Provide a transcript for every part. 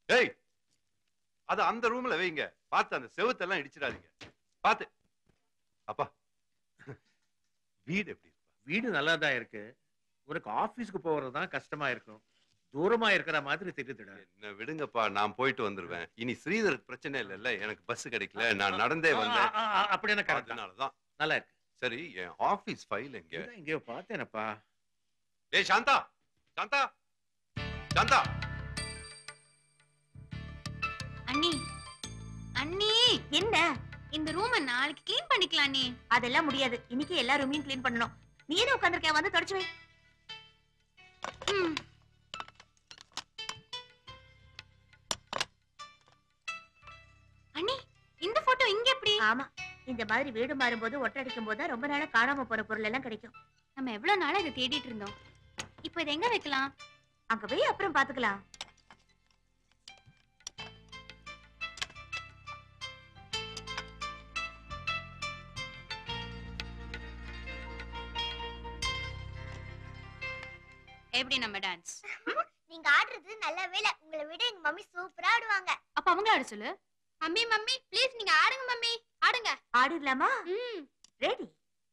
ஏய் அது அந்த ரூம்ல வைங்க பார்த்து அந்த செவுத்தெல்லாம் இடிச்சிடாதீங்க பார்த்து அப்பா வீடு எப்படி இருக்கு வீடு நல்லா தான் இருக்கு உனக்கு ஆபீஸ்க்கு போறது தான் கஷ்டமா இருக்கும் தூரமா இருக்கிற மாதிரி தெரியுதுடா என்ன விடுங்கப்பா நான் போயிட்டு வந்துருவேன் இனி ஸ்ரீதருக்கு பிரச்சனை இல்லைல்ல எனக்கு பஸ் கிடைக்கல நான் நடந்தே வந்தேன் ஆ, ஆ, ஆ, அப்படின்னா correct தான். அதனாலதான் நல்லா இருக்கு சரி என் ஆபீஸ் ஃபைல் எங்க இதான் எங்கேயோ பார்த்தேனப்பா ஏய் சாந்தா சாந்தா சாந்தா அண்ணி அண்ணி என்ன இந்த ரூமை நாளைக்கு க்ளீன் பண்ணிக்கலாம் அண்ணி அதெல்லாம் முடியாது இன்னைக்கு எல்லா ரூமையும் க்ளீன் பண்ணணும் நீ என்ன உட்காந்துருக்க வந்து தொடச்சு வை ம். அண்ணி இந்த போட்டோ இங்க எப்படி ஆமா இந்த மாதிரி வீடு மாறும்போது ஒட்டடிக்கும் போது தான் ரொம்ப நாளா காணாம போற பொருள் எல்லாம் கிடைக்கும் நம்ம எவ்வளவு நாளா இதை தேடிட்டு இருந்தோம் இப்போ இதை எங்க வைக்கலாம் அங்க போய் அப்புறம் பாத்துக்கலாம் எப்படி நம்ம டான்ஸ் நீங்க ஆடுறது நல்ல வேலை உங்களை விட எங்க மம்மி சூப்பரா ஆடுவாங்க அப்ப அவங்கள ஆட சொல்லு மம்மி மம்மி ப்ளீஸ் நீங்க ஆடுங்க மம்மி ஆடுங்க ஆடிடலாமா ம் ரெடி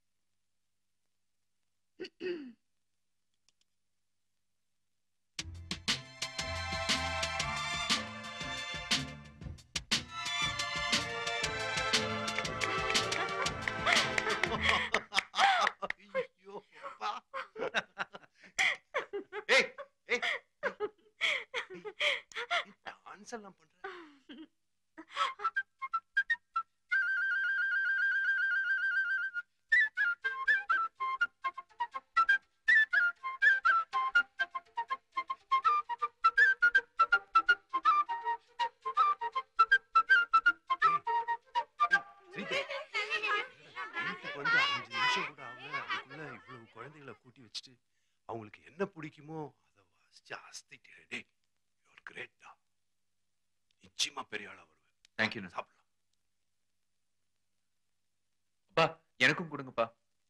ஐயோ அப்பா ஏய் ஏய் டான்ஸ் எல்லாம் பண்ற வீட்டுக்கு வந்து அஞ்சு நிமிஷம் கூட ஆகல அதுக்குள்ள இவ்வளவு குழந்தைகளை கூட்டி வச்சுட்டு அவங்களுக்கு என்ன பிடிக்குமோ அதை வாசிச்சு அஸ்திட்டே டேய் யூஆர் கிரேட்டா நிச்சயமா பெரிய ஆளா வருவேன் தேங்க்யூ சாப்பிடலாம் அப்பா எனக்கும் கொடுங்கப்பா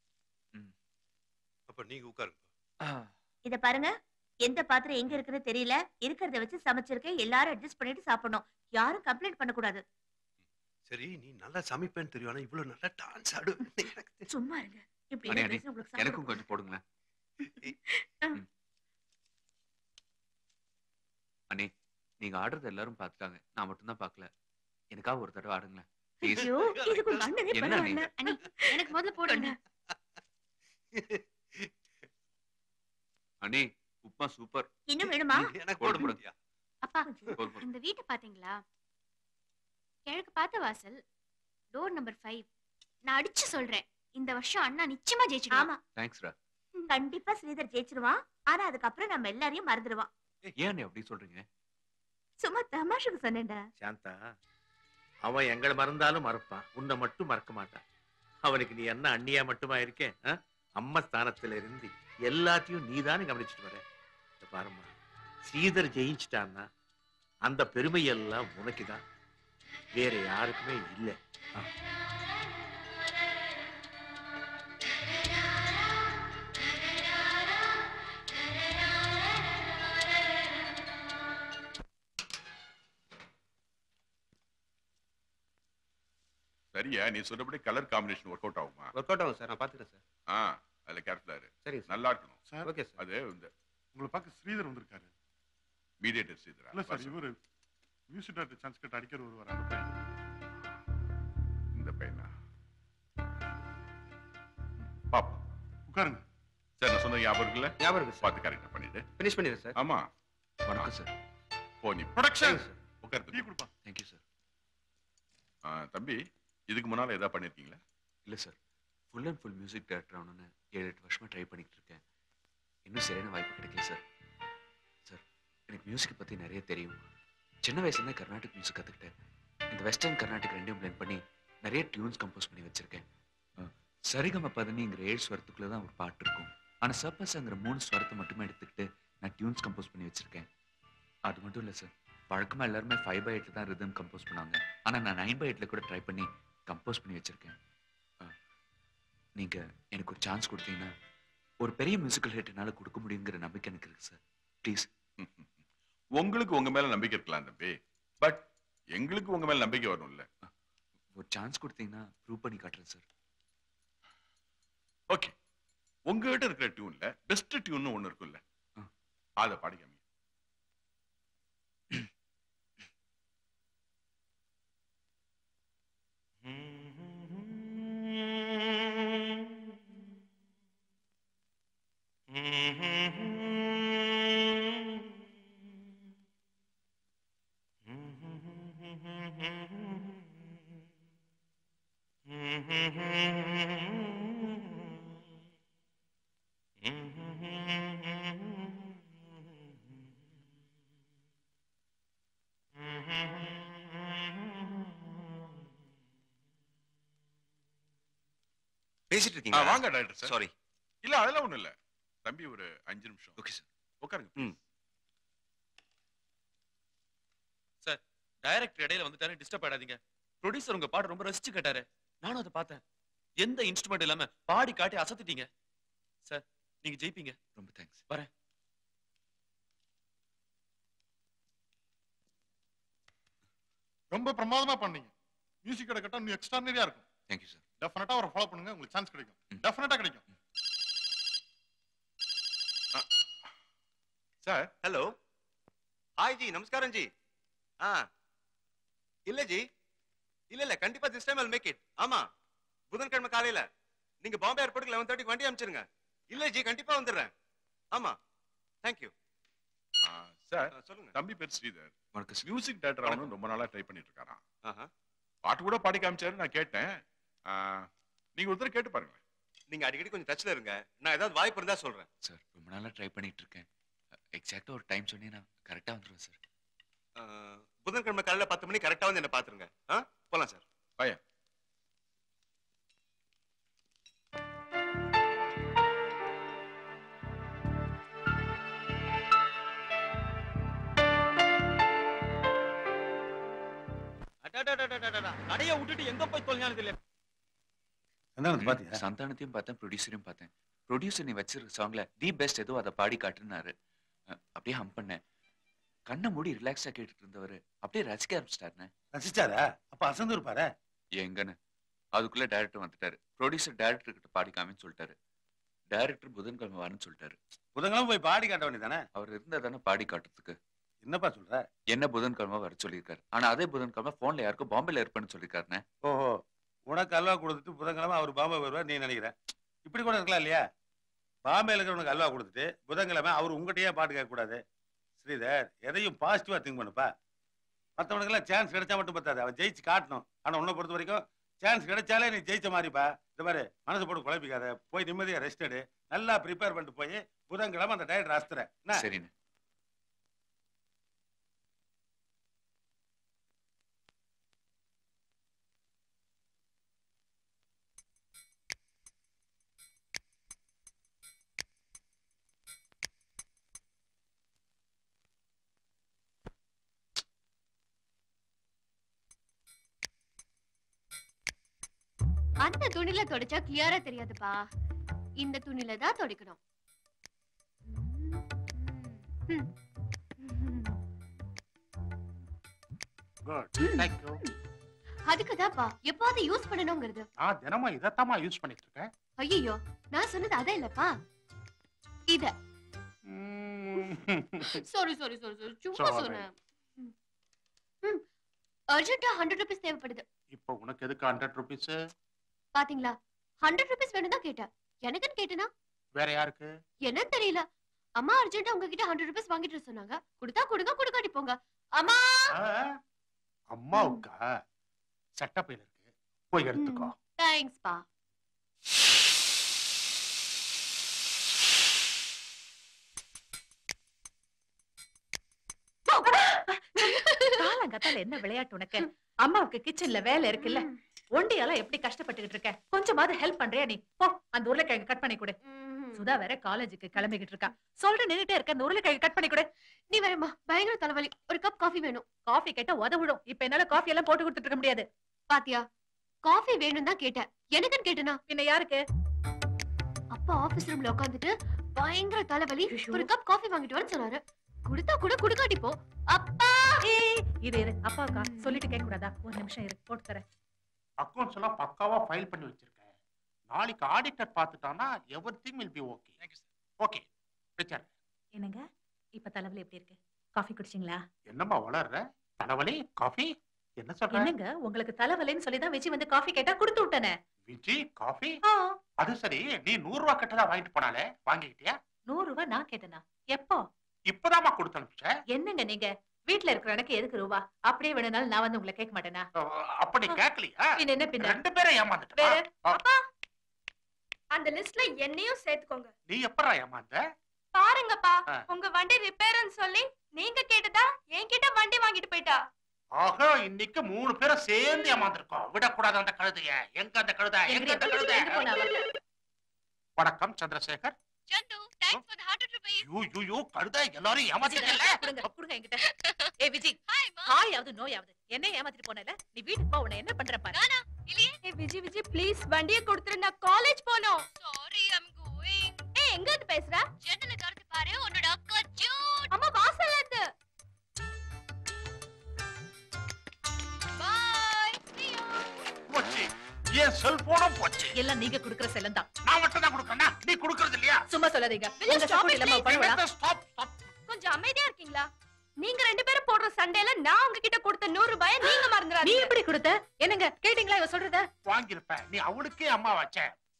அப்ப நீங்க உட்காருங்க இத பாருங்க எந்த பாத்திரம் எங்க இருக்குன்னு தெரியல இருக்கிறத வச்சு சமைச்சிருக்கேன் எல்லாரும் அட்ஜஸ்ட் பண்ணிட்டு சாப்பிடணும் யாரும் கம்ப்ளைண்ட் பண்ணக்கூடாது சரி நீ நல்லா சமைப்பேன்னு தெரியும் ஆனா இவ்வளவு நல்லா டான்ஸ் ஆடு எனக்கு தெரியும். சும்மா இருங்க இப்படி அண்ணே, எல்லாம் அண்ணே, பேசினா உங்களுக்கு சாப்பிட எனக்கும் கொஞ்சம் போடுங்களேன் ம். அண்ணே நீங்க ஆடுறது எல்லாரும் பார்த்துட்டாங்க நான் மட்டும்தான் பார்க்கல எனக்காக ஒரு தடவை ஆடுங்களேன் ப்ளீஸ் ஐயோ இதுக்கு உங்க அண்ணனே என்ன நீ? பரவாயில்ல அண்ணி எனக்கு முதல்ல போடுங்க அண்ணே உப்மா சூப்பர் இன்னும் வேணுமா எனக்கு போடு, போட போடு. முடியா அப்பா போடு, போடு. இந்த வீட்டை பாத்தீங்களா கிழக்கு பார்த்த வாசல் டோர் நம்பர் ஃபைவ் நான் அடிச்சு சொல்றேன் இந்த வருஷம் அண்ணா நிச்சயமா ஜெயிச்சிடுவான் ஆமா தேங்க்ஸ்ரா கண்டிப்பா ஸ்ரீதர் ஜெயிச்சிருவான் ஆனா அதுக்கப்புறம் நம்ம எல்லாரையும் மறந்துடுவான் ஏன் அண்ணே அப்படி சொல்றீங்க சும்மா தமாஷுக்கு சொன்னேன்டா சாந்தா அவன் எங்களை மறந்தாலும் மறப்பான் உன்னை மட்டும் மறக்க மாட்டான் அவனுக்கு நீ என்ன அண்ணியா மட்டுமா இருக்கேன் ஆ? அம்மா ஸ்தானத்துல இருந்து எல்லாத்தையும் நீதானே கவனிச்சுட்டு வர இத பாரும்மா ஸ்ரீதர் ஜெயிச்சிட்டான்னா அந்த பெருமை எல்லாம் உனக்குதான் வேற யாருக்குமே இல்லை சரியா நீ சொன்னபடி கலர் காம்பினேஷன் ஒர்க் அவுட் ஆகுமா ஒர்க் அவுட் ஆகும் சார் நான் பாத்துக்கிறேன் சார் ஆ அதுல கேர்ஃபுல்லா இரு சரிங்க சார் நல்லா இருக்கணும் சார் ஓகே சார் அது இந்த உங்களை பார்க்க ஸ்ரீதர் வந்திருக்காரு மீடியேட்டர் செய்தரா இல்ல சார் இவரு மியூசிக் டைரக்டர் சான்ஸ் கிட்ட அடிக்கிற ஒருவர் அந்த பையன் இந்த பையனா பாப்பா உட்காருங்க சார் நான் சொன்ன ஞாபகம் இருக்குல்ல ஞாபகம் இருக்கு சார் பார்த்து கரெக்டா பண்ணிடு ஃபினிஷ் பண்ணிடுறேன் சார் ஆமா வணக்கம் சார் போ நீ ப்ரொடக்ஷன் சார் உட்காரு டீ கொடுப்பா தேங்க்யூ சார் ஆ, தம்பி இதுக்கு முன்னால ஏதாவது பண்ணிருக்கீங்களா இல்ல சார் full and full music director ஆகணும்னு ஏழு எட்டு வருஷமா ட்ரை பண்ணிட்டு இருக்கேன் இன்னும் சரியான வாய்ப்பு கிடைக்கல சார் சார் எனக்கு மியூசிக் பத்தி நிறைய தெரியும் சின்ன வயசுல கர்நாடிக் மியூசிக் கத்துக்கிட்டேன் இந்த வெஸ்டர்ன் கர்நாடிக் ரெண்டையும் blend பண்ணி நிறைய டியூன்ஸ் கம்போஸ் பண்ணி வச்சிருக்கேன் அஹ், சரிகம பதனிங்கிற ஏழு ஸ்வரத்துக்குள்ள தான் ஒரு பாட்டு இருக்கும் ஆனா சப்பஸங்கிற மூணு ஸ்வரத்தை மட்டுமே எடுத்துக்கிட்டு நான் டியூன்ஸ் கம்போஸ் பண்ணி வச்சிருக்கேன் அது மட்டும் இல்ல சார் வழக்கமா எல்லாருமே ஃபைவ் பை எயிட்ல தான் ரிதம் கம்போஸ் பண்ணாங்க ஆனா நான் நைன் பை எயிட்ல கூட ட்ரை பண்ணி கம்போஸ் பண்ணி வச்சிருக்கேன் அஹ், நீங்க எனக்கு ஒரு சான்ஸ் கொடுத்தீங்கன்னா ஒரு பெரிய மியூசிக்கல் ஹிட் என்னால கொடுக்க முடியுங்கிற நம்பிக்கை எனக்கு இருக்கு சார் ப்ளீஸ் உங்களுக்கு உங்க மேல நம்பிக்கை இருக்கலாம் தம்பி பட் எங்களுக்கு உங்க மேல நம்பிக்கை வரணும்ல ஒரு சான்ஸ் கொடுத்தீங்கன்னா ப்ரூவ் பண்ணி காட்டுறேன் சார் ஓகே உங்ககிட்ட இருக்கிற டியூன்ல பெஸ்ட் டியூன் ஒண்ணு இருக்குல்ல ஆ. அத பாடிக்காம பேசிட்டு ஆ, இருக்கீங்க வாங்க டாக்டர் சார் சாரி இல்ல அதெல்லாம் ஒண்ணும் இல்ல தம்பி ஒரு அஞ்சு நிமிஷம் ஓகே சார் உட்காருங்க ம். டைரக்டர் இடையில வந்துட்டாரு டிஸ்டர்ப் ஆயிடாதீங்க ப்ரொடியூசர் உங்க பாட்டு ரொம்ப ரசிச்சு கேட்டாரு நானும் அதை பார்த்தேன் எந்த இன்ஸ்ட்ருமெண்ட் இல்லாம பாடி காட்டி அசத்திட்டீங்க சார் நீங்க ஜெயிப்பீங்க ரொம்ப தேங்க்ஸ் ரொம்ப பிரமாதமா பண்ணீங்க மியூசிக் கிடைக்கட்டும் இன்னும் எக்ஸ்ட்ரானரியா இருக்கும் தேங்க்யூ சார் டெஃபினட்டா அவரை ஃபாலோ பண்ணுங்க உங்களுக்கு சான்ஸ் கிடைக்கும் ம். டெஃபினட்டா கிடைக்கும் சார் ஹலோ ஹாய் ஜி நமஸ்காரம் ஜி ஆ இல்ல ஜி இல்ல இல்ல கண்டிப்பா this time I'll make it ஆமா புதன்கிழமை காலையில நீங்க பாம்பே ஏர்போர்ட்டுக்கு லெவன் தேர்ட்டிக்கு வண்டி அனுப்பிச்சிருங்க இல்ல ஜி கண்டிப்பா வந்துடுறேன் ஆமா தேங்க்யூ சார் சொல்லுங்க தம்பி பேர் ஸ்ரீதர் வணக்கம் சார் மியூசிக் டேரக்டர் ஆகணும் ரொம்ப நாளா ட்ரை பண்ணிட்டு இருக்காராம் ஆஹா. பாட்டு கூட பாடி காமிச்சாரு நான் கேட்டேன் ஆ, நீங்க ஒருத்தர் கேட்டு பாருங்க நீங்க அடிக்கடி கொஞ்சம் டச்ல இருங்க நான் ஏதாவது வாய்ப்பு இருந்தா சொல்றேன் சார் ரொம்ப நாளாக ட்ரை பண்ணிட்டு இருக்கேன் எக்ஸாக்டாக ஒரு டைம் சொன்னீங்கன்னா கரெக்டாக வந்துடுவேன் சார் ஆ, புதன்கிழமை காலையில பத்து மணி கரெக்டா வந்து என்ன பாத்துருங்க ஆ போலாம் சார் பையன் கடையை விட்டுட்டு எங்க போய் தொலைஞ்சானது இல்ல என்ன பாத்தியா சந்தானத்தையும் பார்த்தேன் ப்ரொடியூசரையும் பார்த்தேன் ப்ரொடியூசர் நீ வச்சிருக்க சாங்ல தி பெஸ்ட் ஏதோ அதை பாடி காட்டுனாரு அஹ், அப்படியே ஹம் பண்ணேன் கண்ணை மூடி ரிலாக்ஸா கேட்டுட்டு இருந்தவர் அப்படியே ரசிக்க ஆரம்பிச்சிட்டாருண்ணே ரசிச்சாரா அப்ப அசந்து இருப்பாரு எங்கன்னு அதுக்குள்ள டைரக்டர் வந்துட்டாரு ப்ரொடியூசர் டைரக்டர் கிட்ட பாடி காமின்னு சொல்லிட்டாரு டைரக்டர் புதன்கிழமை வரேன்னு சொல்லிட்டாரு புதன்கிழமை போய் பாடி காட்ட வேண்டியதானே அவர் இருந்தா தானே பாடி காட்டுறதுக்கு என்னப்பா சொல்ற என்ன புதன்கிழமை வர சொல்லியிருக்காரு ஆனா அதே புதன்கிழமை போன்ல யாருக்கும் பாம்பேல இருப்பேன்னு சொல்லியிருக்காருண்ணே ஓஹோ உனக்கு அல்வா கொடுத்துட்டு புதன்கிழமை அவர் பாம்பே வருவார் நீ நினைக்கிற இப்படி கூட இருக்கலாம் இல்லையா பாம்பேல இருக்கிறவனுக்கு அல்வா கொடுத்துட்டு புதன்கிழமை அவர் உங்ககிட்டயே பாட்டு கேட்க கூடாது ஸ்ரீதர் எதையும் பாசிட்டிவா திங்க் பண்ணுப்பா மற்றவனுக்கெல்லாம் சான்ஸ் கிடைச்சா மட்டும் பத்தாது அவன் ஜெயிச்சு காட்டணும் ஆனா உன்னை பொறுத்த வரைக்கும் சான்ஸ் கிடைச்சாலே நீ ஜெயிச்ச மாதிரிப்பா இந்த மாதிரி மனசு போட்டு குழப்பிக்காத போய் நிம்மதியா ரெஸ்ட் எடு நல்லா ப்ரிப்பேர் பண்ணிட்டு போய் புதன்கிழமை அந்த டயட் ராஸ்துற என்ன சரிண்ணே அந்த துணில தொடச்சா கிளியரா தெரியாதுப்பா இந்த துணில தான் துடைக்கணும் ம். ம். குட் தேங்க்யூ அதுக்குதான்ப்பா எப்பாவது யூஸ் பண்ணணுங்கிறது நான் தினமும் இதைத்தாம்மா யூஸ் பண்ணிட்டு இருக்கேன் ஐயோ நான் சொன்னது அதான் இல்லப்பா இத சாரி சாரி சாரி சாரி சும்மா Sorry. சொன்னேன் அர்ஜென்ட்டா ஹண்ட்ரட் ருபீஸ் தேவைப்படுது இப்போ உனக்கு எதுக்கு ஹண்ட்ரட் ருபீஸ் பாத்தீங்களா ஹண்ட்ரட் ருபீஸ் வேணும் தான் கேட்டேன் எனக்குன்னு கேட்டேனா வேற யாருக்கு என்னன்னு தெரியல அம்மா அர்ஜென்ட்டா உங்ககிட்ட ஹண்ட்ரட் ருபீஸ் வாங்கிட்டு வர சொன்னாங்க கொடுத்தா கொடுங்க கொடுக்காட்டி போங்க அம்மா ஆ, அம்மாவுக்கா சட்டப்பையில இருக்கு போய் எடுத்துக்கோ தேங்க்ஸ் பா காலங்கத்தால என்ன விளையாட்டு உனக்கு அம்மாவுக்கு கிச்சன்ல வேலை இருக்குல்ல ஒண்டியால எப்படி கஷ்டப்பட்டுக்கிட்டு இருக்க கொஞ்சமாவது ஹெல்ப் பண்றியா நீ போ அந்த உருளைக்கிழங்கு கட் பண்ணி கொடு சுதா வேற காலேஜுக்கு கிளம்பிக்கிட்டு இருக்கா சொல்ற நின்னுட்டே இருக்க அந்த உருளைக்கிழங்கு கட் பண்ணி கொடு நீ வரமா பயங்கர தலைவலி ஒரு கப் காஃபி வேணும் காஃபி கேட்டா உதவிடும் இப்ப என்னால காஃபி எல்லாம் போட்டு கொடுத்துட்டு இருக்க முடியாது பாத்தியா காஃபி வேணும் தான் கேட்டேன் எனக்குன்னு கேட்டேனா பின்ன யாருக்கு அப்பா ஆபீஸ் ரூம்ல உட்காந்துட்டு பயங்கர தலைவலி ஒரு கப் காஃபி வாங்கிட்டு வரேன்னு சொன்னாரு குடுத்தா கூட குடுக்காட்டி போ அப்பா ஏய் இரு இரு அப்பாக்கா சொல்லிட்டு கேட்க கூடாதா ஒரு நிமிஷம் இரு போட்டு தரேன் அக்கௌண்ட்ஸ் எல்லாம் பக்காவா ஃபைல் பண்ணி வச்சிருக்கேன் நாளைக்கு ஆடிட்டர் பார்த்துட்டானா every thing will be okay okay ரிச்சர் என்னங்க இப்ப தலைவலி எப்படி இருக்கு காஃபி குடிச்சிங்களா என்னம்மா வளர்ற தலைவலி காஃபி என்ன சொல்ற என்னங்க உங்களுக்கு தலைவலின்னு சொல்லி தான் விஜய் வந்து காஃபி கேட்டா கொடுத்து விட்டனே விஜி காஃபி ஆ, அது சரி நீ நூறு ரூபா கட்டதா வாங்கிட்டு போனாலே வாங்கிக்கிட்டியா நூறு ரூபாய் நான் கேட்டேனா எப்போ இப்பதாம்மா கொடுத்து அனுப்பிச்ச என்னங்க நீங்க வீட்ல இருக்கிற எனக்கு எதுக்கு ரூபா அப்படியே வேணும்னாலும் நான் வந்து உங்களை கேட்க மாட்டேனா அப்படி கேட்கலையா பின்ன என்ன பின்ன ரெண்டு பேரும் ஏமாந்துட்டு வேற அப்பா அந்த லிஸ்ட்ல என்னையும் சேர்த்துக்கோங்க நீ எப்படா ஏமாந்த பாருங்கப்பா ஆ. உங்க வண்டி ரிப்பேர்னு சொல்லி நீங்க கேட்டதா என்கிட்ட வண்டி வாங்கிட்டு போயிட்டா ஆக இன்னைக்கு மூணு பேரும் சேர்ந்து ஏமாந்துருக்கோம் விடக்கூடாது அந்த கழுதைய எங்க அந்த கழுதை எங்க அந்த கழுதை வணக்கம் Chandrasekhar Chandu thanks for the hard trip you you you கழுதை எல்லாரும் ஏமாத்திட்டல கொடுங்க கொடுங்க என்கிட்ட ஏ விஜய் ஹாய் ஆவது நோய் ஆவது என்ன ஏமாத்திட்டு போனல நீ வீட்டுக்கு போ உன்னை என்ன பண்ற பாரு நானா இல்லையே ஏய் விஜி விஜி ப்ளீஸ் வண்டியை கொடுத்துரு நான் காலேஜ் போணும் சாரி ஐ அம் கோயிங் ஏய் எங்க இருந்து பேசுற ஜன்னல திறந்து பாரு உன்னோட அக்கா ஜூட் அம்மா வாசல்ல இருந்து பை see you போச்சு என் செல்போனும் போச்சு எல்லாம் நீங்க குடுக்குற செல்லம் தான் நான் மட்டும் தான் கொடுக்கறேனா நீ கொடுக்கறது இல்லையா சும்மா சொல்லாதீங்க Will you உங்க stop support it, இல்லாம please? பண்ணுவா ஸ்டாப் ஸ்டாப் கொஞ்சம் அமைதியா இருக்கீங்களா நீங்க ரெண்டு பேரும் போடுற சண்டையில நான் உங்ககிட்ட கொடுத்த நூறு ரூபாய நீங்க நீ மறந்துடாதீங்க எப்படி கொடுத்த என்னங்க கேட்டீங்களா இவ சொல்றத வாங்கியிருப்ப நீ அவளுக்கே அம்மா வச்ச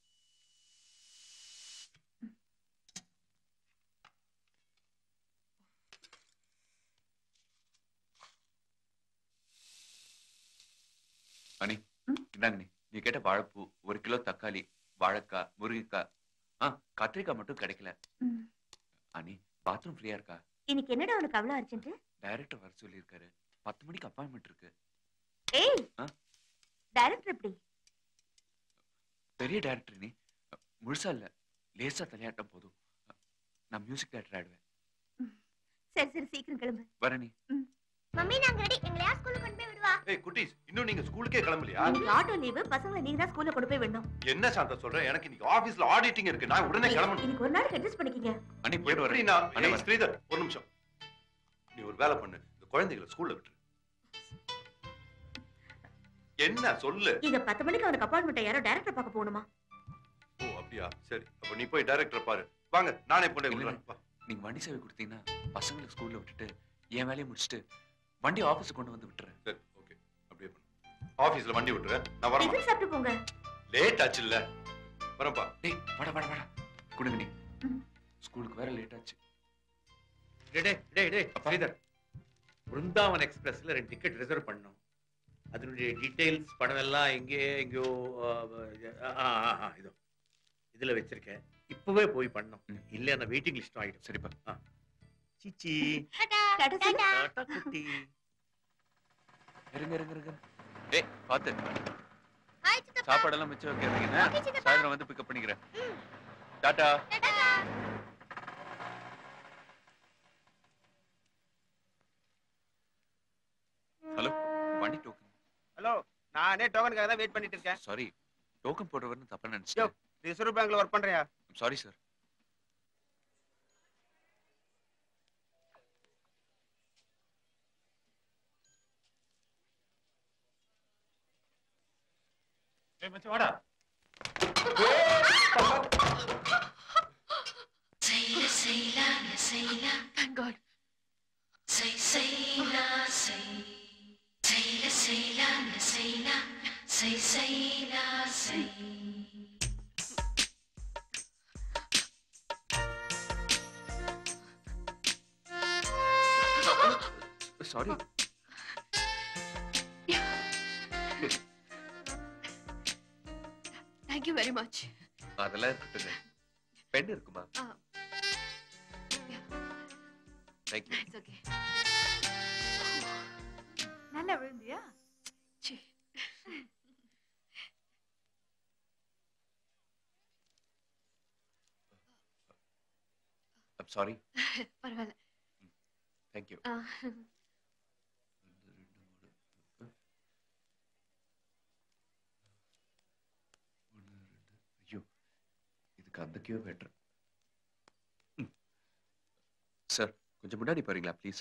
அனி இந்தாங்க நீ நீ கேட்ட வாழைப்பூ ஒரு கிலோ தக்காளி வாழைக்காய் முருங்கைக்காய் ஆ கத்திரிக்காய் மட்டும் கிடைக்கல அனி பாத்ரூம் ஃப்ரீயா இருக்கா இன்னைக்கு என்னடா உனக்கு அவ்வளவு அர்ஜென்ட் டைரக்டர் வர சொல்லியிருக்காரு பத்து மணிக்கு அப்பாயின்மெண்ட் இருக்கு ஏய் ஆ? டைரக்டர் எப்படி பெரிய டைரக்டர் நீ முழுசா இல்ல லேசா தலையாட்டம் போதும் நான் மியூசிக் டைரக்டர் ஆயிடுவேன் சரி சரி சீக்கிரம் கிளம்பு வர நீ மம்மி நாங்க ரெடி எங்களை யார் ஸ்கூலுக்கு கொண்டு போய் விடுவா ஏய் குட்டீஸ் இன்னும் நீங்க ஸ்கூலுக்கே கிளம்பலையா இன்னைக்கு ஆட்டோ லீவு பசங்களை நீங்க தான் ஸ்கூல்ல கொண்டு போய் விடணும் என்ன சாந்தா சொல்றேன் எனக்கு இன்னைக்கு ஆபீஸ்ல ஆடிட்டிங் இருக்கு நான் உடனே கிளம்பணும் இன்னைக்கு ஒரு நாளைக்கு அட்ஜஸ்ட் பண்ணிக்கங்க அனி போயிட்டு எப்படி வரேன் நான் அண்ணா ஏய், வரேன். ஸ்ரீதர் ஒரு நிமிஷம் நீ ஒரு வேலை பண்ணு இந்த குழந்தைகளை ஸ்கூல்ல விட்டுரு என்ன சொல்லு இங்க பத்து மணிக்கு அவனுக்கு அப்பாயின்மெண்ட் யாரோ டைரக்டர் பார்க்க போகணுமா ஓ அப்படியா சரி அப்ப நீ போய் டைரக்டர் பாரு வாங்க நானே கொண்டு போய் விடுறேன் வா. நீங்க வண்டி சேவை கொடுத்தீங்கன்னா பசங்களுக்கு ஸ்கூல்ல விட்டுட்டு என் வேலையை முடிச்சுட்டு வண்டி ஆபீஸுக்கு கொண்டு வந்து விட்டுறேன் சரி ஓகே அப்படியே பண்ணு ஆபீஸ்ல வண்டி விட்டுறேன் நான் வரேன் டிஃபன் சாப்பிட்டு போங்க லேட் ஆச்சு இல்ல வரேன்ப்பா டேய் வாடா வாடா வாடா கொடுங்க நீ ஸ்கூலுக்கு வேற லேட் ஆச்சு டேய் டேய், டேய் டேய் ஸ்ரீதர் பிருந்தாவன் எக்ஸ்பிரஸ்ல ரெண்டு டிக்கெட் ரிசர்வ் பண்ணோம் அதனுடைய டீடைல்ஸ் படம் எல்லாம் எங்கே எங்கேயோ ஆ, ஆ, ஆ, ஆ, இதோ இதுல வச்சிருக்கேன் இப்பவே போய் பண்ணோம் இல்லைன்னா வெயிட்டிங் லிஸ்ட் ஆயிடும் சரிப்பா ஆ. சிச்சி டாடா சொல்லு. டாடா குட்டி இருங்க இருங்க இருங்க டேய் பாத்து ஹாய் சித்தப்பா சாப்பாடெல்லாம் மிச்சம் வைக்கிறீங்க என்ன? Okay, சித்தப்பா. சாயந்தரம் வந்து பிக்கப் பண்ணிக்கிறேன் டாடா ஹலோ வண்டி டோக்கன் ஹலோ நானே டோக்கனுக்காக தான் வெயிட் பண்ணிட்டு இருக்கேன் சாரி டோக்கன் போடுறவர்னு தப்பா யோ நினைச்சிட்டேன் ரிசர்வ் பேங்க்ல ஒர்க் பண்றியா சாரி சார் ஏய் மச்சான் வாடா Thank God. Sorry Thank you very much. அதெல்லாம் இருக்கட்டுங்க பென் இருக்குமா ஆ. Thank you It's okay. நல்லா விழுந்தியா ச்சீ. ஐம் சாரி பரவாயில்ல தேங்க்யூ ஆ, ஐயோ இதுக்கு அந்த கியூ பெட்டர் சார் கொஞ்சம் முன்னாடி போறீங்களா ப்ளீஸ்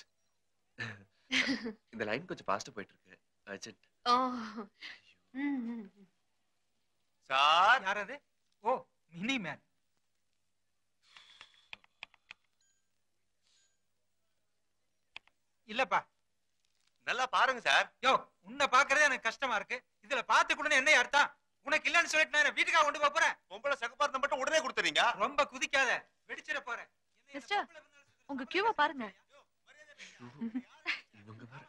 இந்த லைன் கொஞ்சம் ஃபாஸ்ட்டாக போயிட்டு இருக்கு அர்ஜென்ட் ஓ ம், ம், ம். சார் யார் அது ஓ மினி மேன் இல்லப்பா நல்லா பாருங்க சார் யோ உன்னை பாக்குறதே எனக்கு கஷ்டமா இருக்கு இதுல பாத்து கூட என்ன அர்த்தம் உனக்கு இல்லன்னு சொல்லிட்டு நான் வீட்டுக்கா கொண்டு போப் போறேன் பொம்பளை சகப்பாரத்தை மட்டும் உடனே கொடுத்துறீங்க ரொம்ப குதிக்காத வெடிச்சிட போறேன் மிஸ்டர் உங்க கியூவை பாருங்க இவங்க வர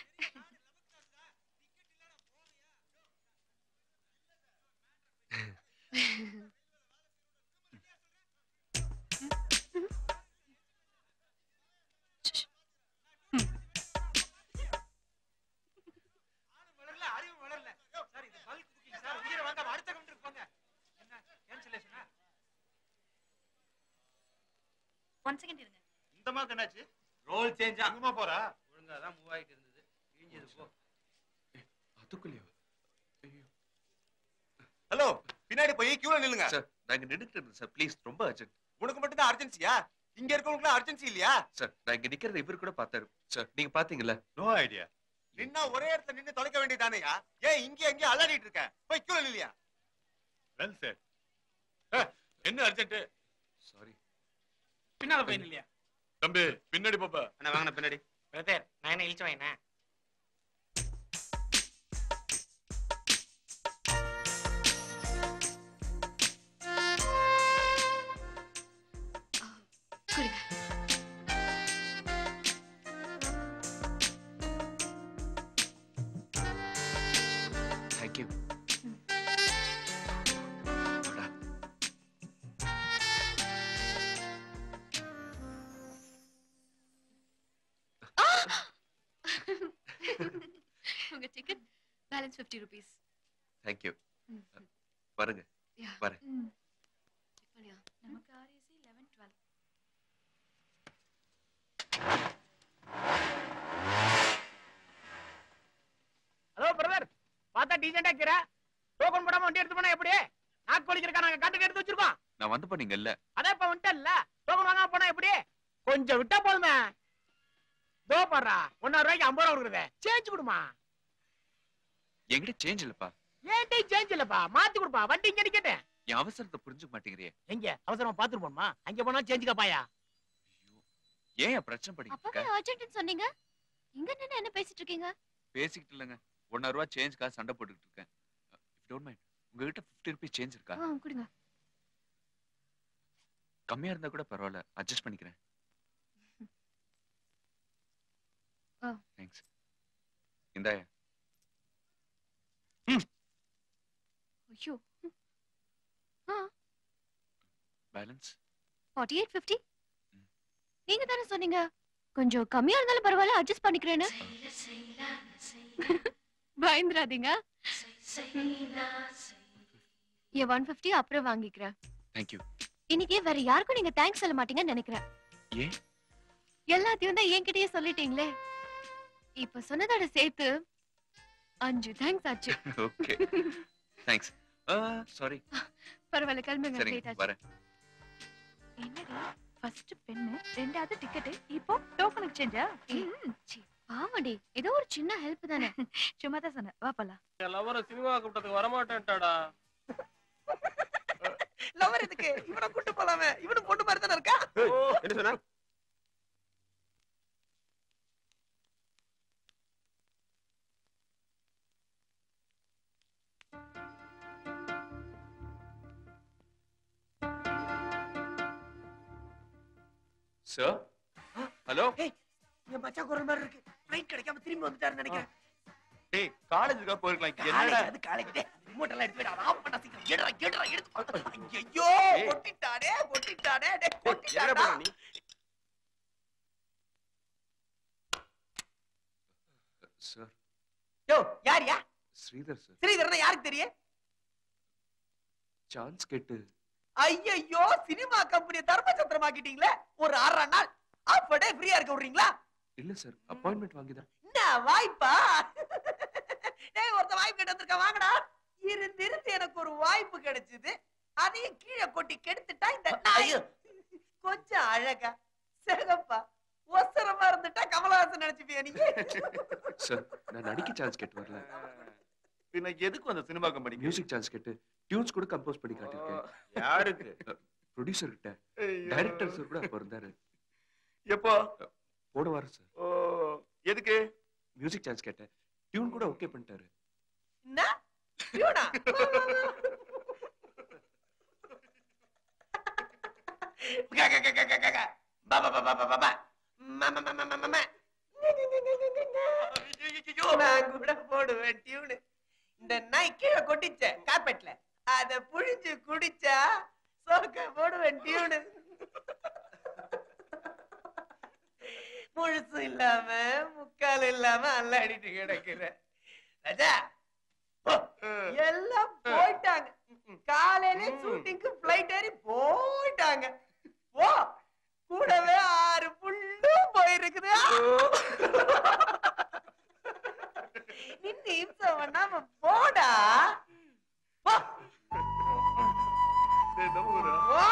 வளரல அறிவு வளரல சார் இது பல்க் புக்கிங் சார் உயிரை வாங்காம அடுத்த கவுண்டருக்கு போங்க என்ன கேன்சலேஷனா ஒன் செகண்ட் இருங்க இந்த மாக்கு என்னாச்சு ரோல் சேஞ்சா எங்கம்மா போறா ஒழுங்கா தான் மூவ் ஆயிட்டு இருந்தது கிழிஞ்சது போ அதுக்குள்ளேயோ ஹலோ பின்னாடி போய் கியூல நில்லுங்க சார் நான் இங்க நின்றுட்டு இருந்தேன் சார் ப்ளீஸ் ரொம்ப அர்ஜென்ட் உனக்கு மட்டும் தான் அர்ஜென்சியா இங்க இருக்கவங்களுக்கு அர்ஜென்சி இல்லையா சார் நான் இங்க நிக்கிறத இவர் கூட பார்த்தாரு சார் நீங்க பாத்தீங்கல்ல நோ ஐடியா நின்னா ஒரே இடத்துல நின்னு தொலைக்க வேண்டியதானேயா ஏன் இங்க அங்கே அல்லாடிட்டு இருக்க போய் கியூல நில்லையா வெல் செட் என்ன அர்ஜென்ட் சாரி பின்னால போய் இல்லையா தம்பி பின்னாடி பாப்பா அண்ணா வாங்கின பின்னாடி பிரதர் நான் என்ன இழிச்சு வாங்கினேன் கொடுங்க தேங்க்யூ உங்க ticket balance fifty rupees thank you பாருங்க யா வரேன் செக் பண்ணியா நமக்கு RAC eleven twelve hello brother பார்த்தா டீசெண்டா இருக்கிற டோக்கன் போடாம வண்டி எடுத்து போனா எப்படி நாக்கு வலிக்கிறக்கா நாங்க காட்டுக்கு எடுத்து வச்சிருக்கோம் நான் வந்தப்ப நீங்க இல்ல அதே இப்ப வந்துட்டல டோக்கன் வாங்காம போனா எப்படி கொஞ்சம் விட்டா போதுமே தோ பாடுறா ஒன்னாயிரம் ரூபாய்க்கு ஐம்பது ரூபா கொடுக்குறத சேஞ்ச் கொடுமா என்கிட்ட சேஞ்ச் இல்லப்பா ஏன்டி சேஞ்ச் இல்லப்பா மாத்தி கொடுப்பா வண்டி இங்க நிக்கட்டேன் என் அவசரத்தை புரிஞ்சுக்க மாட்டேங்கிறியே எங்க அவசரமா பாத்துட்டு போணுமா அங்க போனா சேஞ்ச் காப்பாயா ஏன் என் பிரச்சனை பண்ணிட்டு அப்பவே இருக்க அர்ஜென்ட்னு சொன்னீங்க இங்க நின்னு என்ன பேசிட்டு இருக்கீங்க பேசிக்கிட்டு இல்லைங்க ஒன்னாயிரம் ரூபாய் சேஞ்ச்க்காக சண்டை போட்டுக்கிட்டு இருக்கேன் டோன்ட் மைண்ட் உங்ககிட்ட ஃபிஃப்டி ருபீஸ் சேஞ்ச் இருக்கா ஆ, கொடுங்க கம்மியா இருந்தா கூட பரவாயில்ல அட்ஜஸ்ட் பண்ணிக்கிறேன் ஆ. தேங்க்ஸ் இந்தாயா ஐயோ ஆ பேலன்ஸ் ஃபார்ட்டி எயிட் ஃபிஃப்டி நீங்க தானே சொன்னீங்க கொஞ்சம் கம்மியா இருந்தாலும் பரவாயில்ல அட்ஜஸ்ட் பண்ணிக்கிறேன்னு பயந்துராதீங்க என் ஒன் ஃபிஃப்டி அப்புறம் வாங்கிக்கிறேன் தேங்க்யூ இன்னைக்கு வேற யாருக்கும் நீங்க தேங்க்ஸ் சொல்ல மாட்டீங்கன்னு நினைக்கிறேன் ஏன் எல்லாத்தையும் தான் என்கிட்டயே சொல்லிட்டீங்களே இப்ப சொன்னதோட சேர்த்து அஞ்சு தேங்க்ஸ் ஆச்சு ஓகே தேங்க்ஸ் சாரி பரவாயில்ல கிளம்புங்க சரிங்க லேட் ஆச்சு வரேன் என்னடி ஃபர்ஸ்ட் பென்னு ரெண்டாவது டிக்கெட் இப்போ டோக்கன் எக்ஸ்சேஞ்சா பாவடி ஏதோ ஒரு சின்ன ஹெல்ப் தானே சும்மா தான் சொன்னேன் வா போலாம் லவர சினிமா கூட்டத்துக்கு வரமாட்டேன்டாடா லவர் எதுக்கு இவனை கூட்டு போலாமே இவனு பொண்ணு மாதிரி தானே இருக்கா என்ன சொன்ன சார் ஹலோ என் மச்சான் குரல் மாதிரி இருக்கு ட்ரெயின் கிடைக்காம திரும்பி வந்துட்டாருன்னு நினைக்கிறேன் டேய் காலேஜுக்கா போயிருக்கலாம் காலேஜ் என்னடா அது காலேஜ் டே ரிமோட் எல்லாம் எடுத்து விட ஆஃப் பண்ண சீக்கிரம் எடுடா எடுடா எடுத்து ஐயோ ஏய். கொட்டிட்டானே கொட்டிட்டானே டே என்ன கொட்டிட்டாடா பண்ண நீ சார் யோ யாரியா ஸ்ரீதர் சார் ஸ்ரீதரனா யாருக்கு தெரியும் சான்ஸ் கேட்டு ஐயோ சினிமா கம்பெனி தர்மச்சந்திரமாக்கிட்டீங்களே ஒரு அரை நாள் ஆஃப் டே ஃப்ரீயா இருக்க விடுறீங்களா இல்ல சார் அப்பாயின்மெண்ட் வாங்கி தான் என்ன வாய்ப்பா டேய் ஒருத்த வாய்ப்பு கேட்டு வந்திருக்க வாங்கடா இருந்து இருந்து எனக்கு ஒரு வாய்ப்பு கிடைச்சது அதையும் கீழே கொட்டி கெடுத்துட்டா இந்த நாய் கொஞ்சம் அழகா சிறகப்பா ஒசரமா இருந்துட்டா கமலஹாசன் நினைச்சுப்பியா நீ சார் நான் நடிக்க சான்ஸ் கேட்டு வரல பின்ன எதுக்கு அந்த சினிமா கம்பெனி மியூசிக் சான்ஸ் கேட்டு டியூன்ஸ் கூட கம்போஸ் பண்ணி காட்டியிருக்கேன் யாருக்கு ப்ரொடியூசர் கிட்ட டைரக்டர் சார் கூட அப்ப இருந்தாரு எப்போ போன வாரம் சார் ஓ எதுக்கு மியூசிக் சான்ஸ் கேட்டேன் டியூன் கூட ஓகே பண்ணிட்டாரு என்ன பியூனா க, க, க, க, க, க, க. பா, பா, பா, பா, பா, பா, பா. ம, ம, ம, ம, ம, ம, ம. நான் கூட போடுவேன் டியூனு இந்த நாய் கீழே கொட்டிச்ச கார்பெட்ல அத புழிஞ்சு குடிச்சா சோக்க போடுவேன் டியூனு முழுசு இல்லாம முக்கால் இல்லாம அல்லாடிட்டு கிடக்குற ராஜா போ. எல்லாம் போயிட்டாங்க காலையில ஷூட்டிங்க்கு பிளைட் ஏறி போயிட்டாங்க போ கூடவே ஆறு புல்லும் போயிருக்குது நின்னு இம்சம் பண்ணாம போடா போ. போ.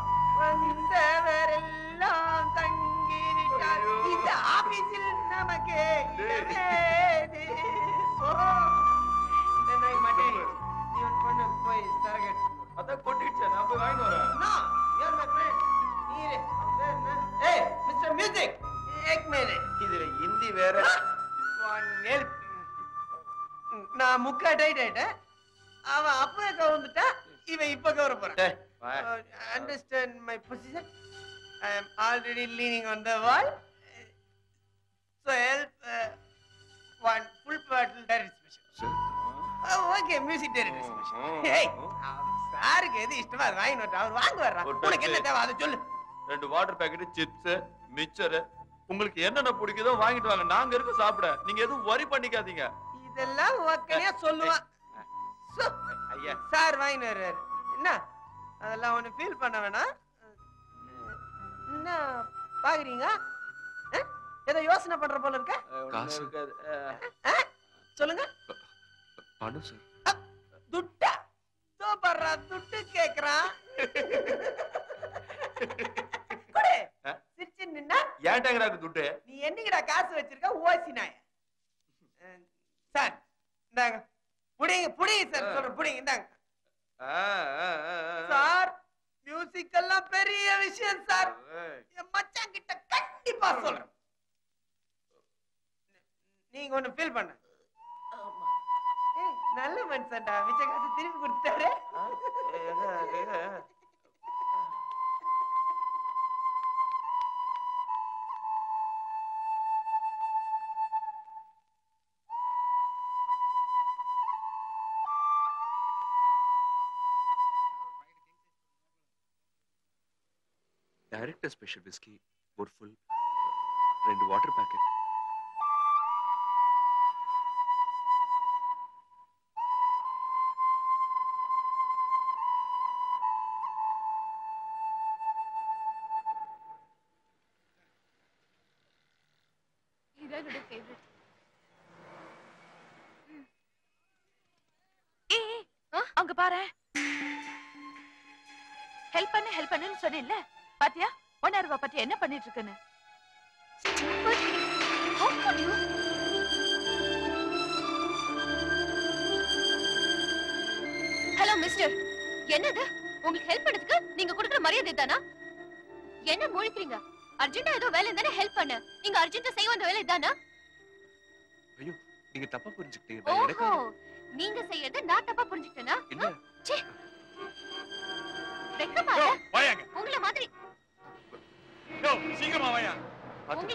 வந்தவரெல்லாம் தங்கி விட்டார் இந்த ஆபீஸில் நமக்கு இடமேது. போ. இந்த நாய் மாட்டேன் நீ உன் பொண்ணு போய் சரகட் அதான் கொட்டிடுச்சு நான் போய் வாங்கிட்டு வரேன் No, you're my friend. நீரு, அவங்க என்ன? Hey, Mr. Music, एक minute. இதுல ஹிந்தி வேற One help. நான் முக்கா டைட் ஆயிட்டேன் அவன் அப்பவே கவுந்துட்டா இவன் இப்ப கவர போறான் understand my position I am already leaning on the wall so help one full bottle direct special okay music director special ஏய் சாருக்கு எது இஷ்டமா அது வாங்கி வரட்டும் அவர் வாங்க வர்றான் ஒரு உனக்கு என்ன Pepsi. தேவை அதை சொல்லு ரெண்டு வாட்டர் பாக்கெட் சிப்ஸ் மிச்சர் உங்களுக்கு என்னென்ன பிடிக்குதோ வாங்கிட்டு வாங்க நாங்க இருக்க சாப்பிட நீங்க எதுவும் வரி பண்ணிக்காதீங்க இதெல்லாம் ஒக்கனையா சொல்லுவான் சு, ஐயா சார் வாங்கிட்டு வர்றாரு என்ன அதெல்லாம் ஒண்ணு ஃபீல் பண்ண வேணாம் என்ன பாக்குறீங்க அஹ்? ஏதோ யோசனை பண்ற போல இருக்க காசு அஹ்? சொல்லுங்க பணம் சார் துட்டா சூப்பர்ரா துட்டு கேக்குறான் குடு சிரிச்சு நின்னா ஏன்டாங்கிறாக்கு துட்டு நீ என்னைக்குடா காசு வச்சிருக்க ஓசி நாய அஹ், சார் இந்தாங்க புடிங்க புடிங்க சார் சொல்றேன் புடிங்க இந்தாங்க சார் மியூசிக் எல்லாம் பெரிய விஷயம் சார் என் மச்சான் கிட்ட கண்டிப்பா சொல்றேன் நீங்க ஒண்ணு ஃபீல் பண்ண ஏய், நல்ல மனுஷன்டா மிச்ச காசு திருப்பி கொடுத்தாரு டைரக்டர் ஸ்பெஷல் விஸ்கி ஒரு ஃபுல் ரெண்டு வாட்டர் பேக்கெட் இதான் என்னோட ஃபேவரட் ஏய் அங்க பாரு ஹெல்ப் பண்ணு ஹெல்ப் பண்ணுன்னு சொன்னேன்ல பாத்தியா ஒன்னாருவா பத்தி என்ன பண்ணிட்டு இருக்குன்னு How could you? Hello mister என்னது உங்களுக்கு ஹெல்ப் பண்ணதுக்கு நீங்க கொடுக்குற மரியாதை தானா என்ன முழிக்கிறீங்க அர்ஜென்ட்டா ஏதோ வேலை இருந்தானே ஹெல்ப் பண்ண நீங்க அர்ஜென்ட்டா செய்ய வந்த வேலை தானா ஐயோ நீங்க தப்பா புரிஞ்சுக்கிட்டீங்க நான் எனக்கு ஓஹோ நீங்க செய்யறது நான் தப்பா புரிஞ்சுக்கிட்டேனா இல்ல ச்சே வெக்கமா இல்ல? வாயாங்க உங்கள மாதிரி யோ சீக்கிரமா வாயா உங்கள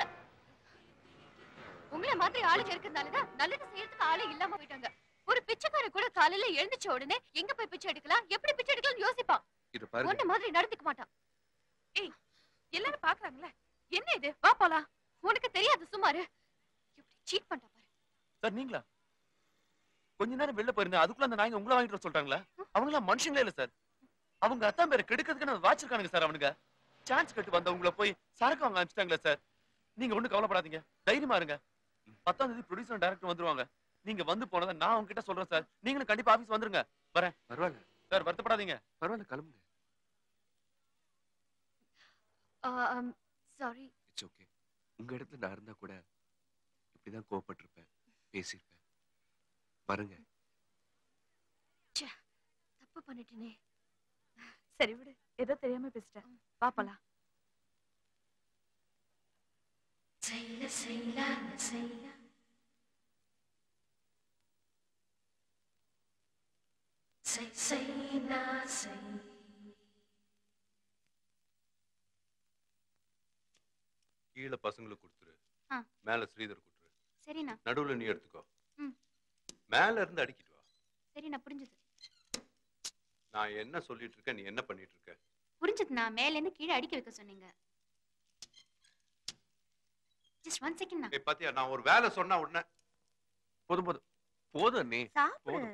உங்கள மாதிரி ஆளுங்க இருக்கிறதுனால தான் நல்லது செய்யறதுக்கு ஆளே இல்லாம போயிட்டாங்க ஒரு பிச்சைக்காரன் கூட காலையில எழுந்துச்ச உடனே எங்க போய் பிச்சை எடுக்கலாம் எப்படி பிச்சை எடுக்கலாம்னு யோசிப்பான் இது பாருங்க ஒண்ணு மாதிரி நடந்துக்க மாட்டான் ஏய் எல்லாரும் பாக்குறாங்கல்ல என்ன இது வா போலாம் உனக்கு தெரியாது சுமாரு எப்படி சீட் பண்ணிட்ட பாரு சார் நீங்களா கொஞ்ச நேரம் வெளில போயிருந்தேன் அதுக்குள்ள அந்த நாய்ங்க உங்களை வாங்கிட்டு வர சொல்லிட்டாங்களா அவங்களாம் மனுஷங்களே இல்ல சார் அவங்க அத்தான் பேரை கெடுக்கிறதுக்கு நான் வாச்சிருக்கானுங்க சார் அவனுங்க சான்ஸ் கட்டு வந்த உங்களை போய் சரக்கு வாங்க அனுப்பிச்சிட்டாங்களே சார் நீங்க ஒண்ணும் கவலைப்படாதீங்க தைரியமா இருங்க பத்தாம் தேதி ப்ரொடியூசர் டைரக்டர் வந்துருவாங்க நீங்க வந்து போனதை நான் உங்ககிட்ட சொல்றேன் சார் நீங்களும் கண்டிப்பா ஆபீஸ் வந்துருங்க வரேன் பரவாயில்ல சார் வருத்தப்படாதீங்க பரவாயில்ல கிளம்புங்க சாரி இட்ஸ் ஓகே உங்க இடத்துல நான் இருந்தா கூட இப்படிதான் கோவப்பட்டிருப்பேன் பேசியிருப்பேன் பாருங்க ச்சே, தப்பு பண்ணிட்டேனே சரி விடு ஏதோ தெரியாம பேசிட்டேன் வா போலாம் செய்ல செய்யலாம் செய்யலாம் செய் செய்யலா செய் கீழே பசங்களுக்கு கொடுத்துரு ஆ. மேல ஸ்ரீதர் கொடுத்துரு சரிண்ணா நடுவுல நீ எடுத்துக்கோ ம். மேல இருந்து அடிக்கிட்டு வா சரிண்ணா புரிஞ்சது நான் என்ன சொல்லிட்டு இருக்கேன் நீ என்ன பண்ணிட்டு இருக்க புரிஞ்சதுண்ணா மேல இருந்து கீழே அடிக்க வைக்க சொன்னீங்க ஜஸ்ட் ஒன் செகண்ட்ண்ணா ஏய் பாத்தியா நான் ஒரு வேலை சொன்னா உடனே போதும் போதும் போதும் அண்ணே சாப்பிடு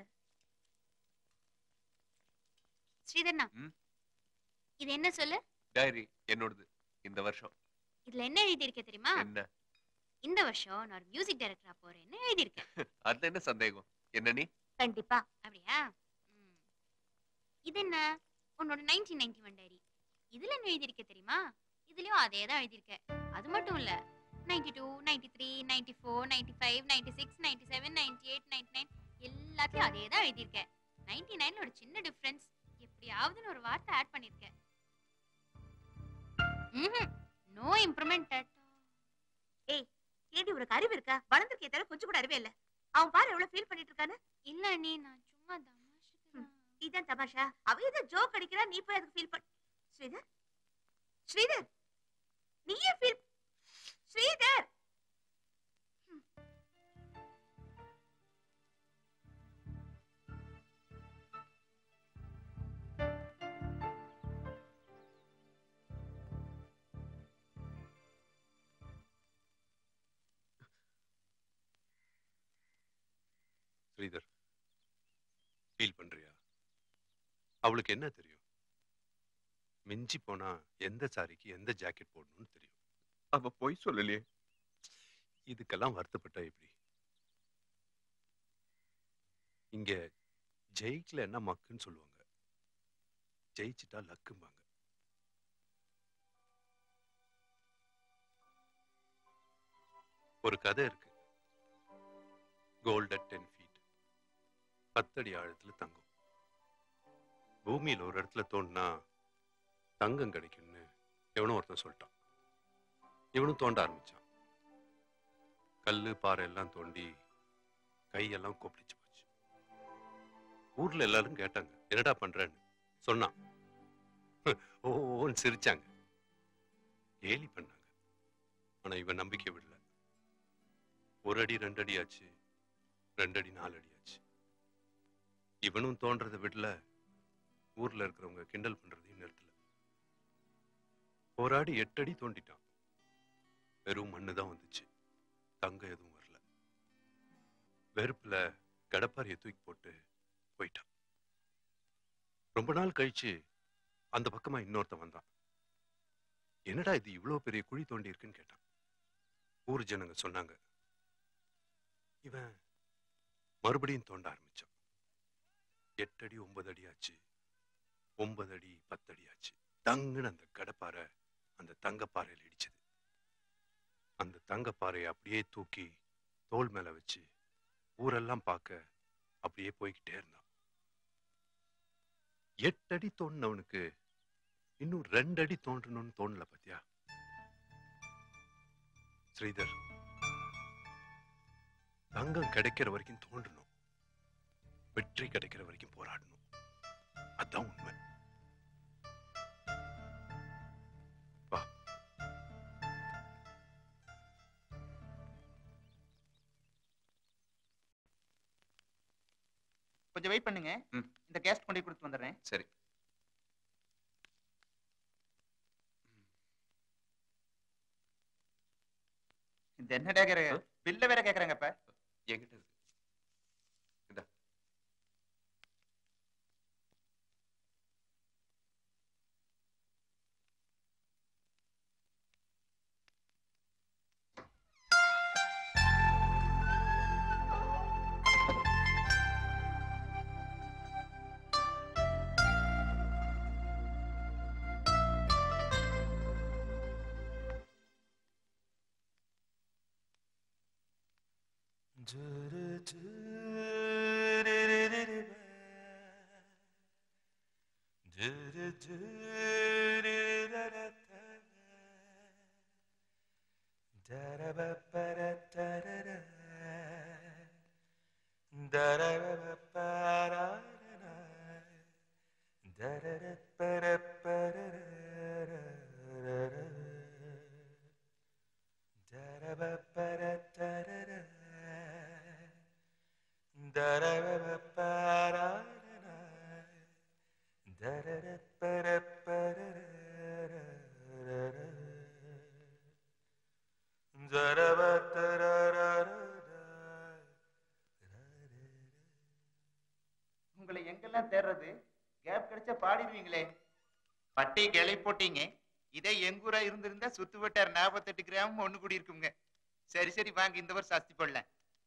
ஸ்ரீதர்ண்ணா ம். இது என்ன சொல்லு டைரி என்னோடது இந்த வருஷம் இதுல என்ன எழுதியிருக்க தெரியுமா என்ன இந்த வருஷம் நான் ஒரு மியூசிக் டைரக்டரா போறேன்னு எழுதியிருக்கேன் அதுல என்ன சந்தேகம் என்ன நீ கண்டிப்பா அப்படியா ம். இது என்ன உன்னோட நைன்டீன் நைன்டி ஒன் டைரி இதுல என்ன எழுதியிருக்க தெரியுமா இதுலயும் அதே தான் எழுதியிருக்க அது மட்டும் இல்ல ninety two ninety three ninety four ninety five ninety six ninety seven ninety eight ninety nine எல்லாத்தையும் அதே தான் எழுதியிருக்க நைன்டி நைன்ல ஒரு சின்ன டிஃப்ரென்ஸ் எப்படியாவதுன்னு ஒரு வார்த்தை ஆட் பண்ணிருக்க நோ இம்ப்ரூவ்மெண்ட் ஏய் ஏடி உனக்கு அறிவு இருக்கா வளர்ந்துருக்கே தவிர கொஞ்சம் கூட அறிவே இல்ல அவன் பாரு எவ்வளவு ஃபீல் பண்ணிட்டு இருக்கான்னு இல்ல நீ நான் சும்மா ம், இதான் தமாஷா அவ ஏதோ ஜோக் அடிக்கிறா நீ போய் அதுக்கு ஃபீல் பண்ண ஸ்ரீதர் ஸ்ரீதர் நீ ஏன் ஃபீல் ஸ்ரீதர் ஸ்ரீதர் ஃபீல் பண்றியா அவளுக்கு என்ன தெரியும் மிஞ்சி போனா எந்த சாரிக்கு எந்த ஜாக்கெட் போடணும்னு தெரியும் அவ பொய் சொல்லலையே இதுக்கெல்லாம் வருத்தப்பட்டா எப்படி இங்க ஜெயிக்கல என்ன மக்குன்னு சொல்லுவாங்க ஜெயிச்சிட்டா லக்கும்பாங்க ஒரு கதை இருக்கு கோல்ட் அட் டென் ஃபீட் பத்தடி ஆழத்துல தங்கம் பூமியில ஒரு இடத்துல தோண்டினா தங்கம் கிடைக்கும்னு எவனோ ஒருத்தன் சொல்லிட்டான் இவனும் தோண்ட ஆரம்பிச்சான் கல்லு பாறை எல்லாம் தோண்டி கையெல்லாம் கொப்பளிச்சு போச்சு ஊர்ல எல்லாரும் கேட்டாங்க என்னடா பண்றேன்னு சொன்னான் ஓ ஓன்னு சிரிச்சாங்க கேலி பண்ணாங்க ஆனா இவன் நம்பிக்கை விடல ஒரு அடி ரெண்டு அடி ஆச்சு ரெண்டு அடி நாலு அடி ஆச்சு இவனும் தோன்றதை விடல ஊர்ல இருக்கிறவங்க கிண்டல் பண்றதையும் நிறுத்தல ஒரு அடி எட்டு அடி தோண்டிட்டான் வெறும் மண்ணு தான் வந்துச்சு தங்கம் எதுவும் வரல வெறுப்புல கடப்பாரியை தூக்கி போட்டு போயிட்டான் ரொம்ப நாள் கழிச்சு அந்த பக்கமா இன்னொருத்தன் வந்தான் என்னடா இது இவ்வளவு பெரிய குழி தோண்டி இருக்குன்னு கேட்டான் ஊர் ஜனங்க சொன்னாங்க இவன் மறுபடியும் தோண்ட ஆரம்பிச்சான் எட்டு அடி ஒன்பது அடி ஆச்சு ஒன்பது அடி பத்து அடி ஆச்சு தங்குன்னு அந்த கடப்பாறை அந்த தங்கப்பாறையில் இடிச்சது அந்த தங்கப்பாறையை அப்படியே தூக்கி தோள் மேல வச்சு ஊரெல்லாம் பார்க்க அப்படியே போய்கிட்டே இருந்தான் எட்டு அடி தோண்டினவனுக்கு இன்னும் ரெண்டு அடி தோன்றணும்னு தோணல பாத்தியா ஸ்ரீதர் தங்கம் கிடைக்கிற வரைக்கும் தோண்டணும் வெற்றி கிடைக்கிற வரைக்கும் போராடணும் அதான் உண்மை வா கொஞ்சம் வெயிட் பண்ணுங்க ம். இந்த கேஸ் கொண்டு போய் கொடுத்து வந்துடுறேன் சரி இந்த என்னடா கேக்குற பில்ல வேற கேக்குறாங்க இப்ப என்கிட்ட இருக்கு இந்தா உங்களை எங்கெல்லாம் தேடுறது கேப் கிடைச்சா பாடிடுவீங்களே பட்டை கிளை போட்டீங்க இதே எங்கூரா இருந்திருந்தா சுத்து வட்டார் நாற்பத்தெட்டு கிராம் ஒண்ணு கூடி இருக்குங்க சரி சரி வாங்க இந்த வருஷம் அஸ்தி போடலாம்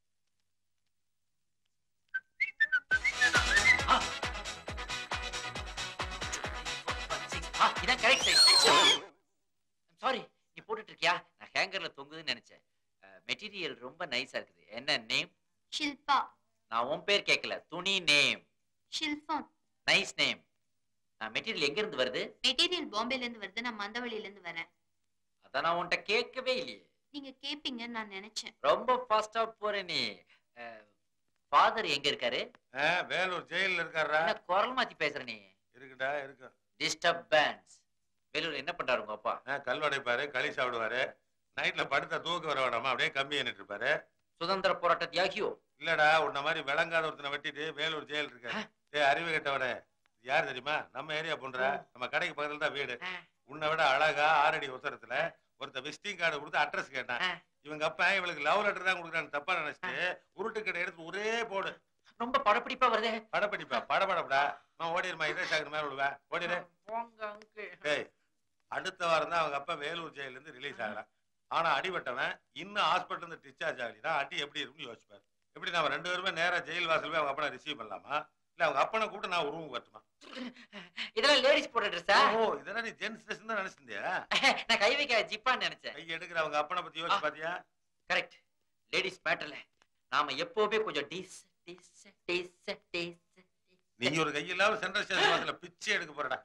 ஆ, இதான் கரெக்ட் சாரி நீ போட்டுட்டு இருக்கியா நான் ஹேங்கர்ல தொங்குதுன்னு நினைச்சேன் மெட்டீரியல் ரொம்ப நைஸா இருக்குது என்ன நேம் ஷில்பா நான் உன் பேர் கேட்கல துணி நேம் ஷில்பம் நைஸ் நேம் மெட்டீரியல் எங்க இருந்து வருது மெட்டீரியல் பாம்பேல இருந்து வருது நான் மந்தவழியில இருந்து வரேன் அதான் நான் உன்கிட்ட கேட்கவே இல்லையே நீங்க கேப்பீங்கன்னு நான் நினைச்சேன் ரொம்ப ஃபாஸ்டா போற நீ ஃபாதர் எங்க இருக்காரு ஆ, வேலூர் ஜெயில்ல இருக்காரா என்ன குரல் மாத்தி பேசுற நீ இருக்குடா இருக்கு டிஸ்டர்பன்ஸ் வேலூர் என்ன பண்றாரு உங்க அப்பா ஆ, கல் உடைப்பாரு களி சாப்பிடுவாரு நைட்ல படுத்த தூக்க வர வேணாமா அப்படியே கம்பி எண்ணிட்டு இருப்பாரு சுதந்திர போராட்ட தியாகியோ இல்லடா உன்ன மாதிரி விளங்காத ஒருத்தனை வெட்டிட்டு வேலூர் ஜெயில் இருக்காரு டேய் அறிவு கெட்டவனே இது யார் தெரியுமா நம்ம ஏரியா போன்ற நம்ம கடைக்கு பக்கத்துல தான் வீடு உன்னை விட அழகா ஆறடி உசரத்துல ஒருத்த விசிட்டிங் கார்டு கொடுத்து அட்ரஸ் கேட்டான் இவங்க அப்பா இவளுக்கு லவ் லெட்டர் தான் கொடுக்குறான்னு தப்பா நினைச்சிட்டு உருட்டு கடை எடுத்து ஒரே போடு ரொம்ப படப்பிடிப்பா வருதே படப்பிடிப்பா படபடப்படா நான் ஓடிடுமா இதே சாகர் மேல விடுவேன் ஓடிடு போங்க அங்கு டேய் அடுத்த வாரம் தான் அவங்க அப்பா வேலூர் ஜெயில இருந்து ரிலீஸ் ஆகிறான் ஆனா அடிபட்டவன் இன்னும் ஹாஸ்பிட்டல் இருந்து டிஸ்சார்ஜ் ஆகலினா அடி எப்படி இருக்கும்னு யோசிப்பாரு எப்படி நம்ம ரெண்டு பேருமே நேரா ஜெயில் வாசல் போய் அவங்க அப்பனை ரிசீவ் பண்ணலாமா இல்ல அவங்க அப்பனை கூப்பிட்டு நான் ஒரு ரூம் வரட்டுமா இதெல்லாம் லேடிஸ் போடுற ட்ரெஸ்ஸா ஓ இதெல்லாம் நீ ஜென்ஸ் ட்ரெஸ் தான் நினைச்சிருந்தியா நான் கை வைக்க ஜிப்பான்னு நினைச்சேன் கை எடுக்கிற அவங்க அப்பனை பத்தி யோசிச்சு பாத்தியா கரெக்ட் லேடிஸ் மேட்டர்ல நாம எப்பவுமே கொஞ்சம் டீஸ் டீஸ் டீஸ் டீஸ் நீ ஒரு கையில்லாம சென்ட்ரல் ஸ்டேஷன் வாசல்ல பிச்சை எடுக்க போறடா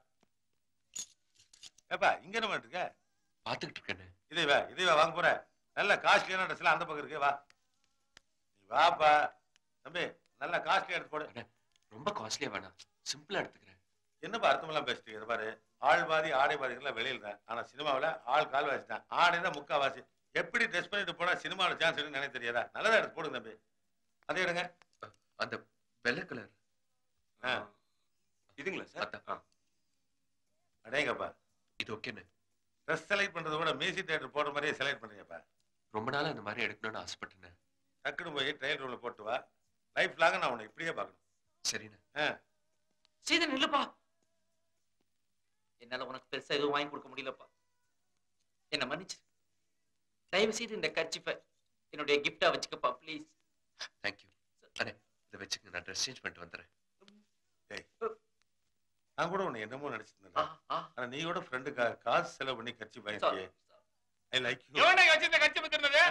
ஏப்பா இங்க என்ன பண்ணிட்டு இருக்க பாத்துக்கிட்டு இருக்கேன் இதே வா இதே வா வாங்க போற நல்ல காஸ்ட்லியான ட்ரெஸ் எல்லாம் அந்த பக்கம் இருக்கு வா நீ வாப்பா தம்பி நல்ல காஸ்ட்லியா எடுத்து போடு ரொம்ப காஸ்ட்லியா வேணாம் சிம்பிளா எடுத்துக்கிறேன் என்னப்பா அர்த்தமெல்லாம் பேசிட்டு இதை பாரு ஆள் பாதி ஆடை பாதிகள்லாம் வெளியில தான் ஆனா சினிமாவுல ஆள் கால் வாசி தான் ஆடை தான் முக்காவாசி எப்படி ட்ரெஸ் பண்ணிட்டு போனா சினிமாவில் சான்ஸ் இருக்குன்னு எனக்கு தெரியாதா நல்லதா எடுத்து போடுங்க தம்பி அதை எடுங்க அந்த வெள்ளை கலர் இதுங்களா சார் அடேங்கப்பா இது ஓகேண்ணே ட்ரெஸ் செலக்ட் பண்றதை விட மியூசிக் தேட்டர் போடுற மாதிரியே செலக்ட் பண்ணுங்கப்பா ரொம்ப நாளா இந்த மாதிரி எடுக்கணும்னு ஆசைப்பட்டேன் டக்குனு போய் ட்ரையல் ரூம்ல போட்டு வா லைஃப் லாக நான் உன்னை இப்படியே பார்க்கணும் சரிண்ணே ஆ சீதா நில்லுப்பா என்னால உனக்கு பெருசா எதுவும் வாங்கி கொடுக்க முடியலப்பா என்ன மன்னிச்சு தயவு செய்து இந்த கர்ச்சிப்பை என்னுடைய கிஃப்டா வச்சுக்கப்பா ப்ளீஸ் தேங்க்யூ அண்ணே இதை வச்சுங்க நான் ட்ரெஸ் சேஞ்ச் பண்ணிட்டு வந்துடுறேன் டேய் நான் கூட உன்னை என்னமோ நினைச்சிட்டு இருந்தேன் ஆனா நீ கூட ஃப்ரெண்டு காசு செலவு பண்ணி கட்சி பயணிச்சியே ஐ லைக் யூ எவன்டா இங்க வச்சிருந்த கட்சி பத்திருந்தது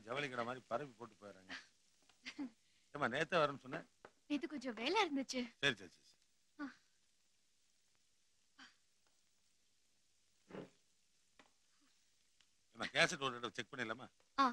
ஜவுளி கடை மாதிரி பரப்பி போட்டு போயிடுறாங்க ஏமா நேத்தே வரேன்னு சொன்னேன் நேத்து கொஞ்சம் வேலை இருந்துச்சு சரி சரி சரி ஆ. ஏமா கேசட் ஒரு செக் பண்ணிடலாமா ஆ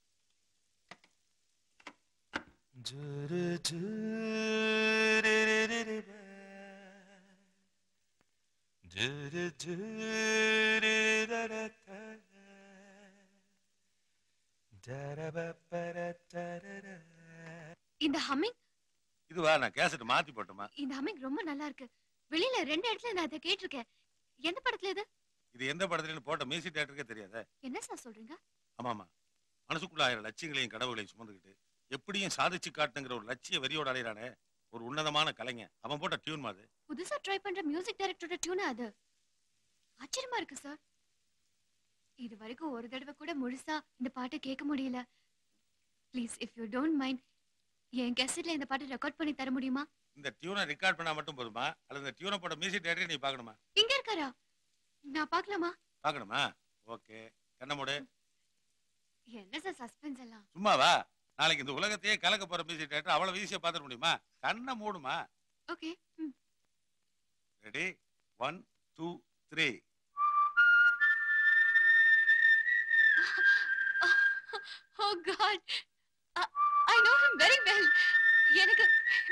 இந்த ஹம்மிங் இதுவா நான் கேசட் மாத்தி போட்டோமா இந்த ஹம்மிங் ரொம்ப நல்லா இருக்கு வெளியில ரெண்டு இடத்துல நான் அதை கேட்டிருக்கேன் எந்த படத்துல இது இது எந்த படத்துலன்னு போட்ட மியூசிக் டேரக்டருக்கே தெரியாதே என்ன சார் சொல்றீங்க ஆமாமா மனசுக்குள்ள ஆயிரம் லட்சியங்களையும் கடவுளையும் சுமந்துக்கிட்டு எப்படியும் சாதிச்சு காட்டுங்கிற ஒரு லட்சிய வெறியோட அலையிறானே ஒரு உன்னதமான கலைஞன் அவன் போட்ட டியூன் மாதிரி புதுசா ட்ரை பண்ற மியூசிக் டைரக்டரோட டியூனா அது ஆச்சரியமா இருக்கு சார் இது வரைக்கும் ஒரு தடவை கூட முழுசா இந்த பாட்டை கேட்க முடியல please if you don't mind என் கேசட்ல இந்த பாட்டை ரெக்கார்ட் பண்ணி தர முடியுமா இந்த டியூனை ரெக்கார்ட் பண்ணா மட்டும் போதுமா அல்லது இந்த டியூனை போட்ட மியூசிக் டேரக்டர் நீ பார்க்கணுமா இங்க இருக்காரா நான் பார்க்கலாமா பார்க்கணுமா ஓகே கண்ண மூடு என்ன சார் சஸ்பென்ஸ் எல்லாம் சும்மாவா நாளைக்கு இந்த உலகத்தையே கலக்க போற மியூசிக் டேரக்டர் அவ்வளவு ஈஸியா பார்த்துட முடியுமா கண்ணை மூடுமா okay ready one two three oh God I know him very well எனக்கு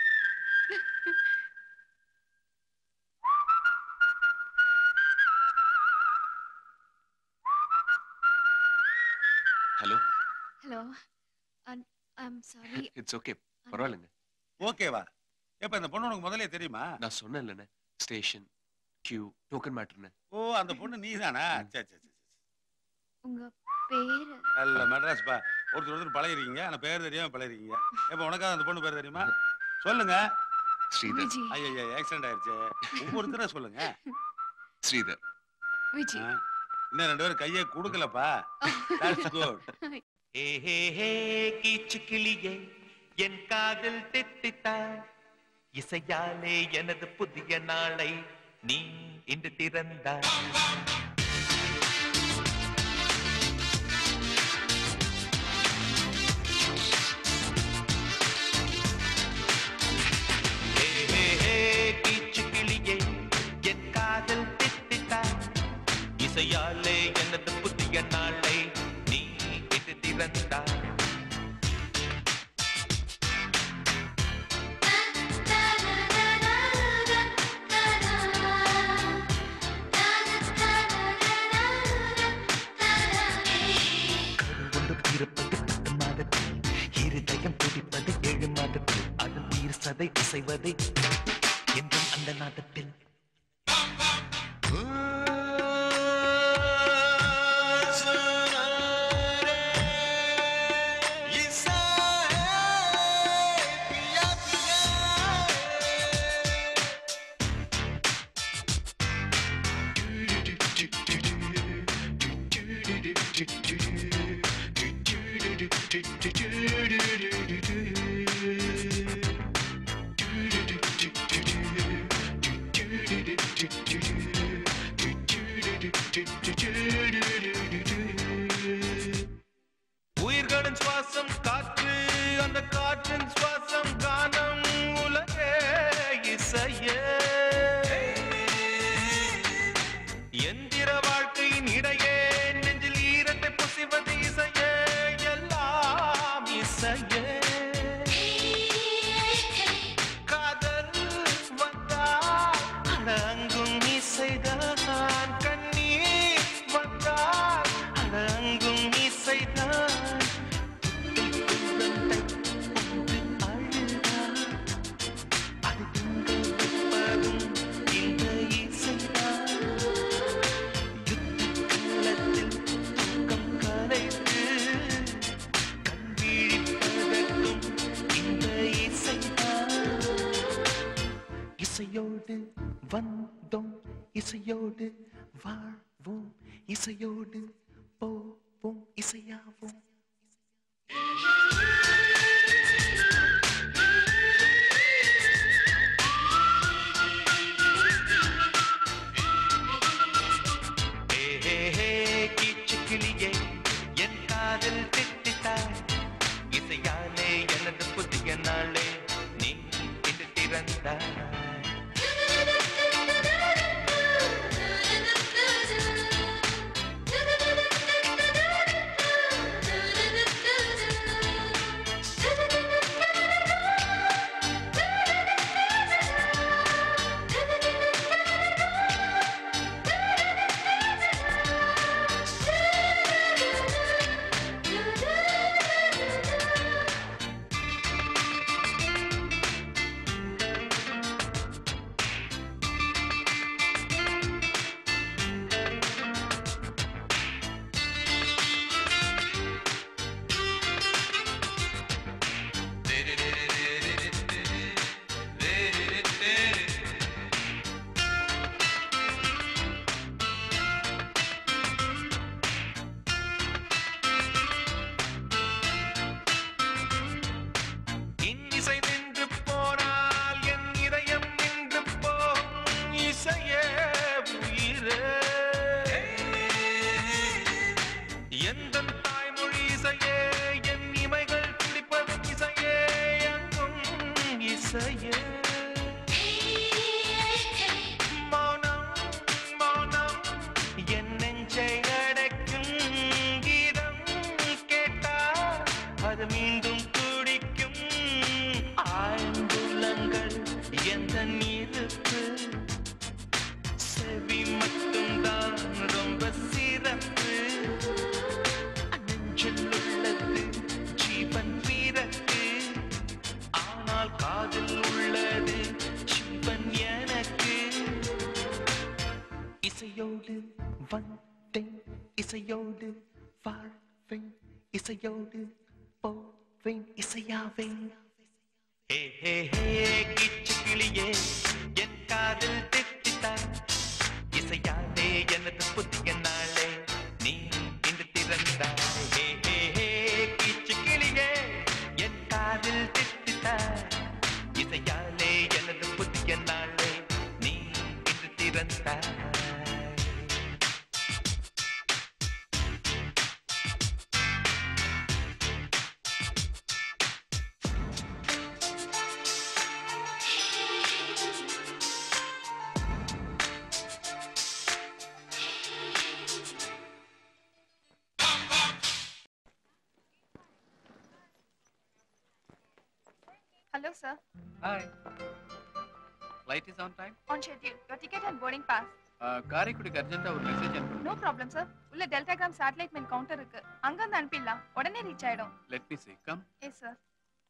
hello hello I'm sorry it's okay பரவாயில்லைங்க ஓகேவா எப்ப இந்த பொண்ணு உனக்கு முதல்ல தெரியுமா நான் சொன்னேன்லண்ணே ஸ்டேஷன் கியூ டோக்கன் மேட்டர்னு ஓ அந்த பொண்ணு நீதானா சரி சரி சரி உங்க பேரு நல்ல மெட்ராஸ் பா ஒருத்தர் ஒருத்தர் பழகிறீங்க ஆனா பேர் தெரியாம பழகிறீங்க எப்ப உனக்காவது அந்த பொண்ணு பேர் தெரியுமா சொல்லுங்க ஸ்ரீதர் ஐயா ஆக்சிடென்ட் ஆயிருச்சு ஒவ்வொருத்தர சொல்லுங்க ஸ்ரீதர் விஜி ஆ, இன்னும் ரெண்டு பேரும் கையை கொடுக்கலப்பா தட்ஸ் குட் ஹே ஹே ஹே கீச்சு கிளியே என் காதில் தித்தித்தாய் இசையாலே எனது புதிய நாளை நீ இன்று திறந்தாய் ஹே ஹே ஹே கீச்சு கிளியே என் காதில் தித்தித்தாய் இசையாலே எனது புதிய நாளை நீ இன்று திறந்தாய் கொண்டு இருப்பது பத்து மாதத்தில் இருதயம் துடிப்பது ஏழு மாதத்தில் அதன் தீர் சதை இசைவது என்றும் அந்த நாட்டத்தில் உயிர்களின் சுவாசம் காற்று அந்த காற்றின் சுவாசம் கானம் உலகே இசையே எந்திர வாழ்க்கையின் இடையே நெஞ்சில் ஈரத்தை புசிவது இசையே எல்லாம் இசையே காதல் வந்தால் அட அங்கும் இசைதான் கண்ணீர் வந்தால் அட அங்கும் இசைதான் இந்த இசைதான் யுத்தக்காலத்தில் தூக்கம் கலைத்து கண் விழிப்பதற்கும் இந்த இசைதான் இசையோடு வந்தோம் இசையோடு வாழ்வோம் இசையோடு போவோம் இசையாவோம் ஹே ஹே ஹே கீச்சு கிளியே என் காதில் திட்டித்தாய் தந்தாய் இன்னிசை நின்று போனால் என் இதயம் நின்று போகும் இசையே உயிரே எந்த தாய்மொழி இசையே என் இமைகள் துடிப்பதும் இசையே எங்கும் இசையே மௌனம் மௌனம் என் நெஞ்சை அடைக்கும் கீதம் கேட்டால் அது மீண்டும் துடிக்கும் ஆழ்ந்துள்ளங்கள் எந்த இருப்பு செவி மட்டும்தான் ரொம்ப சிறப்பு நெஞ்சில் உள்ளது ஜீவன் பிறகு ஆனால் காதில் உள்ளது ஜீவன் எனக்கு இசையோடு வந்தேன் இசையோடு வாழ்வேன் இசையோடு போவேன் இசையாவேன் ஹே ஹே ஹே கிச்சு கிளியே என் காதில் தித்தித்தாய் இசையாலே எனது புதிய நாளே நீ இன்று திறந்தாய் ஹே ஹே ஹே கிச்சு கிளியே என் காதில் தித்தித்தாய் இசையாலே எனது புதிய நாளே நீ இன்று திறந்தாய் Hello, sir. Hi. Flight is on time? On schedule. Your ticket and boarding pass. Uh, காரைக்குடிக்கு அர்ஜென்ட்டா ஒரு மெசேஜ் அனுப்பு No problem, sir. உள்ள டெல்டாகிராம் சேட்டலைட் மெயின் கவுண்டர் இருக்கு அங்க இருந்து அனுப்பிடலாம் உடனே ரீச் ஆயிடும் let me see come yes sir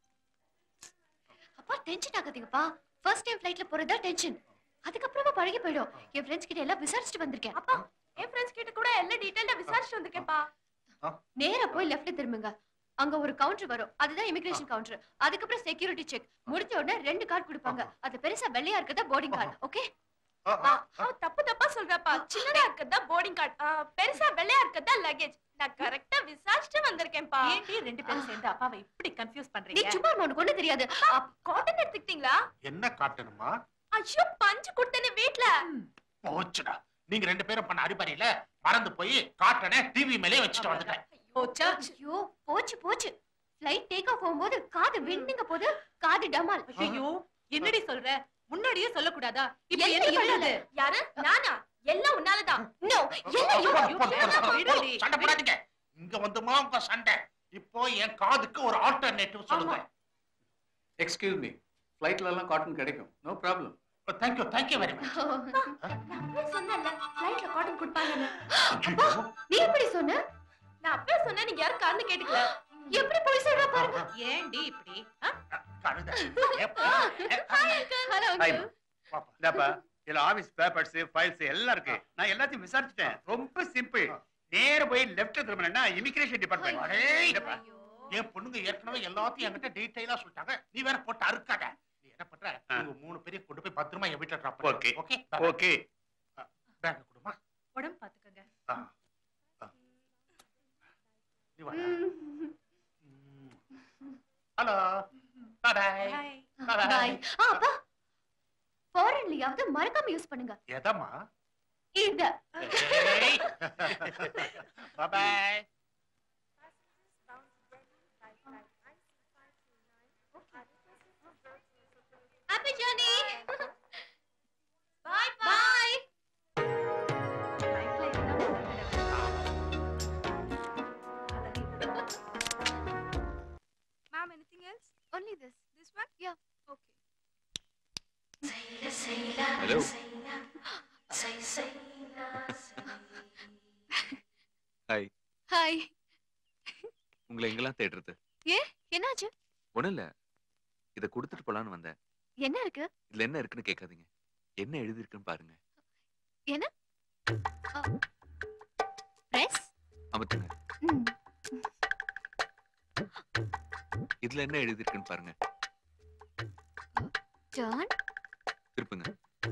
அப்பா டென்ஷன் ஆகாதீங்கப்பா ஃபர்ஸ்ட் டைம் ஃப்ளைட்ல போறதா டென்ஷன் அதுக்கப்புறமா பழகி போயிடும் என் ஃப்ரெண்ட்ஸ் கிட்ட எல்லாம் விசாரிச்சுட்டு வந்திருக்கேன் அப்பா என் ஃப்ரெண்ட்ஸ் கிட்ட கூட எல்லா டீடைலா விசாரிச்சுட்டு வந்திருக்கேன்ப்பா நேரா போய் லெஃப்ட்ல திரும்புங்க அங்க ஒரு கவுண்டர் வரும் அதுதான் இமிகிரேஷன் கவுண்டர் அதுக்கப்புறம் செக்யூரிட்டி செக் முடிஞ்ச உடனே ரெண்டு கார்டு கொடுப்பாங்க அது பெருசா வெள்ளையா இருக்கதா போர்டிங் கார்டு ஓகே அவ தப்பு தப்பா சொல்றப்பா சின்னதா இருக்கதா போர்டிங் கார்டு பெருசா வெள்ளையா இருக்கதா லக்கேஜ் நான் கரெக்டா விசாரிச்சுட்டு வந்திருக்கேன்ப்பா ஏன்டி ரெண்டு பேரும் சேர்ந்து அப்பாவை இப்படி கன்ஃபியூஸ் நீ பண்றீங்க சும்மா இருமா, உனக்கு ஒண்ணும் தெரியாது காட்டன் எடுத்துக்கிட்டீங்களா என்ன காட்டணுமா ஐயோ பஞ்சு கொடுத்தேனே வீட்ல போச்சுடா நீங்க ரெண்டு பேரும் பண்ண அடிப்படையில மறந்து போய் காட்டனை டிவி மேலே வச்சுட்டு வந்துட்டேன் போச்சா ஐயோ போச்சு போச்சு ஃப்ளைட் டேக் ஆஃப் ஆகும்போது காது விண்ணுங்க போது காது டமால் ஐயோ என்னடி சொல்ற முன்னாடியே சொல்லக்கூடாதா இப்ப என்ன என்ன இவளால? பண்ணது யாரு நானா எல்லாம் உன்னாலதான் நோ எல்லாம் you. போதும், போதும், போதும், போதும். சண்டை போடாதீங்க இங்க வந்துமா உங்க சண்டை இப்போ என் காதுக்கு ஒரு ஆல்டர்னேட்டிவ் சொல்லுங்க எக்ஸ்கியூஸ் மீ ஃப்ளைட்ல எல்லாம் காட்டன் கிடைக்கும் no problem thank you thank you very much நான் அப்பவே சொன்னேன்ல ஃப்ளைட்ல காட்டன் கொடுப்பாங்கன்னு அப்பா நீ எப்படி சொன்ன நான் அப்பவே சொன்னேன் நீங்க யாரும் காரணம் கேட்டுக்கல எப்படி போய் சொல்ற பாருங்க ஏன்டி இப்படி ஹலோ இந்தாப்பா இதுல ஆபீஸ் பேப்பர்ஸ் ஃபைல்ஸ் எல்லாம் இருக்கு நான் எல்லாத்தையும் விசாரிச்சுட்டேன் ரொம்ப சிம்பிள் நேர போய் லெஃப்ட் திரும்பினா இமிகிரேஷன் டிபார்ட்மெண்ட் என் பொண்ணுங்க ஏற்கனவே எல்லாத்தையும் என்கிட்ட டீடைலா சொல்லிட்டாங்க நீ வேற போட்டு அறுக்காத நீ என்ன பண்ற உங்க மூணு பேரையும் கொண்டு போய் பத்திரமா என் வீட்டுல drop okay okay okay bag கொடுமா உடம்பு பாத்துக்கோங்க நீ வா ஹலோ பை பை பாய் ஆ அப்பா ஃபாரின்லயாவது மறக்காம யூஸ் பண்ணுங்க எதம்மா இத bye bye happy journey hello hi hi உங்களை எங்கெல்லாம் தேடுறது ஏ என்னாச்சு ஒண்ணும் இல்ல இத கொடுத்துட்டு போலான்னு வந்தேன் என்ன இருக்கு இதுல என்ன இருக்குன்னு கேட்காதீங்க என்ன எழுதிருக்குன்னு பாருங்க என்ன பிரஸ் அமுத்துங்க இதுல என்ன எழுதிருக்குன்னு பாருங்க ஜான் திருப்புங்க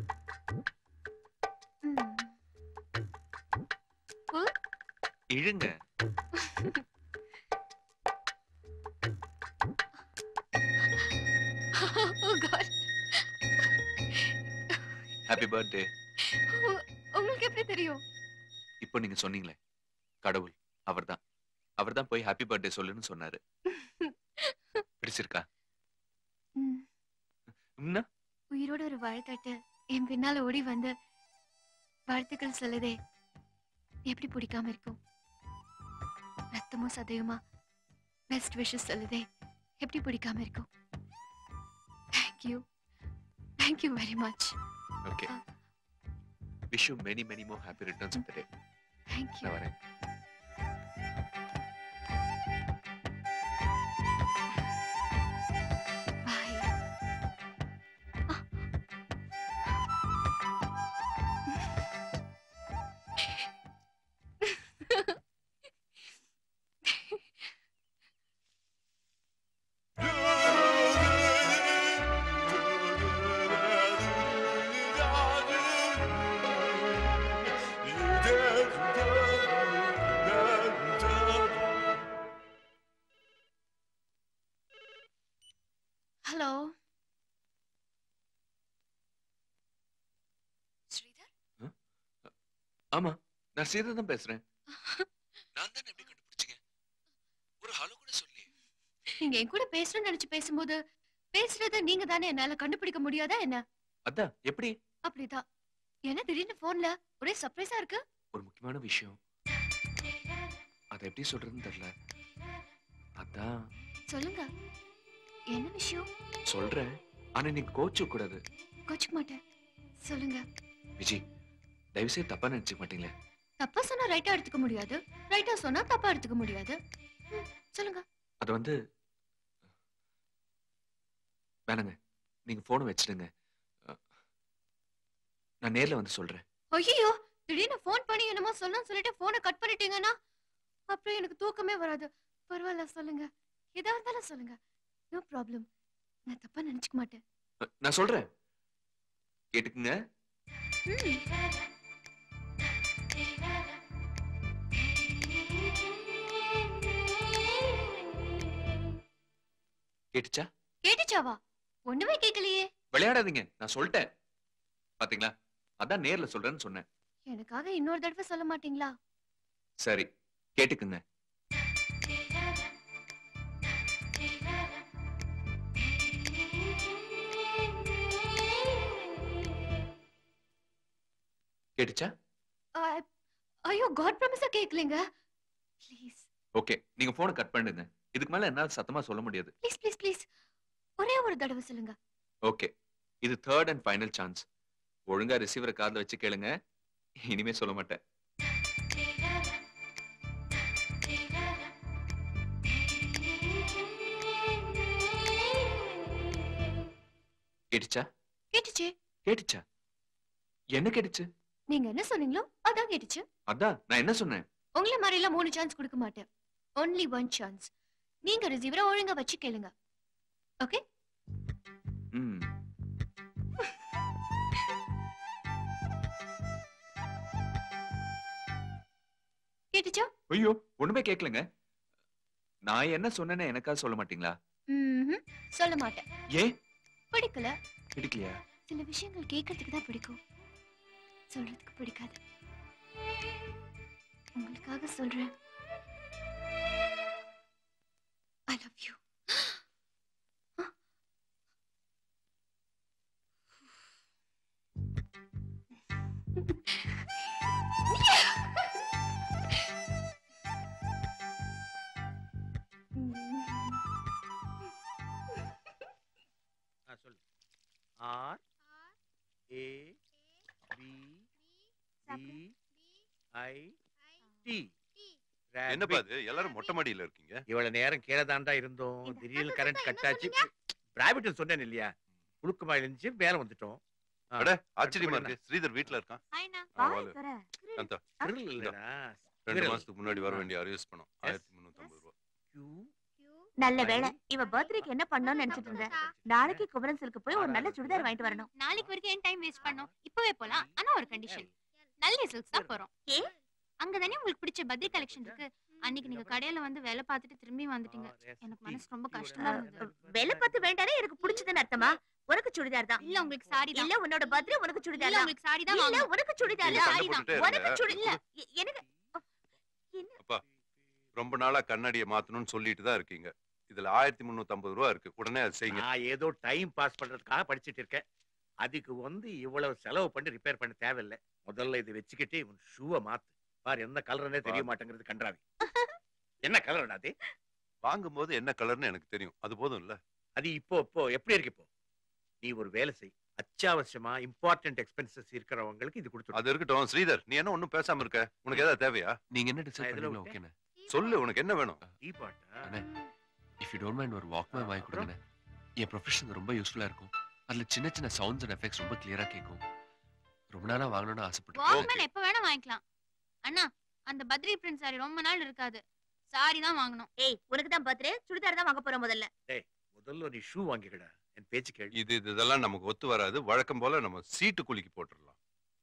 புல் இழுங்க ஓ காட் ஹாப்பி பர்த்டே உங்களுக்கு எப்படி தெரியும் இப்போ நீங்க சொன்னீங்களே கடவுள் அவர்தான் அவர்தான் போய் ஹாப்பி பர்த்டே சொல்லுன்னு சொன்னாரு பிடிச்சிருக்கா ம். என்ன உயிரோட ஒரு வாழ்த்தட்டு என் பின்னால ஓடி வந்து வாழ்த்துக்கள் சொல்லுதே எப்படி பிடிக்காம இருக்கும் ரத்தமும் சதையுமா பெஸ்ட் விஷஸ் சொல்லுதே எப்படி பிடிக்காம இருக்கும் thank you thank you very much okay wish you many many more happy returns of the day thank you நான் வரேன் ஹலோ ஸ்ரீதர் ஆமா நான் ஸ்ரீதர் தான் பேசுறேன் நான் தான் எப்படி கண்டுபிடிச்சீங்க ஒரு ஹலோ கூட சொல்லி நீங்க என் கூட பேசணும்னு நினைச்சு பேசும்போது பேசுறத நீங்க தானே என்னால கண்டுபிடிக்க முடியாதா என்ன அதான் எப்படி அப்படிதான் என்ன திடீர்னு போன்ல ஒரே சர்ப்ரைஸா இருக்கு ஒரு முக்கியமான விஷயம் அதை எப்படி சொல்றதுன்னு தெரியல அதான் சொல்லுங்க என்ன விஷயம் சொல்றேன் ஆனா நீ கோச்சு கூடாது கோச்சுக்க மாட்டேன் சொல்லுங்க விஜய் தயவு செய்து தப்பா நினைச்சுக்க மாட்டீங்களே தப்பா சொன்னா ரைட்டா எடுத்துக்க முடியாது ரைட்டா சொன்னா தப்பா எடுத்துக்க முடியாது ம், சொல்லுங்க அது வந்து வேணாங்க நீங்க போனை வச்சிடுங்க அஹ், நான் நேர்ல வந்து சொல்றேன் ஐயோ திடீர்னு ஃபோன் பண்ணி என்னமோ சொல்லணும்னு சொல்லிட்டு போனை கட் பண்ணிட்டீங்கன்னா அப்புறம் எனக்கு தூக்கமே வராது பரவாயில்ல சொல்லுங்க எதா இருந்தாலும் சொல்லுங்க நோ ப்ராப்ளம் நான் தப்பா நினைச்சுக்க மாட்டேன் அஹ், நான் சொல்றேன் கேட்டுக்குங்க ம். கேட்டுச்சா கேட்டுச்சாவா ஒண்ணுமே கேட்கலையே விளையாடாதீங்க நான் சொல்லிட்டேன் பாத்தீங்களா அதான் நேர்ல சொல்றேன்னு சொன்னேன் எனக்காக இன்னொரு தடவை சொல்ல மாட்டீங்களா சரி கேட்டுக்குங்க கேட்டுச்சா அ- ஐயோ காட் ப்ராமிஸா கேட்கலங்க ப்ளீஸ் ஓகே நீங்க போனை கட் பண்ணுங்க இதுக்கு மேல என்னால சத்தமா சொல்ல முடியாது ப்ளீஸ் ப்ளீஸ் ப்ளீஸ் ஒரே ஒரு தடவை சொல்லுங்க ஓகே இது தேர்ட் அண்ட் ஃபைனல் சான்ஸ் ஒழுங்கா ரிசீவரை காதுல வச்சு கேளுங்க இனிமே சொல்ல மாட்டேன் கேட்டுச்சா கேட்டுச்சு கேட்டுச்சா என்ன கேட்டுச்சு நீங்க என்ன சொன்னீங்களோ அதான் கேட்டுச்சு அதான் நான் என்ன சொன்னேன் உங்களை மாதிரி எல்லாம் மூணு சான்ஸ் கொடுக்க மாட்டேன் ஒன்லி ஒன் சான்ஸ் நீங்க ரிசீவரை ஒழுங்கா வச்சு கேளுங்க ஓகே ம் கேட்டுச்சா ஐயோ ஒண்ணுமே கேட்கலங்க நான் என்ன சொன்னேன்னு எனக்கா சொல்ல மாட்டீங்களா ம்ஹும். சொல்ல மாட்டேன் ஏன் பிடிக்கல பிடிக்கலையா சில விஷயங்கள் கேட்கறதுக்கு தான் பிடிக்கும் சொல்றதுக்கு பிடிக்காது உங்களுக்காக சொல்றேன் ஐ லவ் யூ சொல்லு ஆர் ஏ ஐ டி என்னப்பா இது எல்லாரும் மொட்டை மாடியில இருக்கீங்க இவ்வளவு நேரம் கீழே தாண்டா இருந்தோம் திடீர்னு கரண்ட் கட் ஆச்சு பிராவிட் சொன்னேன் இல்லையா புழுக்கமா இருந்துச்சு மேல வந்துட்டோம் ஆ, அட ஆச்சரியமா அடுத்து இருக்கு ஸ்ரீதர் வீட்ல இருக்கான் ஹாய்ண்ணா ஆ, வாய் வாலு. தர அந்தா, grill இந்தா. இல்லடா, ரெண்டு grill. மாசத்துக்கு முன்னாடி வர வேண்டிய அரியர்ஸ் பணம் ஆயிரத்தி முன்னூத்தி ஐம்பது ரூபா நல்ல வேளை இவ பர்த்டேக்கு என்ன பண்ணணும்னு நினைச்சிட்டு இருந்தேன் நாளைக்கு குமரன் சில்க்கு போய் ஒரு நல்ல சுடிதார் வாங்கிட்டு வரணும் நாளைக்கு வரைக்கும் ஏன் டைம் வேஸ்ட் பண்ணோம் இப்பவே போலாம் ஆனா ஒரு கண்டிஷன் நல்ல சில்க்ஸ் தான் போறோம் ஏ அங்க தானே உங்களுக்கு பிடிச்ச பத்ரி கலெக்ஷன் இருக்கு அன்னைக்கு நீங்க கடையில வந்து வேலை பார்த்துட்டு திரும்பி வந்துட்டீங்க எனக்கு மனசு ரொம்ப கஷ்டமா இருந்தது வேலை பார்த்து வேண்டானே எனக்கு பிடிச்சதுன்னு அர்த்தமா உனக்கு சுடிதார் தான் இல்ல உங்களுக்கு சாரி தான் இல்ல உன்னோட பர்த்டே உனக்கு சுடிதார் இல்ல தான் உங்களுக்கு சாரி தான் இல்ல வாங்கணும். உனக்கு சுடிதார் நீங்க தான் சண்டை போட்டுட்டே உனக்கு இருங்க. சுடி இல்ல எ- எனக்கு அப்பா ரொம்ப நாளா கண்ணாடியை மாத்தணும்னு சொல்லிட்டு தான் இருக்கீங்க இதுல ஆயிரத்தி முன்னூத்தி ஐம்பது ரூபா இருக்கு உடனே அது செய்யுங்க நான் ஏதோ டைம் பாஸ் பண்றதுக்காக படிச்சிட்டு இருக்கேன் அதுக்கு வந்து இவ்வளவு செலவு பண்ணி ரிப்பேர் பண்ண தேவையில்லை முதல்ல இதை வச்சுக்கிட்டு உன் ஷூவை மாத்து பாரு என்ன கலர்னே தெரிய மாட்டேங்கிறது கன்றாவி என்ன கலர் அது வாங்கும்போது என்ன கலர்னு எனக்கு தெரியும் அது போதும் இல்ல அது இப்போ இப்போ எப்படி இருக்கு இப்போ நீ ஒரு வேலை செய் அத்தியாவசியமா இம்பார்ட்டன்ட் எக்ஸ்பென்சஸ் இருக்கிறவங்களுக்கு இது கொடுத்து அது இருக்கட்டும் ஸ்ரீதர் நீ என்ன ஒண்ணும் பேசாம இருக்க உனக்கு ஏதாவது தேவையா நீங்க என்ன டிசைட் நான் இதுல பண்ணீங்களோ விட்டேன். ஓகேண்ணே சொல்லு உனக்கு என்ன வேணும் டீ பாட்டா அண்ணே இஃப் யூ டோன்ட் மைண்ட் ஒரு வாக்மேன் வாங்கி கொடுங்கண்ணே என் ப்ரொஃபஷன் ரொம்ப யூஸ்ஃபுல்லா இருக்கும் அதுல சின்ன சின்ன சவுண்ட்ஸ் அண்ட் எஃபெக்ட்ஸ் ரொம்ப கிளியரா கேட்கும் ரொம்ப நாளா வாங்கணும்னு ஆசைப்பட்டேன் வாக்மேன் எப்ப வேணா வாங்கிக்கலாம் அண்ணா அந்த பத்ரி பிரிண்ட் சாரி ரொம்ப நாள் இருக்காது சாரி தான் வாங்கணும் ஏய் உனக்கு தான் பர்த்டே சுடிதார் தான் வாங்க போறோம் முதல்ல டேய் முதல்ல நீ ஷூ வாங்கிக்கடா என் பேச்சு கேளு இது இது இதெல்லாம் நமக்கு ஒத்து வராது வழக்கம் போல நம்ம சீட்டு குலுக்கி போட்டுடலாம்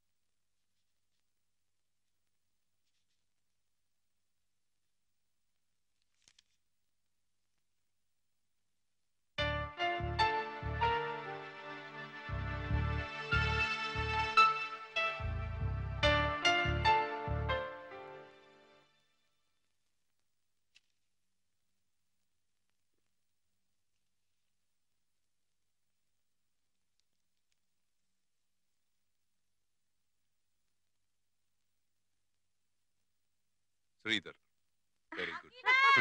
ஸ்ரீதர் வெரி குட்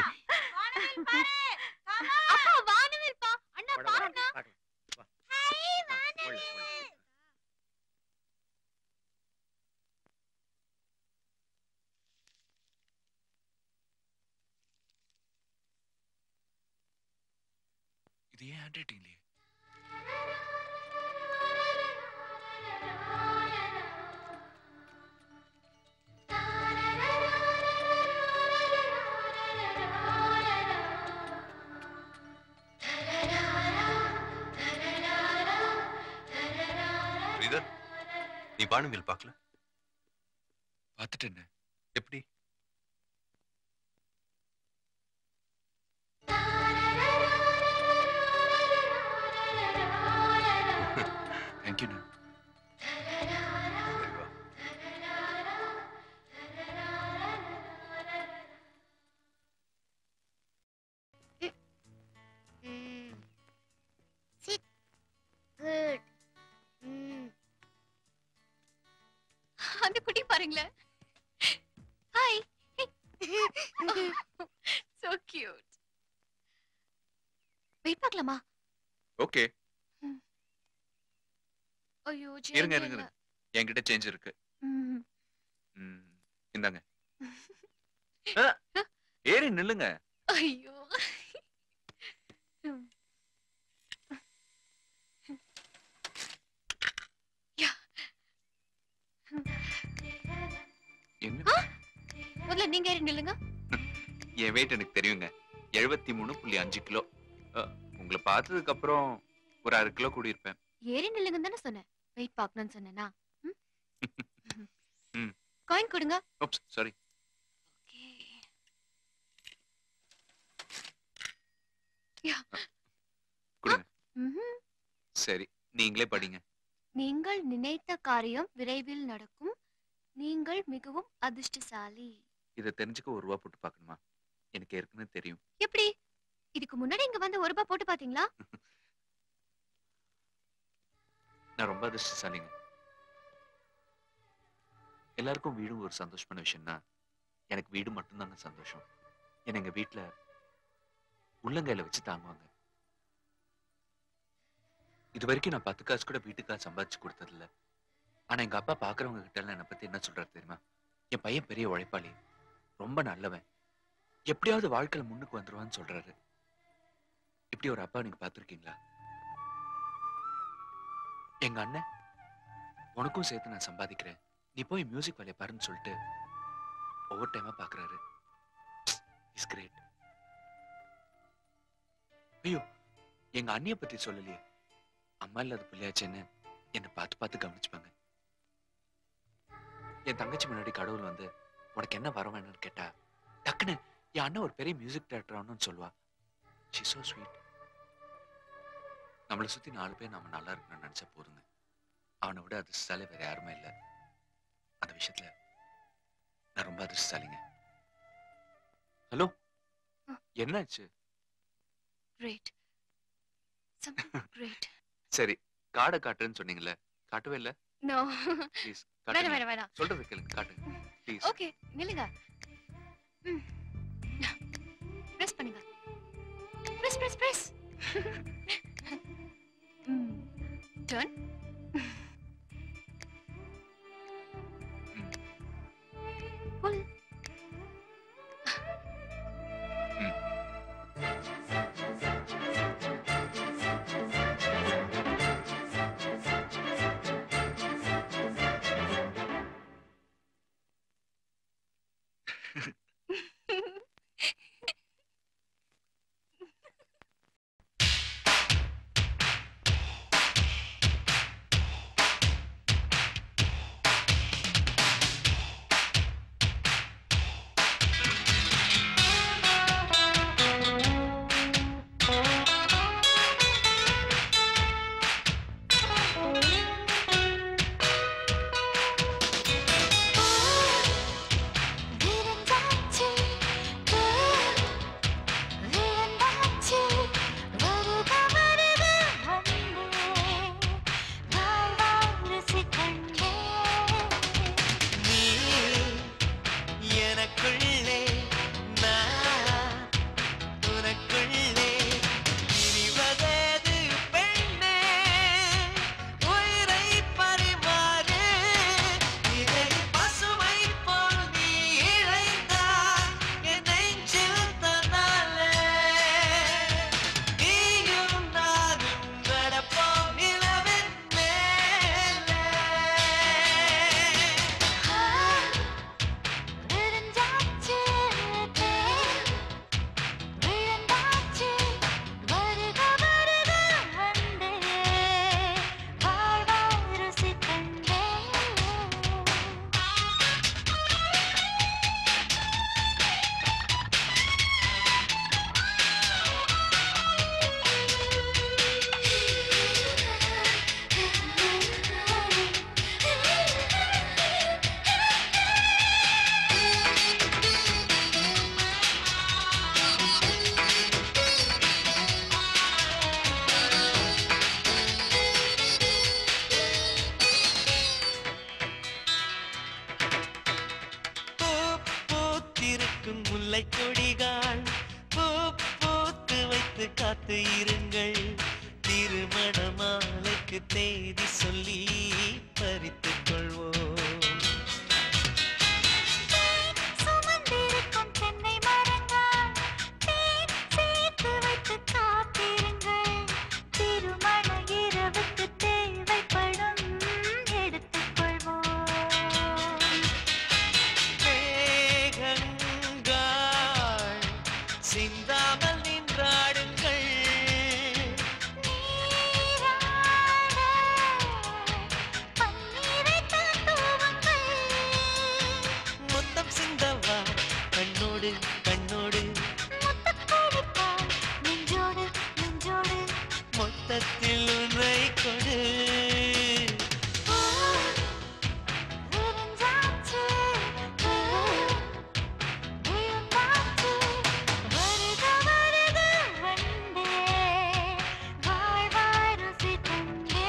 அப்பா வானவில் பா அண்ணா பாருங்க இது ஏன் ஹேண்ட் ரைட்டிங்லயே ஸ்ரீதர் நீ பானுவில் பார்க்கல பார்த்துட்டேண்ணே எப்படி தேங்க்யூண்ணே சரி வா சிட் குட் ம் அந்த குட்டி பாருங்களேன் ஹாய் சோ கியூட் வெயிட் பார்க்கலாமா ஓகே ஐயோ இருங்க change இருங்க இல்ல. இருங்க. என்கிட்ட சேஞ்ச் இருக்கு ம். ம், இந்தாங்க ஆ, ஏறி நில்லுங்க ஐயோ என்ன முதல்ல நீங்க ஏறி நில்லுங்க என் வெயிட் எனக்கு தெரியுங்க எழுபத்தி மூணு புள்ளி அஞ்சு கிலோ அ, உங்களை பார்த்ததுக்கு அப்புறம் ஒரு அரை கிலோ கூடியிருப்பேன் ஏறி நில்லுங்கன்னு தானே சொன்னேன் வெயிட் பார்க்கணும்னு சொன்னேனா ம் காயின் கொடுங்க ஓப்ஸ் சாரி யா. கொடுங்க ம்ஹும். சரி நீங்களே படிங்க நீங்கள் நினைத்த காரியம் விரைவில் நடக்கும் நீங்கள் மிகவும் அதிர்ஷ்டசாலி இதை தெரிஞ்சுக்க ஒரு ரூபா போட்டு பார்க்கணுமா எனக்கு ஏற்கனவே தெரியும் எப்படி இதுக்கு முன்னாடி இங்க வந்து ஒரு ரூபாய் போட்டு பாத்தீங்களா நான் ரொம்ப அதிர்ஷ்டசாலிங்க எல்லாருக்கும் வீடும் ஒரு சந்தோஷமான விஷயம்னா எனக்கு வீடு மட்டும்தாங்க சந்தோஷம் என்னை எங்க வீட்டுல உள்ளங்கையில வச்சு தாங்குவாங்க இது வரைக்கும் நான் பத்து காசு கூட வீட்டுக்காக சம்பாதிச்சு கொடுத்ததில்ல ஆனா எங்க அப்பா பாக்குறவங்க கிட்ட எல்லாம் என்னை பத்தி என்ன சொல்றாரு தெரியுமா என் பையன் பெரிய உழைப்பாளி ரொம்ப நல்லவன் எப்படியாவது வாழ்க்கையில முன்னுக்கு வந்துருவான்னு சொல்றாரு இப்படி ஒரு அப்பா நீங்க பார்த்திருக்கீங்களா எங்க அண்ணன் உனக்கும் சேர்த்து நான் சம்பாதிக்கிறேன் நீ போய் மியூசிக் வேலையை பாருன்னு சொல்லிட்டு ஒவ்வொரு டைமா பாக்குறாரு இஸ் கிரேட் ஐயோ எங்க அண்ணிய பத்தி சொல்லலையே அம்மா இல்லாத பிள்ளையாச்சேன்னு என்னை பார்த்து பார்த்து கவனிச்சுப்பாங்க என் தங்கச்சி முன்னாடி கடவுள் வந்து உனக்கு என்ன வர வேணும்னு கேட்டா டக்குன்னு என் அண்ணன் ஒரு பெரிய மியூசிக் டைரக்டர் ஆகணும்னு சொல்லுவா ஷி so ஸ்வீட் நம்மளை சுத்தி நாலு பேர் நாம நல்லா இருக்கணும்னு நினைச்சா போதுங்க அவனை விட அதிர்ஷ்டசாலி வேற யாருமே இல்லை அந்த விஷயத்துல நான் ரொம்ப அதிர்ஷ்டசாலிங்க ஹலோ என்னாச்சு Great. Something great. சரி காடை காட்டுன்னு சொன்னீங்கல்ல காட்டவே இல்ல No. ப்ளீஸ் வேணாம், வேணாம், வேணாம். சொல்றது கேளுங்க காட்டுங்க ப்ளீஸ் ஓகே நில்லுங்க ம். Press பண்ணுங்க Press, press, press. ம். Turn. Pull. விருந்தாச்சு, விருந்தாச்சு, வருக வருக வந்தே, வாழ்வாய் ருசி கண்டே. நீ எனக்குள்ளே நான் உனக்குள்ளே பிரிவதேது பெண்ணே உயிரை பறிமாறு இதை பசுமை போல் நீ இழைத்தாய் என் நெஞ்சில் தன்னாலே நீயும் நானும் நடப்போம் நிலவின் மேலே விருந்தாச்சு, விருந்தாச்சு, வருக வருக வந்தே, வாழ்வாய் ருசி கண்டே. பூ பூத்திருக்கும் முல்லை கொடிகள் பூ பூத்து வைத்து காத்து இருங்கள் திருமண மாலைக்கு தேதி சொல்லி பறித்துக் கொள்வோம் சுமந்திருக்கும் தென்னை மரங்கள், தேன் சேர்த்து வைத்து காத்திருங்கள். திருமண இரவுக்கு தேவைப்படும் எடுத்துக்கொள்வோம் மேகங்கள் சிந்தாமல் நின்றாடுங்கள் முத்தம் சிந்தவா கண்ணோடு கண்ணோடு நெஞ்சோடு நெஞ்சோடு மொத்தத்தில் உன்னை கொடு விருந்தாச்சு, விருந்தாச்சு, வருக வருக வந்தே, வாழ்வாய் ருசி தந்தே.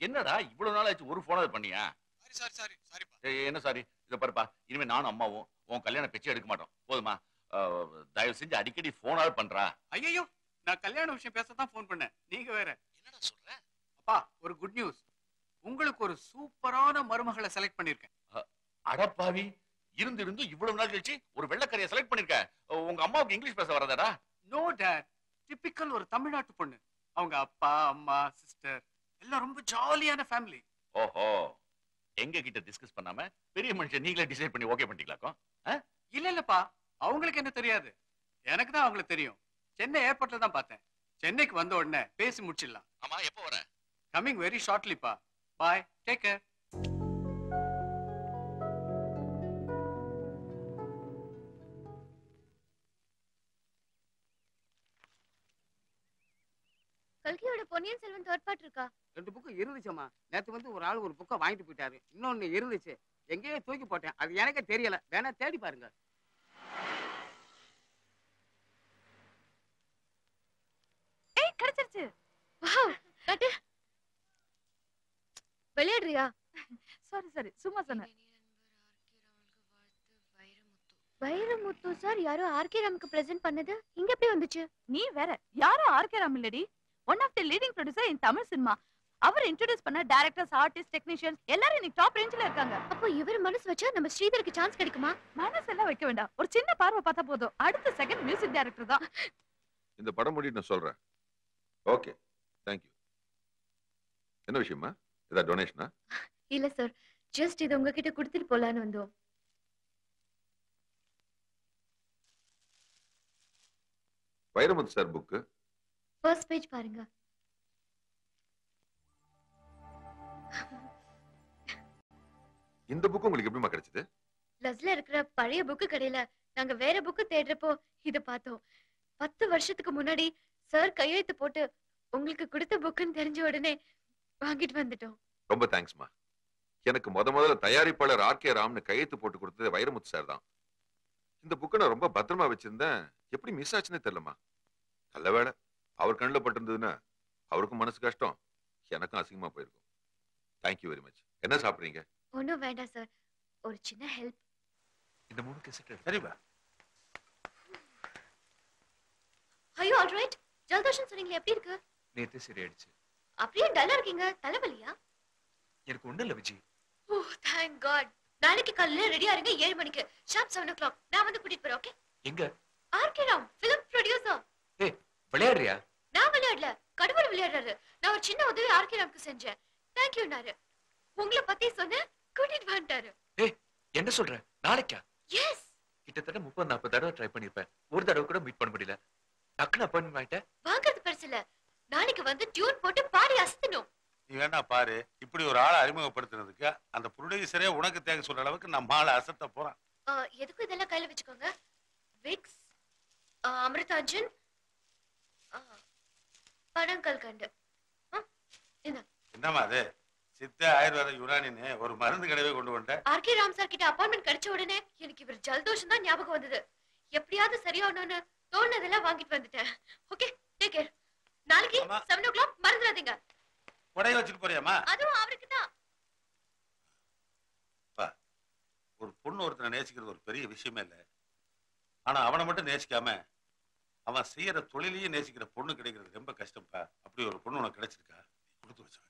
என்னடா இவ்வளவு நாள் ஆச்சு ஒரு போனாவது பண்ணியா சாரி சாரி சாரி சாரிப்பா ஏய், என்ன சாரி இத பாருப்பா இனிமே நானும் அம்மாவும் உன் கல்யாண பேச்சு எடுக்க மாட்டோம் போதுமா அஹ், தயவு செஞ்சு அடிக்கடி போனாவது பண்றா ஐயோ நான் கல்யாண விஷயம் பேச தான் ஃபோன் பண்ணேன் நீங்க வேற என்னடா சொல்ற அப்பா ஒரு குட் நியூஸ் உங்களுக்கு ஒரு சூப்பரான மருமகளை செலக்ட் பண்ணிருக்கேன் அடப்பாவி இருந்து இருந்து இவ்வளவு நாள் கழிச்சு ஒரு வெள்ளக்கரையை செலக்ட் பண்ணிருக்க உங்க அம்மாவுக்கு இங்கிலீஷ் பேச வராதாடா நோ டேட் டிபிக்கல் ஒரு தமிழ்நாட்டு பொண்ணு அவங்க அப்பா அம்மா சிஸ்டர் எல்லாம் ரொம்ப ஜாலியான ஃபேமிலி ஓஹோ எங்க கிட்ட டிஸ்கஸ் பண்ணாம பெரிய மனுஷன் நீங்களே டிசைட் பண்ணி ஓகே பண்ணிக்கலாக்கும் இல்ல இல்லப்பா அவங்களுக்கு என்ன தெரியாது எனக்கு தான் அவங்களுக்கு தெரியும் சென்னை ஏர்போர்ட்ல தான் பார்த்தேன் சென்னைக்கு வந்த உடனே பேசி முடிச்சிடலாம் ஆமா எப்போ வர கமிங் வெரி ஷார்ட்லிப்பா பாய் டேக் கேர் கல்கியோட பொன்னியின் செல்வன் தேர்ட் பார்ட் இருக்கா ரெண்டு புக்கு இருந்துச்சும்மா நேத்து வந்து ஒரு ஆள் ஒரு புக்கை வாங்கிட்டு போயிட்டாரு இன்னொன்னு இருந்துச்சு எங்கேயோ தூக்கி போட்டேன் அது எனக்கே தெரியல வேணா தேடி பாருங்க ஏய் கிடைச்சிருச்சு வாவ் கட்டு விளையாடுறியா சாரி சாரி சும்மா சொன்னேன் வைரமுத்து சார் யாரோ ஆர்கே ராமுக்கு பிரசன்ட் பண்ணது இங்க எப்படி வந்துச்சு நீ வேற யாரும் ஆர்கே ராம் இல்லடி one of the leading producer in Tamil cinema அவர் இன்ட்ரோடியூஸ் பண்ண டைரக்டர்ஸ் ஆர்டிஸ்ட் டெக்னீஷியன்ஸ் எல்லாரும் இன்னைக்கு டாப் ரேஞ்சில இருக்காங்க அப்போ இவர் மனசு வச்சா நம்ம ஸ்ரீதருக்கு சான்ஸ் கிடைக்குமா மனசு எல்லாம் வைக்க வேண்டாம் ஒரு சின்ன பார்வை பார்த்தா போதும் அடுத்த செகண்ட் மியூசிக் டைரக்டர் தான் இந்த படம் முடிட்டு நான் சொல்றேன் ஓகே தேங்க்யூ என்ன விஷயமா ஏதாவது டொனேஷனா இல்ல சார் ஜஸ்ட் இது உங்ககிட்ட கொடுத்துட்டு போலான்னு வந்தோம் Vairamuthu sir book first page பாருங்க இந்த புக்கு உங்களுக்கு எப்படிமா கிடைச்சது லஸ்ல இருக்கிற பழைய புக்கு கடையில நாங்க வேற புக்கு தேடுறப்போ இத பார்த்தோம் பத்து வருஷத்துக்கு முன்னாடி சார் கையெழுத்து போட்டு உங்களுக்கு கொடுத்த புக்குன்னு தெரிஞ்ச உடனே வாங்கிட்டு வந்துட்டோம் ரொம்ப தேங்க்ஸ்மா எனக்கு முத முதல்ல தயாரிப்பாளர் ஆர் கே ராம்னு கையெழுத்து போட்டு கொடுத்தது வைரமுத்து சார் தான் இந்த புக்கை நான் ரொம்ப பத்திரமா வச்சிருந்தேன் எப்படி மிஸ் ஆச்சுன்னே தெரியலம்மா நல்ல வேளை அவர் கண்ணில் பட்டிருந்ததுன்னா அவருக்கும் மனசு கஷ்டம் எனக்கும் அசிங்கமா போயிருக்கும் தேங்க்யூ வெரி மச் என்ன சாப்பிடுறீங்க ஒன்றும் வேண்டாம் சார் ஒரு சின்ன ஹெல்ப் இந்த மூணு கேசட் சரிப்பா ஐயோ ஆல்ரைட் ஜலதோஷம் சொன்னீங்களே எப்படி இருக்கு நேத்தே சரியாயிடுச்சு அப்படியே டல்லா இருக்கீங்க தலைவலியா எனக்கு ஒண்ணு இல்ல விஜி ஓ தேங்க் காட் நாளைக்கு காலையில ரெடியா இருங்க ஏழு மணிக்கு ஷார்ப் செவன் ஓ கிளாக் நான் வந்து கூட்டிட்டு போறேன் ஓகே எங்க ஆர்கே ராம் பிலிம் ப்ரொடியூசர் ஏய் விளையாடுறியா நான் விளையாடல கடவுள் விளையாடுறாரு நான் ஒரு சின்ன உதவி ஆர்கே ராம்க்கு செஞ்சேன் தேங்க்யூனாரு உங்களை பத்தி சொன்னேன் கூட்டிட்டு வந்துட்டாரு ஏய் என்ன சொல்ற நாளைக்கா எஸ் கிட்டத்தட்ட முப்பது நாற்பது தடவை ட்ரை பண்ணிருப்பேன் ஒரு தடவை கூட மீட் பண்ண முடியல டக்குன்னு அப்பாயின்மெண்ட் ஆயிட்டேன் வாங்குறது பெருசு இல்ல நாளைக்கு வந்து டியூன் போட்டு பாடி அசத்தணும் நீ வேணா பாரு இப்படி ஒரு ஆளை அறிமுகப்படுத்துறதுக்கு அந்த ப்ரொடியூசரே உனக்கு தேங்க சொல்ற அளவுக்கு நம்ம ஆளை அசத்த போறான் ஆ, எதுக்கும் இதெல்லாம் கையில வச்சுக்கோங்க விக்ஸ் ஆ, அமிர்தாஞ்சன் ஆ, பனங்கல்கண்டு ஆ, இந்தா என்னம்மா அது சித்த ஆயுர்வேத யுனானின்னு ஒரு மருந்து கடையே கொண்டு வந்துட்டேன் ஆர்கே ராம் சார் கிட்ட அப்பாயின்மெண்ட் கிடைச்ச உடனே எனக்கு இவர் ஜலதோஷம் தான் ஞாபகம் வந்தது எப்படியாவது சரியாகணும்னு தோணுனதெல்லாம் வாங்கிட்டு வந்துட்டேன் ஓகே டேக் கேர் நாளைக்கு செவன் ஓ கிளாக் மறந்துடாதீங்க உடைய வச்சுட்டு போறியாமா அதுவும் அவருக்கு தான் ஒரு பொண்ணு ஒருத்தனை நேசிக்கிறது ஒரு பெரிய விஷயமே இல்லை ஆனா அவனை மட்டும் நேசிக்காம அவன் செய்யற தொழிலையே நேசிக்கிற பொண்ணு கிடைக்கிறது ரொம்ப கஷ்டம்ப்பா அப்படி ஒரு பொண்ணு உனக்கு கிடைச்சிருக்கா நீ கொடுத்து வச்ச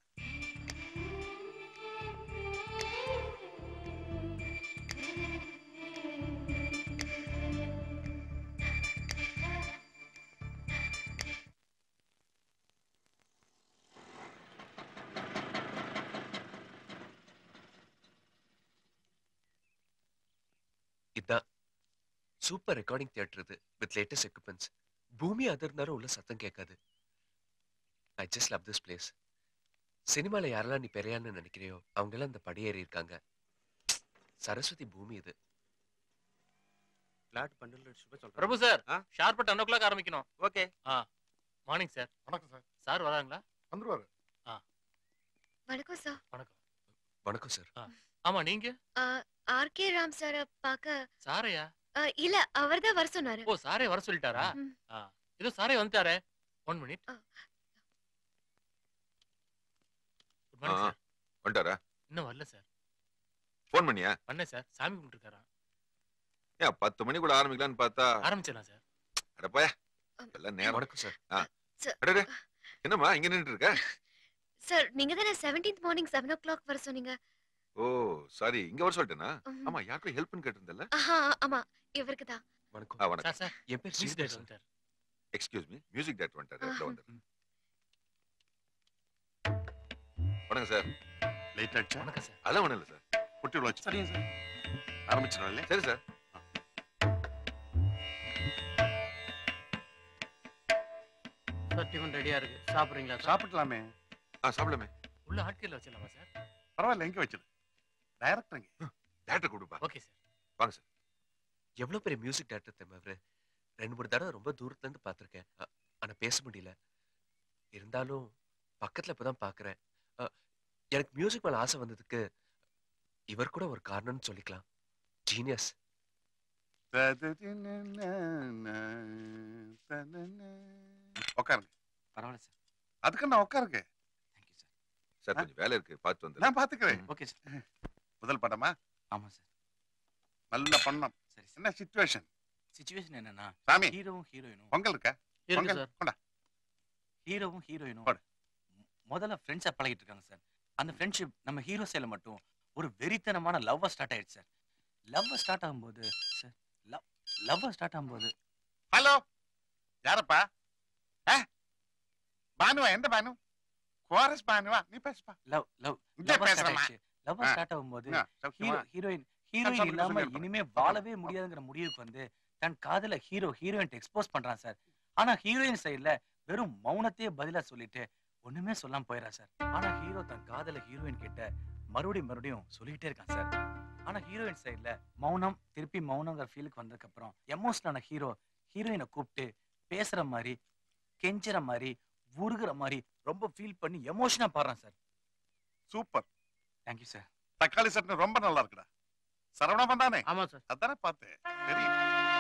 இதான் சூப்பர் ரெக்கார்டிங் தியேட்டர் இது வித் லேட்டஸ்ட் எக்யூப்மெண்ட்ஸ் பூமி அதிர்ந்தாலும் உள்ள சத்தம் கேட்காது I just love this place சினிமால யாரெல்லாம் நீ பெரியான்னு நினைக்கிறியோ அவங்க எல்லாம் இந்த படியேறி இருக்காங்க சரஸ்வதி பூமி இது பிளாட் பண்டில் சொல்றேன் பிரபு சார் ஷார்ப்பா டென் ஓ கிளாக் ஆரம்பிக்கணும் ஓகே ஆ மார்னிங் சார் வணக்கம் சார் சார் வராங்களா வந்துருவாரு ஆ வணக்கம் சார் வணக்கம் வணக்கம் சார் ஆமா நீங்க ஆர்கே ராம் சார பார்க்க சாரையா ஆ, இல்ல அவர்தான் வர சொன்னாரு ஓ சாரே வர சொல்லிட்டாரா ம். ஆ இதோ சாரே வந்துட்டாரே ஒன் மினிட் குட் morning, ஆ, sir. வந்துட்டாரா இன்னும் வரல சார் ஃபோன் பண்ணியா பண்ணேன் சார் சாமி கும்பிட்டுருக்காராம் ஏன் பத்து மணிக்குள்ள ஆரம்பிக்கலாம்னு பார்த்தா ஆரம்பிச்சிடலாம் சார் அட போயா எல்லாம் நேரம் வணக்கம் சார் ஆ சார். அடடே என்னம்மா இங்க நின்னுட்டு இருக்க சார் நீங்க தானே seventeenth morning seven o'clock வர சொன்னீங்க ஓ சாரி இங்க வர சொல்லிட்டேனா ம். ஆமா யாருக்கும் ஹெல்ப்னு கேட்டிருந்தல ஆஹா ஆமா இவருக்கு தான் வணக்கம் ஆ வணக்கம் சார் என் பேர் music ஸ்ரீதர் director சார் வந்துட்டார். எக்ஸ்கியூஸ் மீ மியூசிக் டைரக்டர் வந்துட்டாரு ஆஹா. உள்ள வந்துரு வணக்கம் சார் லேட் ஆச்சா வணக்கம் சார் அதெல்லாம் ஒண்ணும் இல்ல சார் பொட்டி வச்சு சரிங்க சார் ஆரம்பிச்சிடலாம் சரி சார் சார் டிஃபன் ரெடியா இருக்கு சாப்பிடுறீங்களா சார் சாப்பிடலாமே ஆ சாப்பிடலாமே உள்ள ஆட்கேர்ல வச்சிடலாமா சார் பரவாயில்ல எங்க வச்சிரு டைரக்டருங்க டேரக்டர் கொடுப்பா ஓகே சார் வாங்க சார் எவ்வளவு பெரிய மியூசிக் டேரக்டர் தெரியுமா அவரு ரெண்டு மூணு தடவை ரொம்ப தூரத்துல இருந்து பார்த்திருக்கேன் அ, ஆனா பேச முடியல இருந்தாலும் பக்கத்துல இப்பதான் பாக்குறேன் அ, எனக்கு மியூசிக் மேல ஆசை வந்ததுக்கு இவர் கூட ஒரு காரணம்னு சொல்லிக்கலாம் ஜீனியஸ் உட்காருங்க பரவாயில்ல சார் அதுக்கு நான் உட்காருங்க சார் கொஞ்சம் வேலை இருக்கு பார்த்து வந்து நான் பாத்துக்கிறேன் ஓகே சார் முதல் படமா ஆமா சார் நல்ல பண்ணம் சரி சார் என்ன சிச்சுவேஷன் சுச்சுவேஷன் என்னன்னா சாமி ஹீரோவும் ஹீரோயினும் பொங்கல் இருக்கா இருக்கு பொங்கல் சார் கொண்டா ஹீரோவும் ஹீரோயினும் போடு. முதல்ல ஃப்ரெண்ட்ஸா பழகிட்டு இருக்காங்க சார் அந்த ஃப்ரெண்ட்ஷிப் நம்ம ஹீரோ சைடுல மட்டும் ஒரு வெறித்தனமான லவ்வா ஸ்டார்ட் ஆயிடுச்சு சார் லவ் ஸ்டார்ட் ஆகும்போது சார் லவ் லவ் ஸ்டார்ட் ஆகும்போது ஹலோ யாரப்பா ஆ? பானுவா எந்த பானு கோரஸ் பானுவா நீ பேசுப்பா லவ் லவ் இங்கே லவ் ஸ்டார்ட் பேசுறேம்மா. ஆயிடுச்சு லவ் ஆ. ஸ்டார்ட் ஆகும்போது என்ன, சௌக்கியமா? ஹீரோ ஹீரோயின் நான் ஹீரோயின் சொல்றது இல்லாம சொல்லிருப்பேன். இனிமே வாழவே முடியாதுங்கிற முடிவுக்கு வந்து தன் காதல ஹீரோ ஹீரோயின் எக்ஸ்போஸ் பண்றான் சார் ஆனா ஹீரோயின் சைடுல வெறும் மௌனத்தையே பதிலா சொல்லிட்டு ஒண்ணுமே சொல்லாம போயிடறான் சார் ஆனா ஹீரோ தன் காதல ஹீரோயின் கிட்ட மறுபடியும் மறுபடியும் சொல்லிக்கிட்டே இருக்கான் சார் ஆனா ஹீரோயின் சைடுல மௌனம் திருப்பி மௌனங்கிற ஃபீலுக்கு வந்ததுக்கு அப்புறம் எமோஷனலான ஹீரோ ஹீரோயினை கூப்பிட்டு பேசுற மாதிரி கெஞ்சுற மாதிரி உருகுற மாதிரி ரொம்ப ஃபீல் பண்ணி எமோஷனா பாடுறான் சார் சூப்பர் தேங்க்யூ சார் தக்காளி சட்னி ரொம்ப நல்லா இருக்குடா சரவணா தானே ஆமா சார் அதானே பார்த்தேன் தெரியும்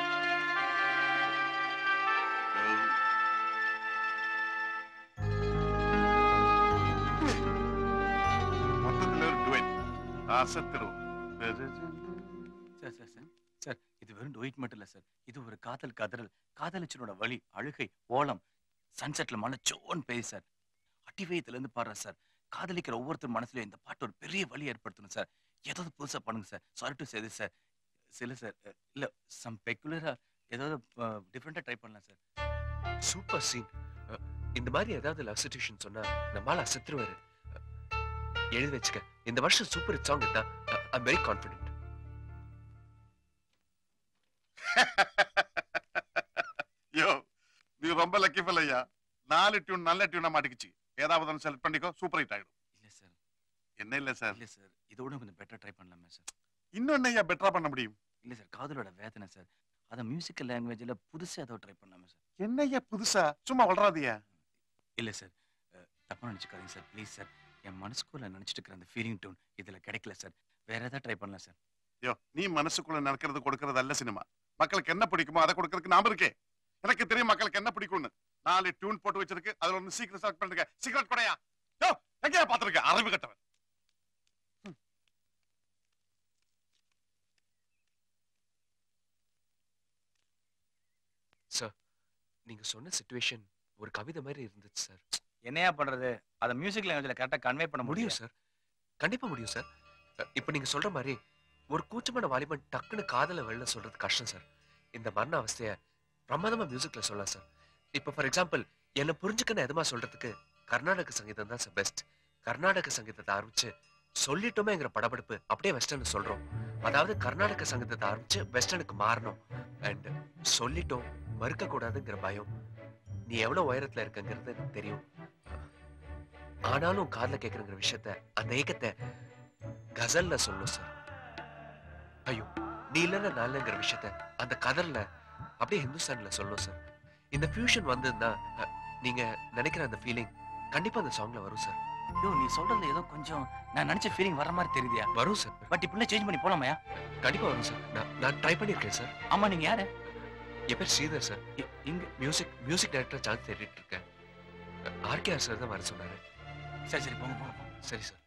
மொத்தத்துல ஒரு duet. அசத்திரும் சார் சார் சார் சார் இது வெறும் டொயிட் மட்டும் இல்ல சார் இது ஒரு காதல் கதறல் காதலிச்சனோட வழி அழுகை ஓலம் சன்செட்ல மழை சோன் பெய்யுது சார் அடிவயத்துல இருந்து பாடுற சார் காதலிக்கிற ஒவ்வொருத்தர் மனசுலயும் இந்த பாட்டு ஒரு பெரிய வழி ஏற்படுத்தணும் சார் ஏதாவது புதுசா பண்ணுங்க sir sorry to Sethu sir சில சார் இல்ல சம் பெக்குலரா ஏதாவது டிஃப்ரெண்டா ட்ரை பண்ணலாம் சார் சூப்பர் சீன் இந்த மாதிரி ஏதாவது லவ் சுச்சுவேஷன் சொன்னா நம்மால அசத்துருவாரு எழுதி வச்சுக்க இந்த வருஷம் சூப்பர் ஹிட் சாங் தான் ஐ வெரி கான்ஃபிடென்ட் யோ நீ ரொம்ப லக்கி ஐயா நாலு டியூன் நல்ல டியூனா மாட்டிக்கிச்சு ஏதாவது ஒன்று செலக்ட் பண்ணிக்கோ சூப்பர் ஹிட் ஆயிடும் இல்ல சார் என்ன இல்ல சார் இல்ல சார் இதோட கொஞ்சம் பெட்டரா ட்ரை பண்ணலாமே சார் இன்னும் என்ன ஐயா பெட்டரா பண்ண முடியும் இல்ல சார் காதலோட வேதனை சார் அத மியூசிக்கல் லாங்குவேஜ்ல புதுசா ஏதோ ட்ரை பண்ணலாமே சார் என்ன ஐயா புதுசா சும்மா வளராதியா இல்ல சார் அஹ், தப்பா நினைச்சுக்காதீங்க சார் ப்ளீஸ் சார் என் மனசுக்குள்ள நினைச்சிட்டு இருக்கிற அந்த ஃபீலிங் டோன் இதுல கிடைக்கல சார் வேற ஏதாவது ட்ரை பண்ணலாம் சார் யோ நீ மனசுக்குள்ள நடக்கிறது கொடுக்கறது அல்ல சினிமா மக்களுக்கு என்ன பிடிக்குமோ அதை கொடுக்கறதுக்கு நாம இருக்கே எனக்கு தெரியும் மக்களுக்கு என்ன பிடிக்கும்னு நாலு டியூன் போட்டு வச்சிருக்கு அதுல ஒன்று சீக்கிரம் செலக்ட் பண்ணுங்க சீக்கிரம் கொடையா யோ எங்கேயா பாத்துருக்க அறிவு கட்டவன் சார் நீங்க சொன்ன சுச்சுவேஷன் ஒரு கவிதை மாதிரி இருந்துச்சு சார் என்னையா பண்றது அத மியூசிக் லாங்குவேஜ்ல கரெக்டா கன்வே பண்ண முடியும் முடியும் சார் கண்டிப்பா முடியும் சார் இப்போ நீங்க சொல்ற மாதிரி ஒரு கூச்சமான வாலிபன் டக்குன்னு காதல வெளில சொல்றது கஷ்டம் சார் இந்த மரண அவஸ்தைய பிரமாதமா மியூசிக்ல சொல்லலாம் சார் இப்போ ஃபார் எக்ஸாம்பிள் என்னை புரிஞ்சுக்கன்னு எதுமா சொல்றதுக்கு கர்நாடக சங்கீதம் தான் சார் பெஸ்ட் கர்நாடக சங்கீதத்தை ஆரம்பிச்சு சொல்லிட்டோமேங்கிற படபடப்பு அப்படியே வெஸ்டர்ன் சொல்றோம் அதாவது கர்நாடக சங்கீதத்தை ஆரம்பிச்சு வெஸ்டர்னுக்கு மாறணும் அண்ட் சொல்லிட்டோம் மறுக்க கூடாதுங்கிற பயம் நீ எவ்வளவு உயரத்துல இருக்கங்கிறது எனக்கு தெரியும் ஆனாலும் காதுல கேக்குறங்கிற விஷயத்த அந்த ஏக்கத்தை கசல்ல சொல்லும் சார் ஐயோ நீ இல்லைன்னா நான் இல்லைங்கிற விஷயத்த அந்த கதர்ல அப்படியே ஹிந்துஸ்தான்ல சொல்லும் சார் இந்த ஃபியூஷன் வந்ததுன்னா அஹ், நீங்க நினைக்கிற அந்த ஃபீலிங் கண்டிப்பா அந்த சாங்ல வரும் சார் ஐயோ நீ சொல்றதுல ஏதோ கொஞ்சம் நான் நினைச்ச ஃபீலிங் வர மாதிரி தெரியுதியா வரும் சார் பட் இப்படியே சேஞ்ச் பண்ணி போலாமாயா கண்டிப்பா வரும் சார் நான் நான் ட்ரை பண்ணியிருக்கேன் சார் ஆமா நீங்க யாரு என் பேர் ஸ்ரீதர் சார் இங்க மியூசிக் மியூசிக் டைரக்டர் சான்ஸ் தேடிட்டு இருக்கேன் ஆர்கேஆர் சார் தான் வர சொன்னாரு சரி சரி போங்க போங்க போங்க சரி சார்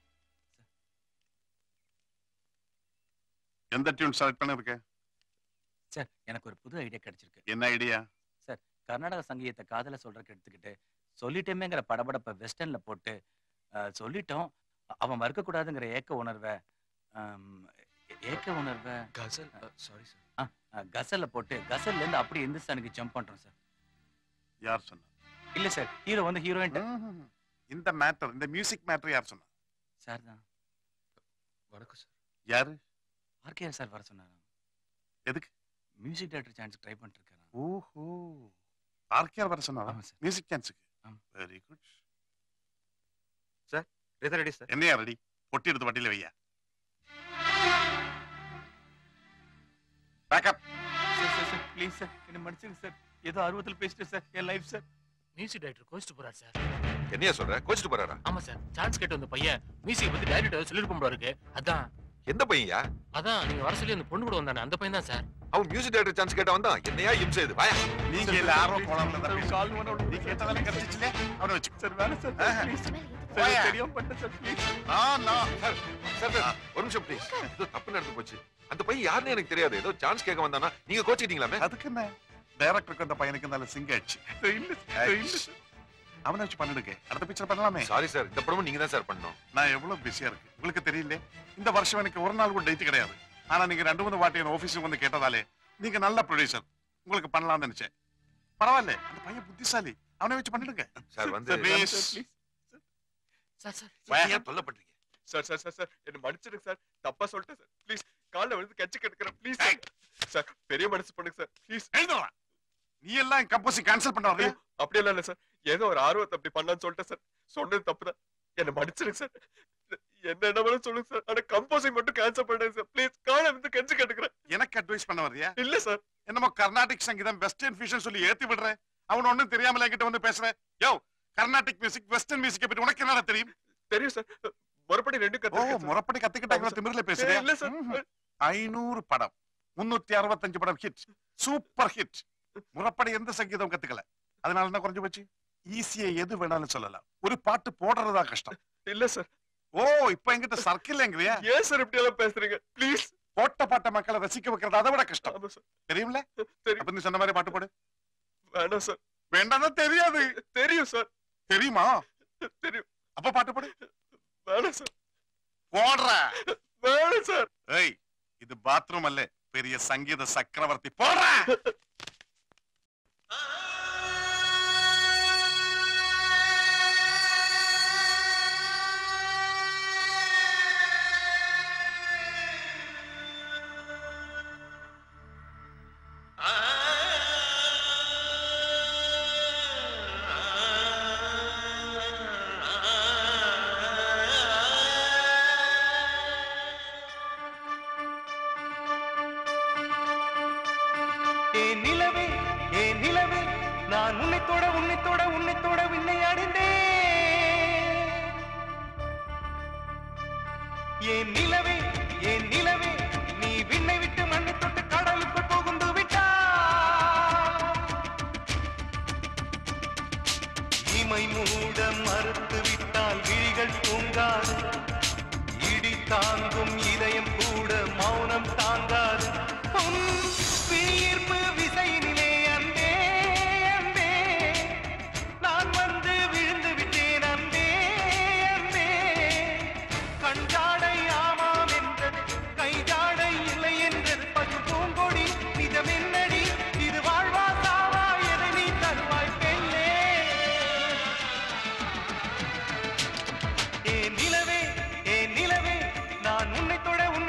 எந்த டியூன் செலக்ட் பண்ணிருக்க சார் எனக்கு ஒரு புது ஐடியா கிடைச்சிருக்கு என்ன ஐடியா சார் கர்நாடக சங்கீதத்தை காதல சொல்றதுக்கு எடுத்துக்கிட்டு சொல்லிட்டேமேங்கிற படபடப்பை வெஸ்டர்ன்ல போட்டு அஹ், சொல்லிட்டோம் அவன் மறுக்க கூடாதுங்கிற ஏக்க உணர்வை ஆம், ஏக்க உணர்வை கசல் சாரி சார் ஆ, ஆ, கசல்ல போட்டு கசல்ல இருந்து அப்படியே இந்துஸ்தானுக்கு ஜம்ப் பண்றோம் சார் யார் சொன்னா இல்ல சார் ஹீரோ வந்து ஹீரோயின் இந்த மேட்டர் இந்த மியூசிக் மேட்டர் யார் சொன்னா சார் தான் வணக்கம் சார் யாரு ஆர்கேஆர் சார் வர சொன்னாரா எதுக்கு மியூசிக் டைரக்டர் சான்ஸ் ட்ரை பண்ணிட்டு இருக்காரு ஓஹோ ஆர்கேஆர் வர சொன்னா மியூசிக் டான்ஸுக்கு வெரி குட் சார் எதை ரெடி சார் என்னையா ரெடி பொட்டி எடுத்து வண்டியில வையா pack up sir sir sir please sir என்ன மன்னிச்சுங்க சார் ஏதோ அறுபத்தில் பேசிட்டேன் சார் என் லைஃப் சார் மியூசிக் டைரக்டர் கோச்சிட்டு போறாரு சார் என்னையா சொல்ற கோச்சிட்டு போறாரா ஆமா சார் சான்ஸ் கேட்டு வந்த பையன் மியூசிக் பத்தி டைரக்டர் சொல்லிருக்க முடியாது அதான் எந்த பையன்யா அதான் நீங்க வர சொல்லி அந்த பொண்ணு கூட வந்தானே அந்த பையன் தான் சார் அவன் மியூசிக் டைரக்டர் சான்ஸ் கேட்ட வந்தான் என்னையா இம்சை இது வாயா நீங்க இல்ல ஆர்வம் போலாம்ல தம்பி கால் பண்ண நீ கேட்டதால கிடைச்சிச்சுல அவனை வச்சு சார் வேணாம் சார் ப்ளீஸ் போயா. சார் தெரியாம பண்ணிட்டேன் சார் ப்ளீஸ் ஆ நான் சார் சார் சார் ஒரு நிமிஷம் ப்ளீஸ் ஏதோ தப்பு நடந்து போச்சு அந்த பையன் யாருன்னு எனக்கு தெரியாது ஏதோ சான்ஸ் கேட்க வந்தானா நீங்க கோச்சிக்கிட்டீங்களாமே அதுக்கு என்ன டைரக்டருக்கு அந்த பையனுக்கு நல்ல சிங்க ஆச்சு இல்ல இல்ல அவனை வச்சு பண்ணிடுங்க அடுத்த பிக்சர் பண்ணலாமே சாரி சார் இந்த படமும் நீங்க தான் சார் பண்ணணும் நான் எவ்வளவு பிஸியா இருக்கு உங்களுக்கு தெரியல இந்த வருஷம் எனக்கு ஒரு நாள் கூட டேட் கிடையாது ஆனா நீங்க ரெண்டு மூணு வாட்டி என் ஆபீஸுக்கு வந்து கேட்டதாலே நீங்க நல்ல ப்ரொடியூசர் உங்களுக்கு பண்ணலாம்னு நினைச்சேன் பரவாயில்ல அந்த பையன் புத்திசாலி அவனை வச்சு பண்ணிடுங்க சார் வந்து Please. சார் சார் வாயா. தொல்லப்படுறீங்க சார் சார் சார் சார் என்ன மன்னிச்சிடுங்க சார் தப்பா சொல்லிட்டேன் சார் ப்ளீஸ் கால்ல விழுந்து கட்சி கெடுக்கிறேன் ப்ளீஸ் சார் சார் பெரிய மனசு பண்ணுங்க சார் ப்ளீஸ் எழுதுவா நீ எல்லாம் கம்போசிங் கேன்சல் பண்ண வரையா அப்படி எல்லாம் இல்ல சார் ஏதோ ஒரு ஆர்வத்தை அப்படி பண்ணலாம்னு சொல்லிட்டேன் சார் சொன்னது தப்புதான் என்ன மன்னிச்சிடுங்க சார் என்ன என்ன வேணும் சொல்லுங்க சார் ஆனா கம்போசிங் மட்டும் கேன்சல் பண்ணுங்க சார் ப்ளீஸ் காலை வந்து கெஞ்சி கட்டுக்கிறேன் எனக்கு அட்வைஸ் பண்ண வர்றியா இல்ல சார் என்னமோ கர்நாடிக் சங்கீதம் வெஸ்டர்ன் ஃபியூஷன் சொல்லி ஏத்தி விடுறேன் அவன் ஒண்ணும் தெரியாமல என்கிட்ட வந்து பேசுறேன் யோ கர்நாடிக் மியூசிக் வெஸ்டர்ன் மியூசிக் பத்தி உனக்கு என்னடா தெரியும் தெரியும் சார் முறப்படி ரெண்டு ஓ கத்து முறப்படி கத்துக்கிட்டாங்க திமிர்ல பேசுறேன் இல்ல சார் ஐநூறு படம் முன்னூத்தி அறுபத்தஞ்சு படம் ஹிட் சூப்பர் ஹிட் முறப்படி எந்த சங்கீதம் கத்துக்கல அதனால என்ன குறைஞ்சு போச்சு ஈஸியா எது வேணாலும் சொல்லலாம் ஒரு பாட்டு போடுறதா கஷ்டம் இல்ல சார் ஓ இப்ப என்கிட்ட சர்க்கிள் எங்கறியா ஏன் சார் இப்படி எல்லாம் பேசுறீங்க ப்ளீஸ் போட்ட பாட்ட மக்களை ரசிக்க வைக்கிறது அதை விட கஷ்டம் ஆமா சார் தெரியும்ல அப்ப நீ சொன்ன மாதிரி பாட்டு போடு வேணாம் சார் வேண்டாம் தெரியாது தெரியும் சார் தெரியுமா தெரியும் அப்ப பாட்டு போடு வேணாம் சார் போடுற வேணாம் சார் ஏய் இது பாத்ரூம் அல்ல பெரிய சங்கீத சக்கரவர்த்தி போடுற ஏ நிலவே ஏ நிலவே நான் உன்னை தொட உன்னை தொட உன்னை தொட விண்ணை அடைந்தேன் ஏ நிலவே ஏ நிலவே நீ விண்ணை விட்டு மண்ணை தொட்டு கடலுக்குள் புகுந்து விட்டா இமை மூட மறுத்து விட்டால் விழிகள் தூங்காது இடி தாங்கும் இதயம் கூட மௌனம் தாங்காது உன் விழியீர்ப்பு விசையினிலே அன்பே அன்பே நான் வந்து விழுந்து விட்டேன் அன்பே அன்பே கஞ்சாடை ஆமாம் என்றது கைஜாடை இல்லை என்றது பசு பூங்கொடி நிஜமென்னடி இது வாழ்வா சாவா எதை நீ தருவாய் பெண்ணே ஏ நிலவே ஏ நிலவே நான் உன்னை தொட உன்னை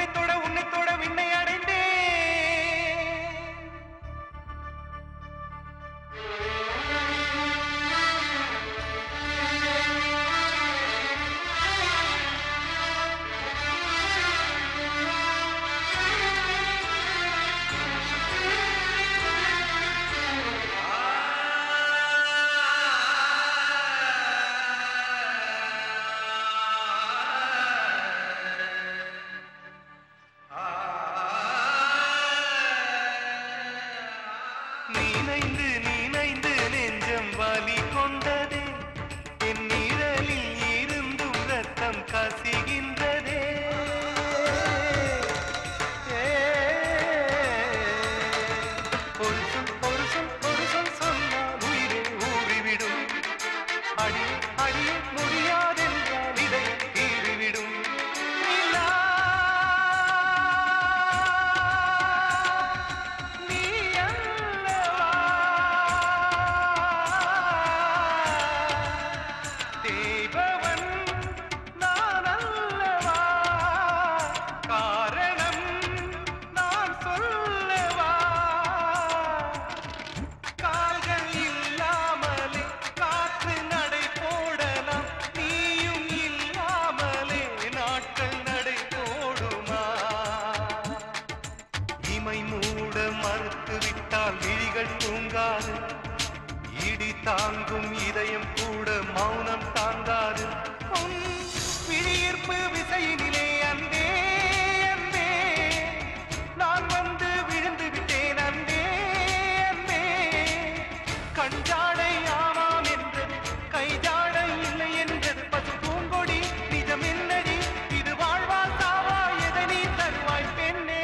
கூட மறுத்து விட்டால் விழிகள் தூங்காது இடி தாங்கும் இதயம் கூட மௌனம் தாங்காது உன் விழியீர்ப்பு விசையினிலே அன்பே அன்பே நான் வந்து விழுந்து விட்டேன் அன்பே அன்பே கஞ்சாடை ஆமாம் என்றது கைஜாடை இல்லை என்றது பசு பூங்கொடி நிஜம் என்னடி இது வாழ்வா சாவா எதை நீ தருவாய் பெண்ணே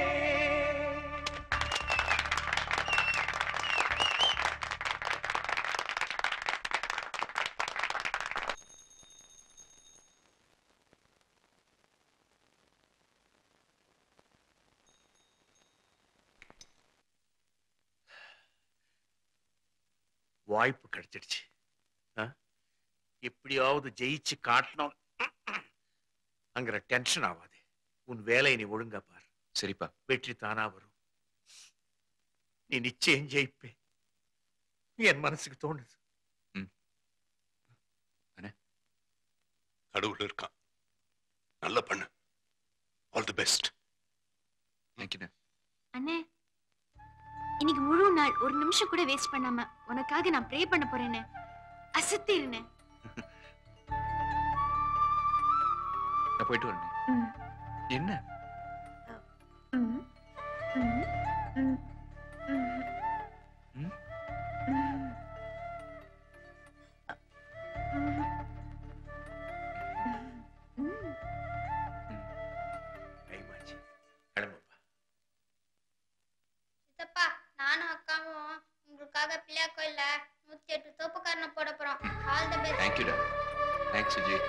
வாய்ப்பு கிடைச்சிடுச்சு ஆ? எப்படியாவது ஜெயிச்சு காட்டணும் அங்கிற டென்ஷன் ஆகாது உன் வேலையை நீ ஒழுங்கா பார் சரிப்பா வெற்றி தானா வரும் நீ நிச்சயம் ஜெயிப்பே என் மனசுக்கு தோணுது கடவுள் இருக்கான் நல்ல பண்ணு ஆல் தி பெஸ்ட் தேங்க்யூண்ணே அண்ணே இன்னைக்கு முழு நாள் ஒரு நிமிஷம் கூட வேஸ்ட் பண்ணாம உனக்காக நான் ப்ரே பண்ண போறேன்னு அசத்திருந்தேன் நான் போயிட்டு வரேன் ம். என்ன ம், ம், ம், ம், ம்? ம். ம். டைமாச்சு கிளம்புப்பா சித்தப்பா நானும் அக்காவும் உங்களுக்காக பிள்ளையா கோயில்ல நூத்தி எட்டு தோப்புக்காரனை போட போறோம் ஆல் தி பெஸ்ட் தேங்க்யூடா தேங்க்ஸ் விஜய்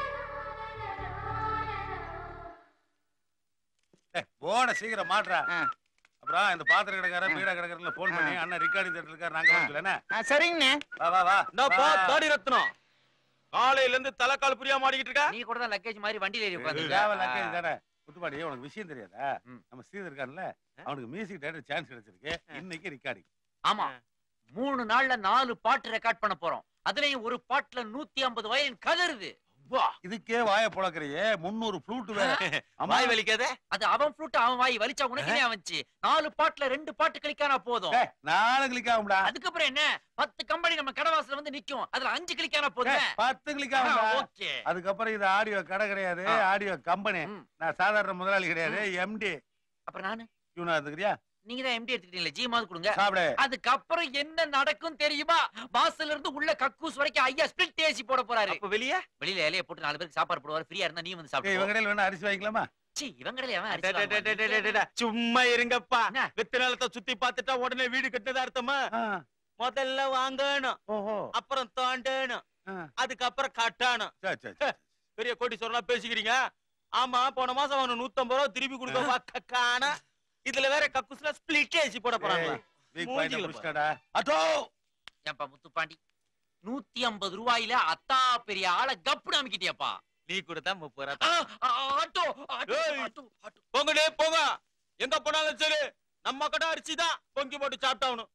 போன சீக்கிரம் மாட்றா அப்புறம் இந்த பாத்திர கடைக்காரன் பீடா கடைக்காரன் போன் பண்ணி அண்ணன் ரெக்கார்டிங் தேட்டர் இருக்காரு நாங்க வரல சரிங்கண்ணே வா வா வா இந்தாப்பா வா. தாடி ரத்னம் காலையில இருந்து தலைக்கால் புரியா மாடிக்கிட்டு இருக்க நீ கூட தான் லக்கேஜ் மாதிரி வண்டியில ஏறி தேவை உட்காந்துருக்க லக்கேஜ் தானே முத்துப்பாடி உனக்கு விஷயம் தெரியாதா நம்ம ஸ்ரீதர் இருக்கான்ல அவனுக்கு மியூசிக் டைரக்டர் சான்ஸ் கிடைச்சிருக்கு இன்னைக்கு ரெக்கார்டிங் ஆமா மூணு நாள்ல நாலு பாட்டு ரெக்கார்ட் பண்ண போறோம் அதுலயும் ஒரு பாட்டுல நூத்தி ஐம்பது வயலின் கதறுது இதுக்கே வாய புழக்கிறியே முன்னூறு ஃப்ளூட் வேற அம்மா வாய் வலிக்காத அது அவன் ஃப்ளூட் அவன் வாய் வலிச்சா உனக்கு என்ன வந்துச்சு நாலு பாட்டுல ரெண்டு பாட்டு கிளிக்கானா போதும் ஏய், நாலு கிளிக் ஆகும்டா அதுக்கப்புறம் என்ன பத்து கம்பெனி நம்ம கடவாசல வந்து நிக்கும் அதுல அஞ்சு கிளிக்கானா போதும் ஏய், பத்து கிளிக் ஆகும்டா ஓகே அதுக்கப்புறம் இது ஆடியோ கடை கிடையாது ஆ. ஆடியோ கம்பெனி நான் சாதாரண முதலாளி கிடையாது எம்டி அப்புறம் நானு இவனா இருந்துக்கிறியா நீங்க தான் எம்டி எடுத்துக்கிட்டீங்களா ஜி மாவது கொடுங்க சாப்பிடு அதுக்கப்புறம் என்ன நடக்கும் தெரியுமா வாசல்ல இருந்து உள்ள கக்கூஸ் வரைக்கும் ஐயா ஸ்பிளிட் ஏசி போட போறாரு அப்ப வெளிய வெளியில இலைய போட்டு நாலு பேருக்கு சாப்பாடு போடுவாரு ஃப்ரீயா இருந்தா நீ வந்து ஏய், இவங்க சாப்பிடு கடையில் வேணா அரிசி வாங்கிக்கலாமா சி இவங்களே அவன் டே, டே, டே, டே, டே, டே, டே, டே. சும்மா இருங்கப்பா வித்து நிலத்தை சுத்தி பார்த்துட்டா உடனே வீடு கட்டுனதா அர்த்தமா முதல்ல வாங்கணும் ஓஹோ அப்புறம் தோண்டணும் அதுக்கப்புறம் கட்டணும் சரி சரி ஹே, பெரிய கோட்டி சொல்லலாம் பேசிக்கிறீங்க ஆமா போன மாசம் அவனு நூத்தம்பது ரூபா திருப்பி கொடுக்க வக்க காண இதுல வேற கக்குஸ்ல ஸ்பிளிட் ஏசி போட போறாங்களா வீக் பாயிண்ட் மூஞ்சில புடிச்சிட்டாடா அட்டோ ஏன்பா முத்துப்பாண்டி நூத்தி ஐம்பது ரூபாயில அத்தா பெரிய ஆளை கப்புனு அமைக்கிட்டியாப்பா நீ கொடுத்தா முப்பது ரூபா ஆ, ஆ, ஆட்டோ ஆட்டோ ஏய். ஆட்டோ ஆட்டோ போங்கடே போங்க எங்க போனாலும் சரி நம்ம கடை அரிசி தான் பொங்கி போட்டு சாப்பிட்டாகணும்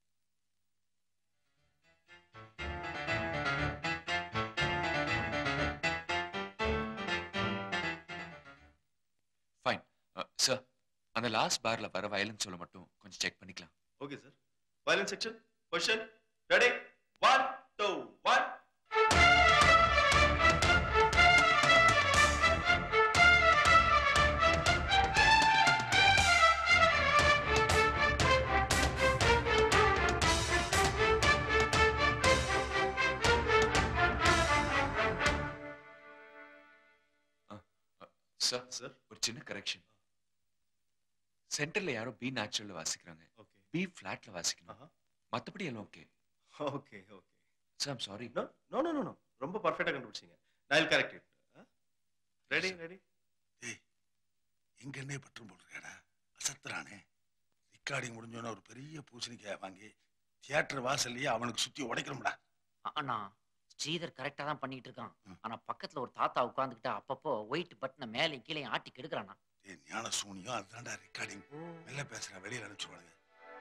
ஃபைன் சார் அந்த லாஸ்ட் பார்ல வர வயலன்ஸ் சொல்ல மட்டும் கொஞ்சம் செக் பண்ணிக்கலாம் okay sir violin section position ready one two one sir sir ஒரு சின்ன கரெக்ஷன் சென்டர்ல யாரோ பி நேச்சுரல்ல வாசிக்கிறாங்க பி ஃபிளாட்ல வாசிக்கணும் மத்தபடி எல்லாம் okay okay okay sir I'm sorry no no no no ரொம்ப பர்ஃபெக்ட்டா கண்டுபிடிச்சீங்க நான் கரெக்ட் இட் ரெடி ரெடி எங்க என்ன பற்றும் போட்டிருக்காடா அசத்துறானே ரெக்கார்டிங் முடிஞ்சோன்னு ஒரு பெரிய பூசணிக்காய் வாங்கி தியேட்டர் வாசல்லையே அவனுக்கு சுத்தி உடைக்கணும்டா அண்ணா ஸ்ரீதர் கரெக்டா தான் பண்ணிட்டு இருக்கான் ஆனா பக்கத்துல ஒரு தாத்தா உட்கார்ந்துகிட்டு அப்பப்போ ஒயிட் பட்டனை மேலே கீழே ஆட்டி கெடுக்கிறானா ஏய் ஞான சூனியம் அதுதான்டா ரெக்கார்டிங் மெல்ல பேசுறேன் வெளியில அனுப்பிச்சுடுவானுங்க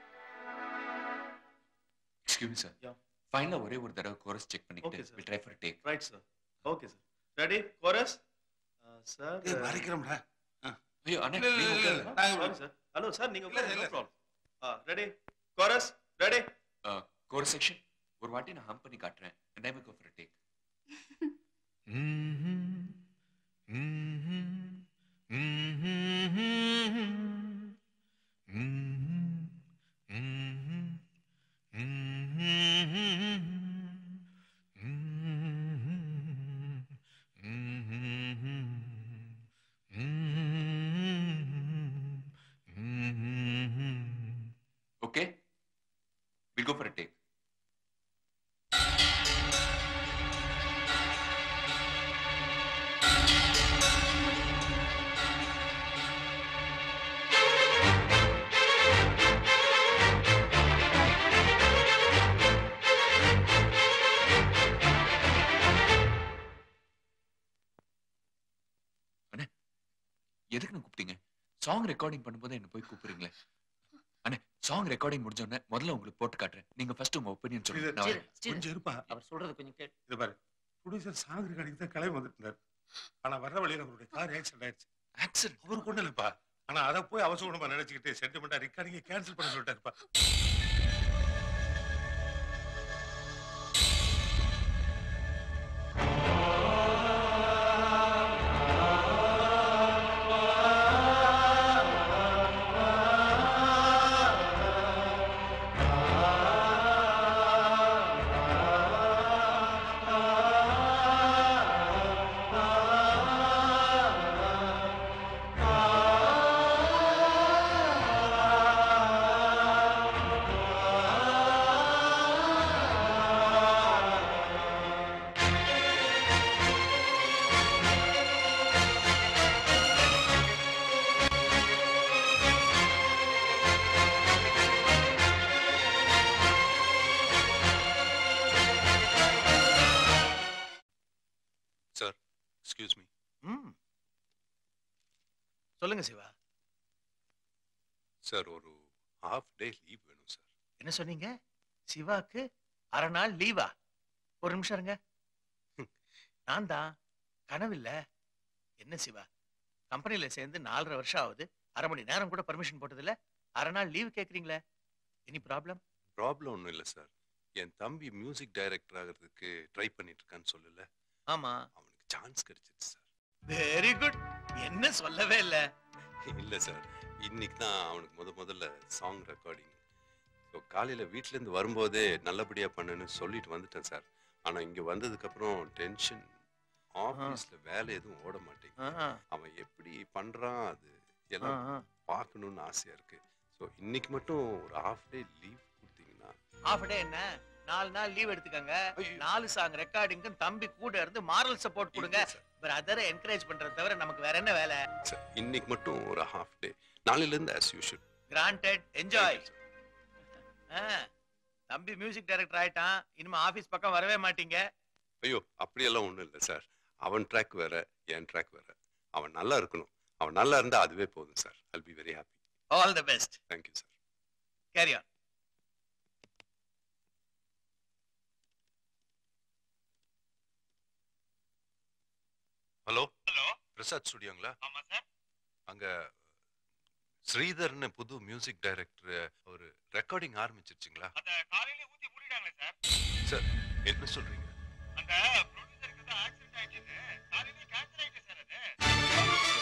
எக்ஸ்கியூஸ் சார் ஃபைனலா ஒரே ஒரு தடவை கோரஸ் செக் பண்ணிக்கிட்டு we try for take right sir okay sir ready chorus sir ஏய், மறைக்கிறோம்டா ஐயோ அண்ணே இல்ல, இல்ல, நீங்க இல்ல, உட்காருங்க. இல்ல. நாங்க சாரி சார் ஹலோ சார் நீங்க இல்ல, இல்ல, நோ இல்ல. Problem ready chorus ready core section ஒரு வாட்டி நான் ஹம் பண்ணி காட்டுறேன் and then we go for a take Okay? We'll go for a take. அண்ணே எதுக்கு நான் கூப்பிட்டீங்க சாங் ரெக்கார்டிங் பண்ணும்போது என்ன போய் கூப்பிடுறீங்களே அண்ணே சாங் ரெக்கார்டிங் முடிஞ்ச உடனே முதல்ல உங்களுக்கு போட்டு காட்டுறேன் நீங்க ஃபர்ஸ்ட் உங்க ஒப்பீனியன் சொல்லுங்க நான் வரேன். கொஞ்சம் இருப்பா அவர் சொல்றது கொஞ்சம் கேட்டு இது பாரு ப்ரொடியூசர் சாங் ரெக்கார்டிங் தான் கிளம்பி வந்துட்டு இருந்தார் ஆனா வர்ற வழியில அவருடைய கார் ஆக்சிடென்ட் ஆயிடுச்சு ஆக்சிடென்ட் அவருக்கு ஒண்ணு இல்லப்பா ஆனா அதை போய் அவசரமா நினைச்சுக்கிட்டு சென்டிமெண்டா ரெக்கார்டிங்க கேன்சல் பண்ண சொல்லிட்டாருப்பா சார் எக்ஸ்கியூஸ் மீ ம் சொல்லுங்க சிவா சார் ஒரு ஹாஃப் டே லீவ் வேணும் சார் என்ன சொன்னீங்க சிவாக்கு அரை நாள் லீவா ஒரு நிமிஷம் இருங்க நான் தான் கனவில்ல என்ன சிவா கம்பெனில சேர்ந்து நாலரை வருஷம் ஆகுது அரை மணி நேரம் கூட பர்மிஷன் போட்டதில்ல அரை நாள் லீவ் கேக்குறீங்களே எனி ப்ராப்ளம் ப்ராப்ளம் ஒன்றும் இல்லை சார் என் தம்பி மியூசிக் டைரக்டர் ஆகிறதுக்கு ட்ரை பண்ணிட்டு இருக்கான்னு சொல்லல ஆமா அவனுக்கு சான்ஸ் கிடைச்சிருச்சு சார் வெரி குட் என்ன சொல்லவே இல்ல இல்லை சார் இன்னைக்கு தான் அவனுக்கு முத முதல்ல சாங் ரெக்கார்டிங் ஸோ காலையில் வீட்டிலேருந்து வரும்போதே நல்லபடியாக பண்ணுன்னு சொல்லிட்டு வந்துட்டேன் சார் ஆனால் இங்கே வந்ததுக்கப்புறம் டென்ஷன் ஆஃபீஸில் வேலை எதுவும் ஓட மாட்டேங்குது அவன் எப்படி பண்ணுறான் அது எல்லாம் ஆ, ஆ. பார்க்கணுன்னு ஆசையாக இருக்கு ஸோ இன்னைக்கு மட்டும் ஒரு ஹாஃப் டே லீவ் கொடுத்தீங்கன்னா ஆஃப் டே என்ன நாலு நாள் லீவ் எடுத்துக்கங்க நாலு சாங் ரெக்கார்டிங்கும் தம்பி கூட இருந்து மாரல் சப்போர்ட் கொடுங்க பிரதரை என்கரேஜ் பண்றத தவிர நமக்கு வேற என்ன வேலை சார் இன்னைக்கு மட்டும் ஒரு ஹாஃப் டே நாளையிலேருந்து ஆஸ் யூஷுவல் கிராண்டட் என்ஜாய் தம்பி மியூசிக் டைரக்டர் ஆயிட்டான் இனிமே ஆபீஸ் பக்கம் வரவே மாட்டீங்க ஐயோ அப்படியெல்லாம் ஒன்றும் இல்லை சார் அவன் ட்ராக் வேற என் ட்ராக் வேற அவன் நல்லா இருக்கணும் அவன் நல்லா இருந்தா அதுவே போதும் sir I'll be very happy all the best thank you sir carry on hello hello Prasad ஸ்டுடியோங்களா ஆமா சார் அங்க ஸ்ரீதர்னு புது மியூசிக் டைரக்டர் ஒரு ரெக்கார்டிங் ஆரம்பிச்சிருச்சுங்களா அத காலையில ஊத்தி மூடிட்டாங்களே சார் சார் என்ன சொல்றீங்க அந்த ப்ரொடியூசருக்கு தான் ஆக்சிடென்ட் ஆயிடுச்சு காலையில கேன்சல் ஆயிடுச்சு சார் அது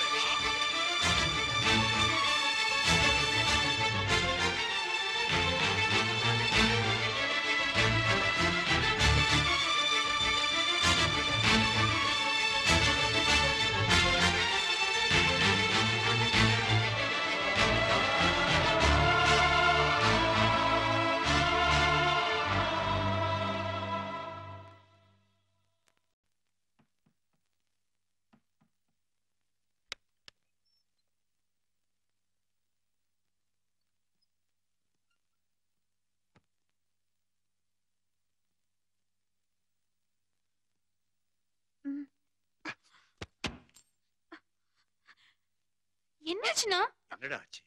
என்னாச்சுண்ணா என்னடா ஆச்சு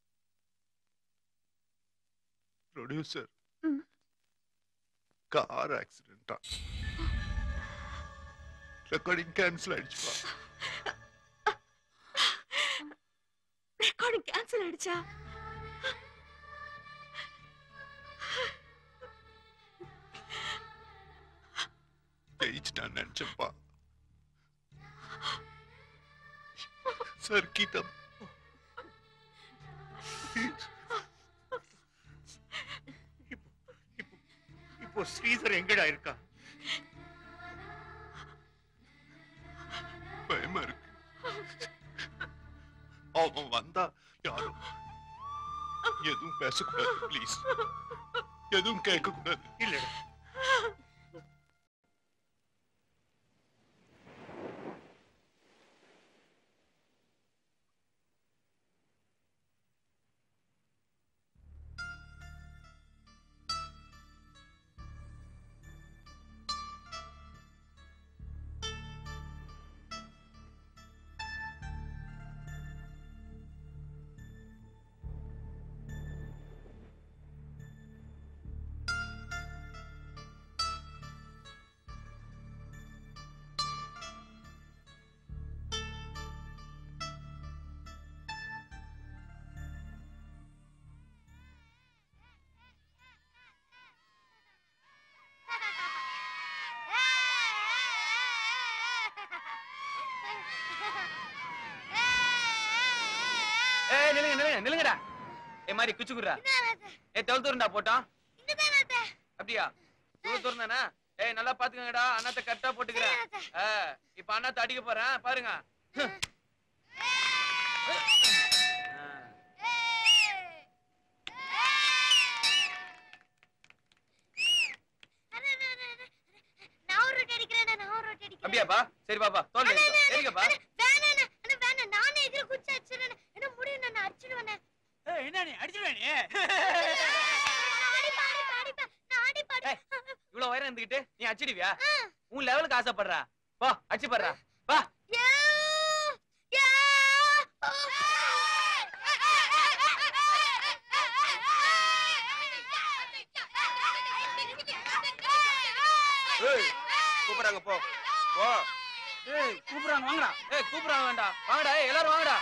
ப்ரொடியூசர் ம். கார் ஆக்சிடென்ட்டா ரெக்கார்டிங் கேன்சல் ஆயிடுச்சுப்பா ரெக்கார்டிங் கேன்சல் ஆயிடுச்சா ஜெயிச்சிட்டான்னு நினைச்சப்பா சர்க்கிட்ட இப்போ ஸ்ரீதர் எங்கடா இருக்கா பயமா இருக்கு அவன் வந்தா யாரும் எதுவும் பேசக்கூடாது ப்ளீஸ் எதுவும் கேட்க கூடாது இல்லடா ஏய் நில்லுங்க நில்லுங்க நில்லுங்கடா ஏ மாதிரி குச்சு குடுறா ஏ தவுள் தூரண்டா போட்டோம் அப்படியா தூள் தூரம் ஏய் நல்லா பாத்துக்கங்கடா அண்ணாத்த கரெக்டா போட்டுக்கிறேன் ஆ, இப்ப அண்ணாத்த அடிக்க போறேன் பாருங்க நான் ஒரு ரொட்டி அடிக்கிறேன் நான் ஒரு ரொட்டி அடிக்கிறேன் அப்படியாப்பா சரி பாப்பா தோல் ஏறிக்கப்பா வேணாண்ணே அண்ணா வேணாம் நானே எதிர குச்சி அடிச்சிடுறேன் என்ன முடியும் நான் அடிச்சிடுவேனே என்ன நீ அடிச்சிருவே நீ அடிப்பா அடிப்பா அடிப்பா நான் அடிப்பா இவ்வளவு உயரம் இருந்துகிட்டு நீ அடிச்சிடுவியா உன் லெவலுக்கு ஆசைப்படுறா போ அடிச்சு படுறா வா ஏய் கூப்பிடுறாங்க போ போ ஏய் கூப்பிடுறாங்க வாங்கடா ஏய் கூப்பிடுறாங்க வேண்டாம் வாங்கடா ஏய் எல்லாரும் வாங்கடா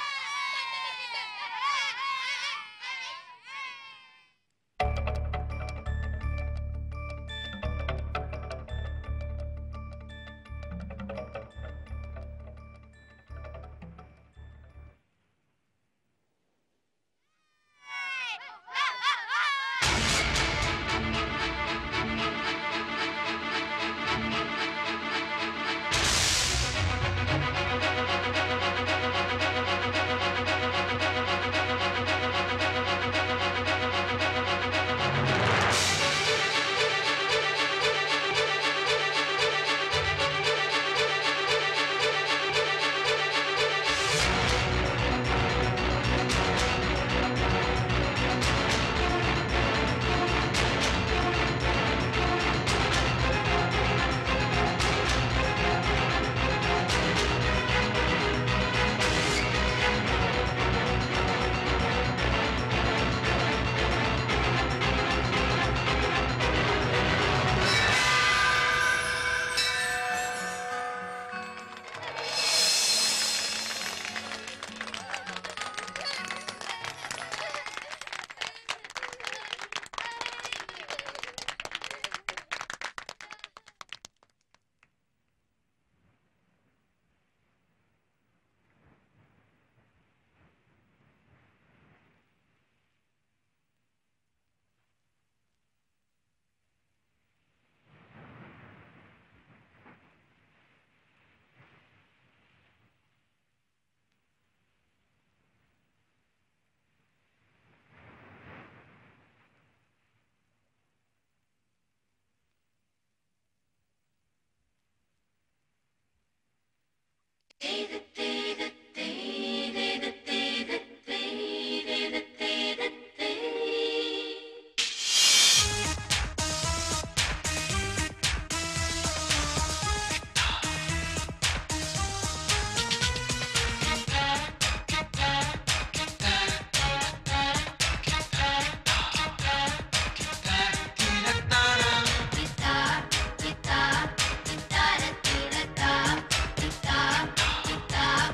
Guitar, guitar, guitar, guitar, guitar, guitar,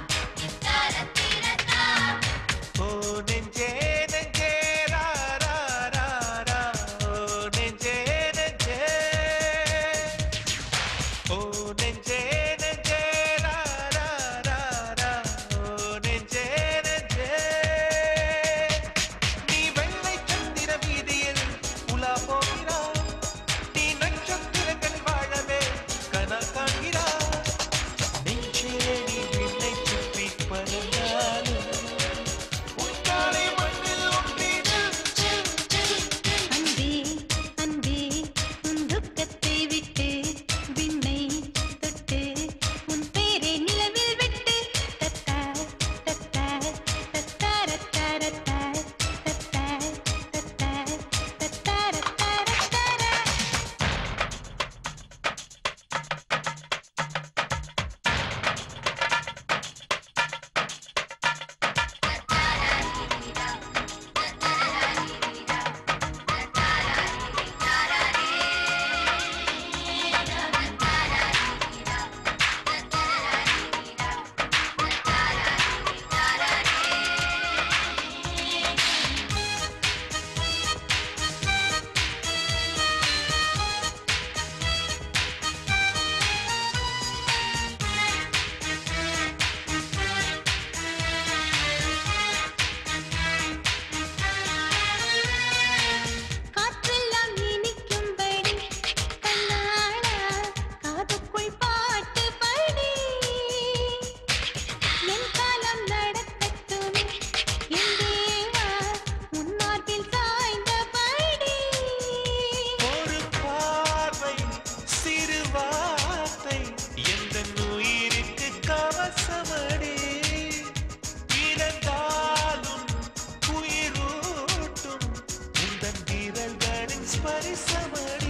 ஸ்பரிசமடி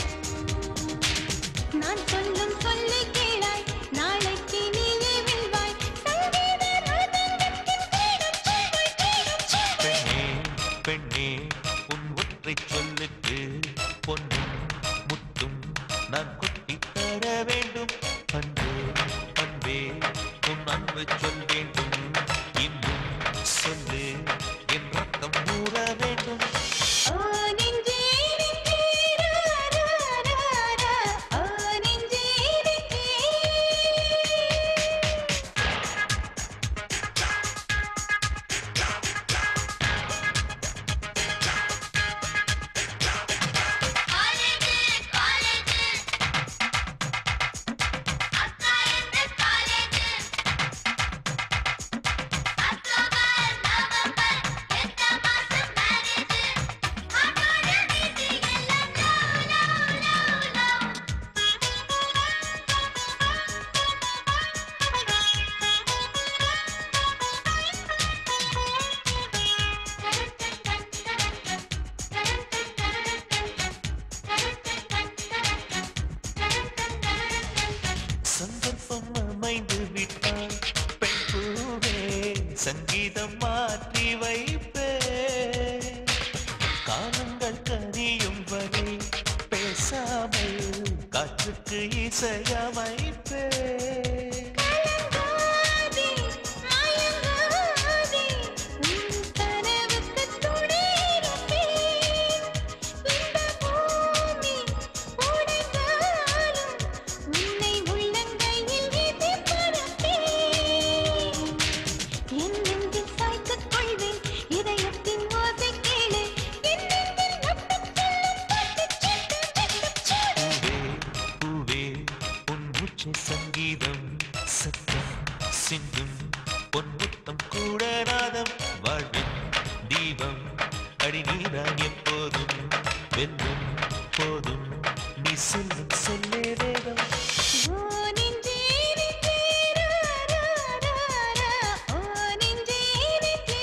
நான் சொல்லும் சொல்லை கேளாய் நாளைக்கு நீயே வெல்வாய் சங்கீத ராகங்கத்தின் தேடும் சொல்வாய் தேடும் சொல்வாய் பெண்ணே பெண்ணே உன் ஒற்றை சொல்லுக்கு பொன்னும் முத்தும் நான் கொட்டி தர வேண்டும் அன்பே அன்பே உன் அன்பு சொல் வேண்டும் இன்னும் சொல்லு என் ரத்தம் ஊற வேண்டும் ஓ நெஞ்சே நெஞ்சே ரா ரா ரா ரா ஓ நெஞ்சே நெஞ்சே சந்தர்ப்பம் அமைந்து விட்டால் பெண் பூவே சங்கீதம் மாற்றி வைப்பே காலங்கள் கனியும் வரை பேசாமல் காற்றுக்கு இசையமைப்பே கலங்காதே மயங்காதே உன் கனவுக்கு துணை இருப்பேன் இந்த பூமி உடைந்தாலும் உன்னை உள்ளங்கையில் வீசி பறப்பேன் என் நெஞ்சில் சாய்த்துக் கொள்வேன் இதயத்தின் ஓசை கேளு என் நெஞ்சில் நட்டுச் செல்லும் பாட்டுச் சத்தம் வெட்டுச் சூடு பூவே உன் மூச்சை சங்கீதம் சத்தம் சிந்தும் பொன் முத்தம் கூட நாதம் வாழ்வின் தீபம் அடி நீதான் எப்போதும் வெல்லும் போதும் நீ சொல்லும் சொல்லே வேதம் ஓ நெஞ்சே நெஞ்சே ரா ரா ரா ரா ஓ நெஞ்சே நெஞ்சே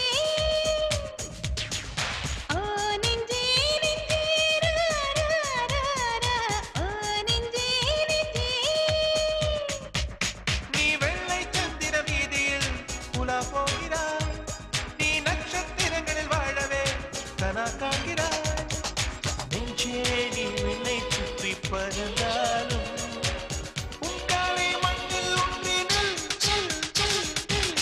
ஓ நெஞ்சே நெஞ்சே ரா ரா ரா ரா ஓ நெஞ்சே நெஞ்சே நீ வெள்ளை சந்திர வீதியில் உலா போகிறாய் நீ நட்சத்திரங்களில் வாழவே கனா காண்கிறாய் நெஞ்சே நீ என்னை சுற்றி பறந்தாலும் உன் காலை மண்ணில் ஒன்றி நில் நில், நில், நில்.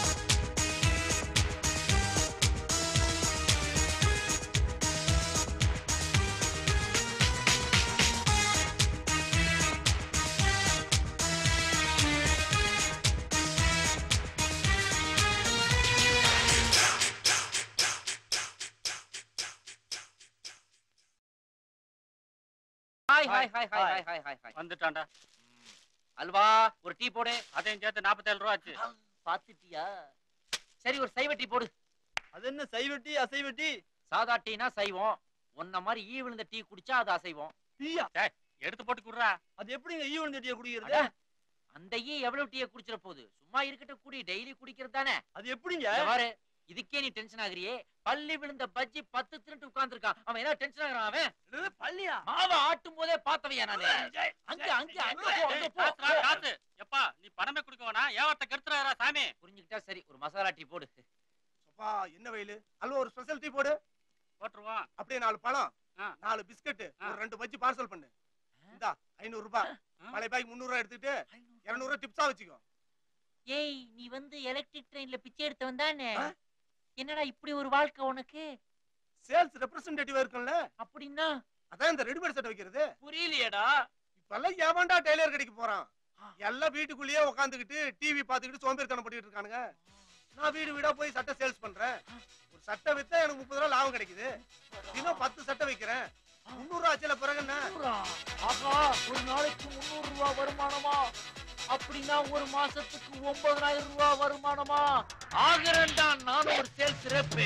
Hi hi hi hi hi hi hi hi வந்துட்டான்டா அல்வா ஒரு டீ போடு அதையும் சேர்த்து நாற்பத்தேழு ரூபா ஆச்சு பாத்துட்டியா சரி ஒரு சைவ டீ போடு அது என்ன சைவ டீ அசைவ டீ சாதா டீனா சைவம் உன்ன மாதிரி ஈ விழுந்த டீ குடிச்சா அது அசைவம் டீயா எடுத்து போட்டு குடுறா அது எப்படிங்க ஈ விழுந்த டீயை குடிக்கிறது அட, அந்த ஈ எவ்வளவு டீயை குடிச்சிட போகுது சும்மா இருக்கட்டும் குடி டெய்லி குடிக்கிறது தானே அது எப்படிங்க இங்க பாரு இதுக்கே நீ டென்ஷன் ஆகுறியே பள்ளி விழுந்த பஜ்ஜி பத்து திருட்டு உட்கார்ந்திருக்கான் அவன் என்ன டென்ஷன் ஆகுறான் அவன் பள்ளியா மாவை ஆட்டும் போதே பார்த்தவையா நானு அங்க அங்க அங்க போ அங்க போ காசுடா, காசு எப்பா நீ பணமே கொடுக்க வேணாம் ஏவத்த கெடுத்துறாரா சாமி புரிஞ்சுக்கிட்டா சரி ஒரு மசாலா டீ போடு அப்பா என்ன வெயில் அல்வா ஒரு ஸ்பெஷல் டீ போடு போட்டுருவோம் அப்படியே நாலு பழம் ஆ. நாலு பிஸ்கட் ஒரு ரெண்டு பஜ்ஜி பார்சல் பண்ணு இந்தா ஐநூறு ரூபாய் பழைய பாய்க்கு முந்நூறு ரூபாய் எடுத்துட்டு இருநூறு ரூபாய் டிப்ஸா வச்சுக்கோ ஏய் நீ வந்து எலக்ட்ரிக் ட்ரெயின்ல பிச்சை எடுத்து வந்தானே என்னடா இப்படி ஒரு வாழ்க்கை உனக்கு சேல்ஸ் ரெப்ரசன்டேட்டிவா இருக்கும்ல அப்படின்னா அதான் இந்த ரெடிமேட் சட்டை வைக்கிறது புரியலையேடா இப்பெல்லாம் எவன்டா டெய்லர் கடைக்கு போறான் எல்லாம் வீட்டுக்குள்ளேயே உட்காந்துக்கிட்டு டிவி பார்த்துக்கிட்டு சோம்பேறித்தனம் பண்ணிட்டு இருக்கானுங்க நான் வீடு வீடா போய் சட்டை சேல்ஸ் பண்றேன் ஒரு சட்டை வித்தா எனக்கு முப்பது ரூபா லாபம் கிடைக்குது தினம் பத்து சட்டை வைக்கிறேன் முந்நூறு ரூபா ஆச்சுல பிறகு என்ன ஆகா ஒரு நாளைக்கு முந்நூறு ரூபாய் வருமானமா அப்படின்னா ஒரு மாசத்துக்கு ஒன்பதாயிரம் ரூபாய் வருமானமா ஆகிறேன்டா நானும் ஒரு சேல்ஸ் ரெப்பு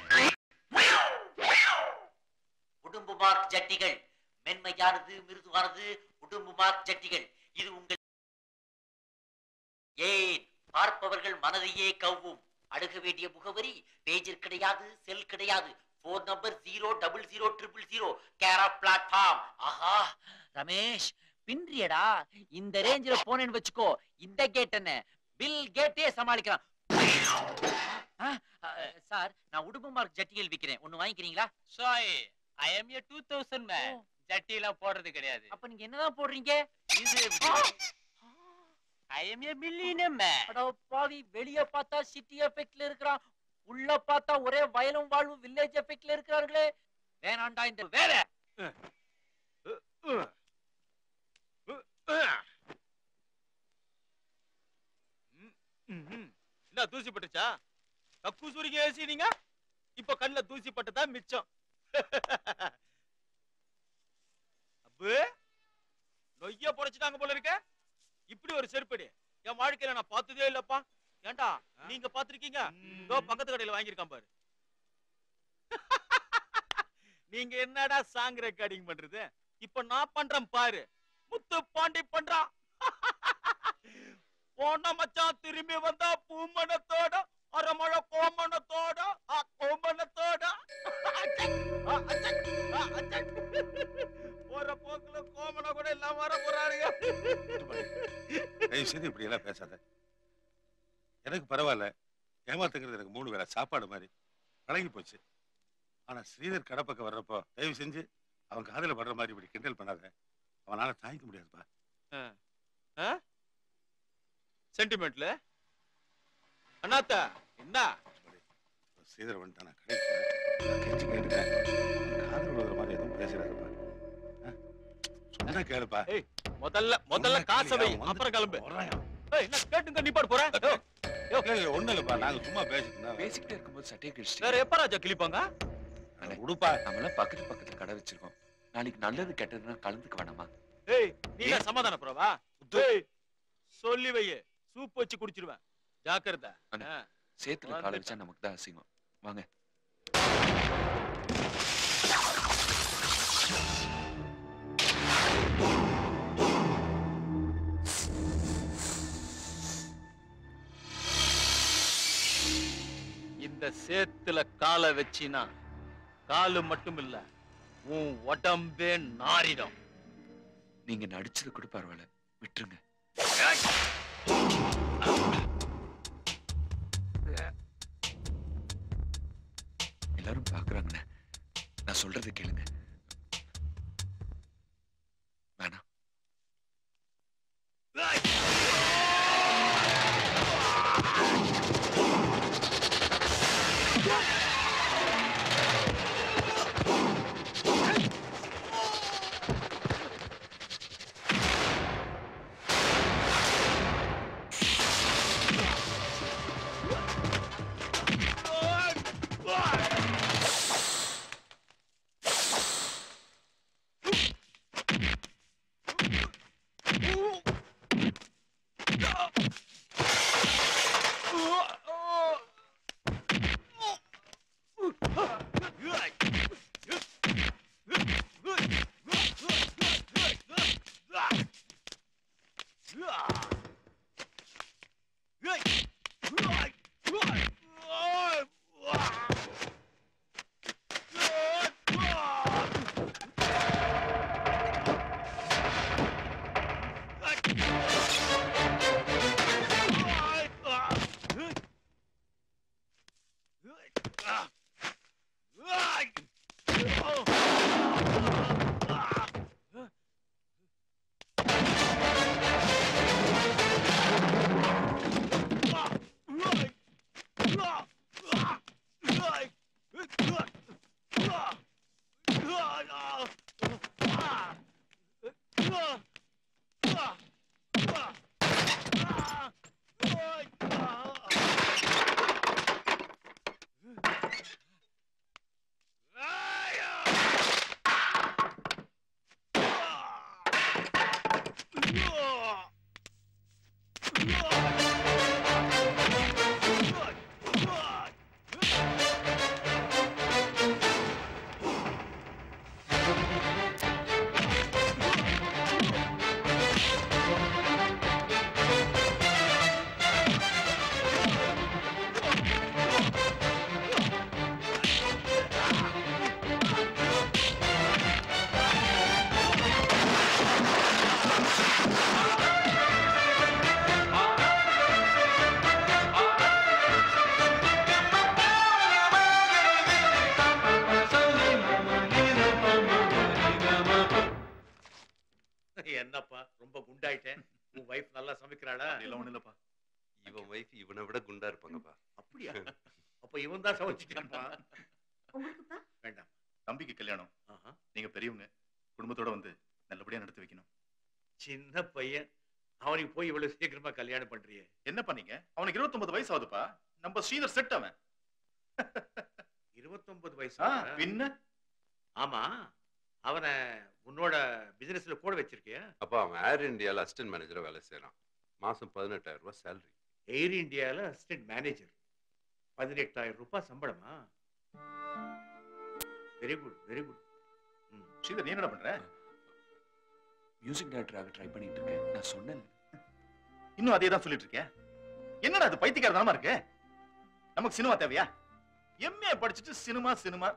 உடும்பு மார்க் ஜட்டிகள் மென்மையானது மிருதுவானது உடும்பு மார்க் ஜட்டிகள் இது உங்கள் ஏன் பார்ப்பவர்கள் மனதையே கவ்வும் அணுக வேண்டிய முகவரி பேஜர் கிடையாது செல் கிடையாது four number zero double zero triple zero care of platform ஆஹா ரமேஷ் பின்றியடா இந்த ரேஞ்சில போனேன்னு வச்சுக்கோ இந்த கேட் என்ன பில் கேட்டே சமாளிக்கலாம் ஆ, ஆ, சார் நான் உடுப்பு மார்க் ஜட்டிகள் விக்கிறேன் ஒன்னு வாங்கிக்கிறீங்களா சாய் I am a two thousand man ஜட்டிலாம் போடுறது கிடையாது அப்ப நீங்க என்னதான் போடுறீங்க இது I am a millionaire man அட பாவி வெளிய பார்த்தா சிட்டி எஃபெக்ட்ல இருக்கிறான் உள்ள பார்த்தா ஒரே வயலும் வாழ்வும் வில்லேஜ் எஃபெக்ட்ல இருக்கிறார்களே வேணாண்டா இந்த வேலை என்ன தூசி பட்டுச்சா கக்கு சூரிங்க ஏசினீங்க இப்ப கண்ணுல தூசி பட்டதா மிச்சம் அப்பு நொய்ய புடைச்சிட்டாங்க போல இருக்க இப்படி ஒரு செருப்படி என் வாழ்க்கையில நான் பார்த்ததே இல்லப்பா ஏன்டா நீங்க பாத்திருக்கீங்க இதோ பக்கத்து கடையில வாங்கியிருக்கான் பாரு நீங்க என்னடா சாங் ரெக்கார்டிங் பண்றது இப்ப நான் பண்றேன் பாரு முத்து பாண்டி பண்றான் போன மச்சான் திரும்பி வந்தா பூமணத்தோட அரமழ கோமணத்தோட ஆ கோமணத்தோட அச்சக், ஆ, அச்சக், ஆ, அச்சக். போற போக்குல கோமண கூட இல்லாம வர போறாருங்க தயவு செய்து இப்படி எல்லாம் பேசாத எனக்கு பரவாயில்ல ஏமாத்துக்கிறது எனக்கு மூணு வேளை சாப்பாடு மாதிரி பழகி போச்சு ஆனா ஸ்ரீதர் கடை பக்கம் வர்றப்போ தயவு செஞ்சு அவன் காதுல படுற மாதிரி இப்படி கிண்டல் பண்ணாத அவனால தாங்கிக்க முடியாதுப்பா சென்டிமெண்ட்ல அண்ணாத்தா என்ன ஸ்ரீதர் வந்துட்டான் நான் கடைக்கு போறேன். நான் கெஞ்சி கேட்டுட்டேன் அவன் காதுல விழுகிற மாதிரி எதுவும் பேசுறாருப்பா ஆ? சொன்னா கேளுப்பா முதல்ல முதல்ல காசை வை அப்புறம் கிளம்பு ஏய், என்ன கேட்டுங்க நிப்பாடு போற ஒண்ணு இல்லப்பா நாங்க சும்மா பேசிட்டு பேசிக்கிட்டே இருக்கும்போது சட்டையை கிழிச்சிட்டு வேற எப்ப ராஜா கிழிப்பாங்க உடுப்பா நம்மளாம் பக்கத்து பக்கத்துல கடை வச்சிருக்கோம் நாளைக்கு நல்லது கெட்டதுன்னா கலந்துக்க வேணாமா ஏய் நீ தான் சமாதான புறவா ஏய் சொல்லி வையே சூப் வச்சு குடிச்சிருவேன் ஜாக்கிரதை அண்ணா, சேத்துல காலை வச்சா நமக்கு தான் அசிங்கம் வாங்க இந்த சேத்துல காலை வச்சினா காலு மட்டும் இல்ல உன் உடம்பே நாரிடும் நீங்க நடிச்சது கூட பரவாயில்ல விட்டுருங்க எல்லாரும் பாக்குறாங்கண்ணே நான் சொல்றதை கேளுங்க வேணாம் என்னப்பா ரொம்ப குண்டாயிட்டேன் உன் வைஃப் நல்லா சமைக்கிறாளா இல்ல ஒண்ணு இல்லப்பா இவன் வைஃப் இவனை விட குண்டா இருப்பாங்கப்பா அப்படியா அப்ப இவன் தான் சமைச்சிட்டான்ப்பா உங்களுக்குப்பா வேண்டாம் தம்பிக்கு கல்யாணம் நீங்க பெரியவங்க குடும்பத்தோட வந்து நல்லபடியா நடத்தி வைக்கணும் சின்ன பையன் அவனுக்கு போய் இவ்வளவு சீக்கிரமா கல்யாணம் பண்றியே என்ன பண்ணீங்க அவனுக்கு 29 வயசு ஆகுதுப்பா நம்ம ஸ்ரீதர் செட் அவன் இருபத்தொன்பது வயசு ஆ, பின்ன ஆமா அவனை உன்னோட பிசினஸ்ல கூட வச்சிருக்கியா அப்பா அவன் ஏர் இந்தியால அசிஸ்டன்ட் மேனேஜரா வேலை செய்யறான் மாசம் பதினெட்டாயிரம் ரூபாய் சேலரி எய்ர் இந்தியால அசிஸ்டன்ட் மேனேஜர் பதினெட்டாயிரம் ரூபாய் சம்பளமா very good very good Sridhar நீ என்ன பண்ற மியூசிக் டைரக்டராக ட்ரை பண்ணிட்டு இருக்கேன் நான் சொன்னேன் இன்னும் அதே தான் சொல்லிட்டு இருக்கேன் என்னடா அது பைத்தியக்காரதனமா இருக்கு நமக்கு சினிமா தேவையா எம்ஏ படிச்சுட்டு சினிமா சினிமா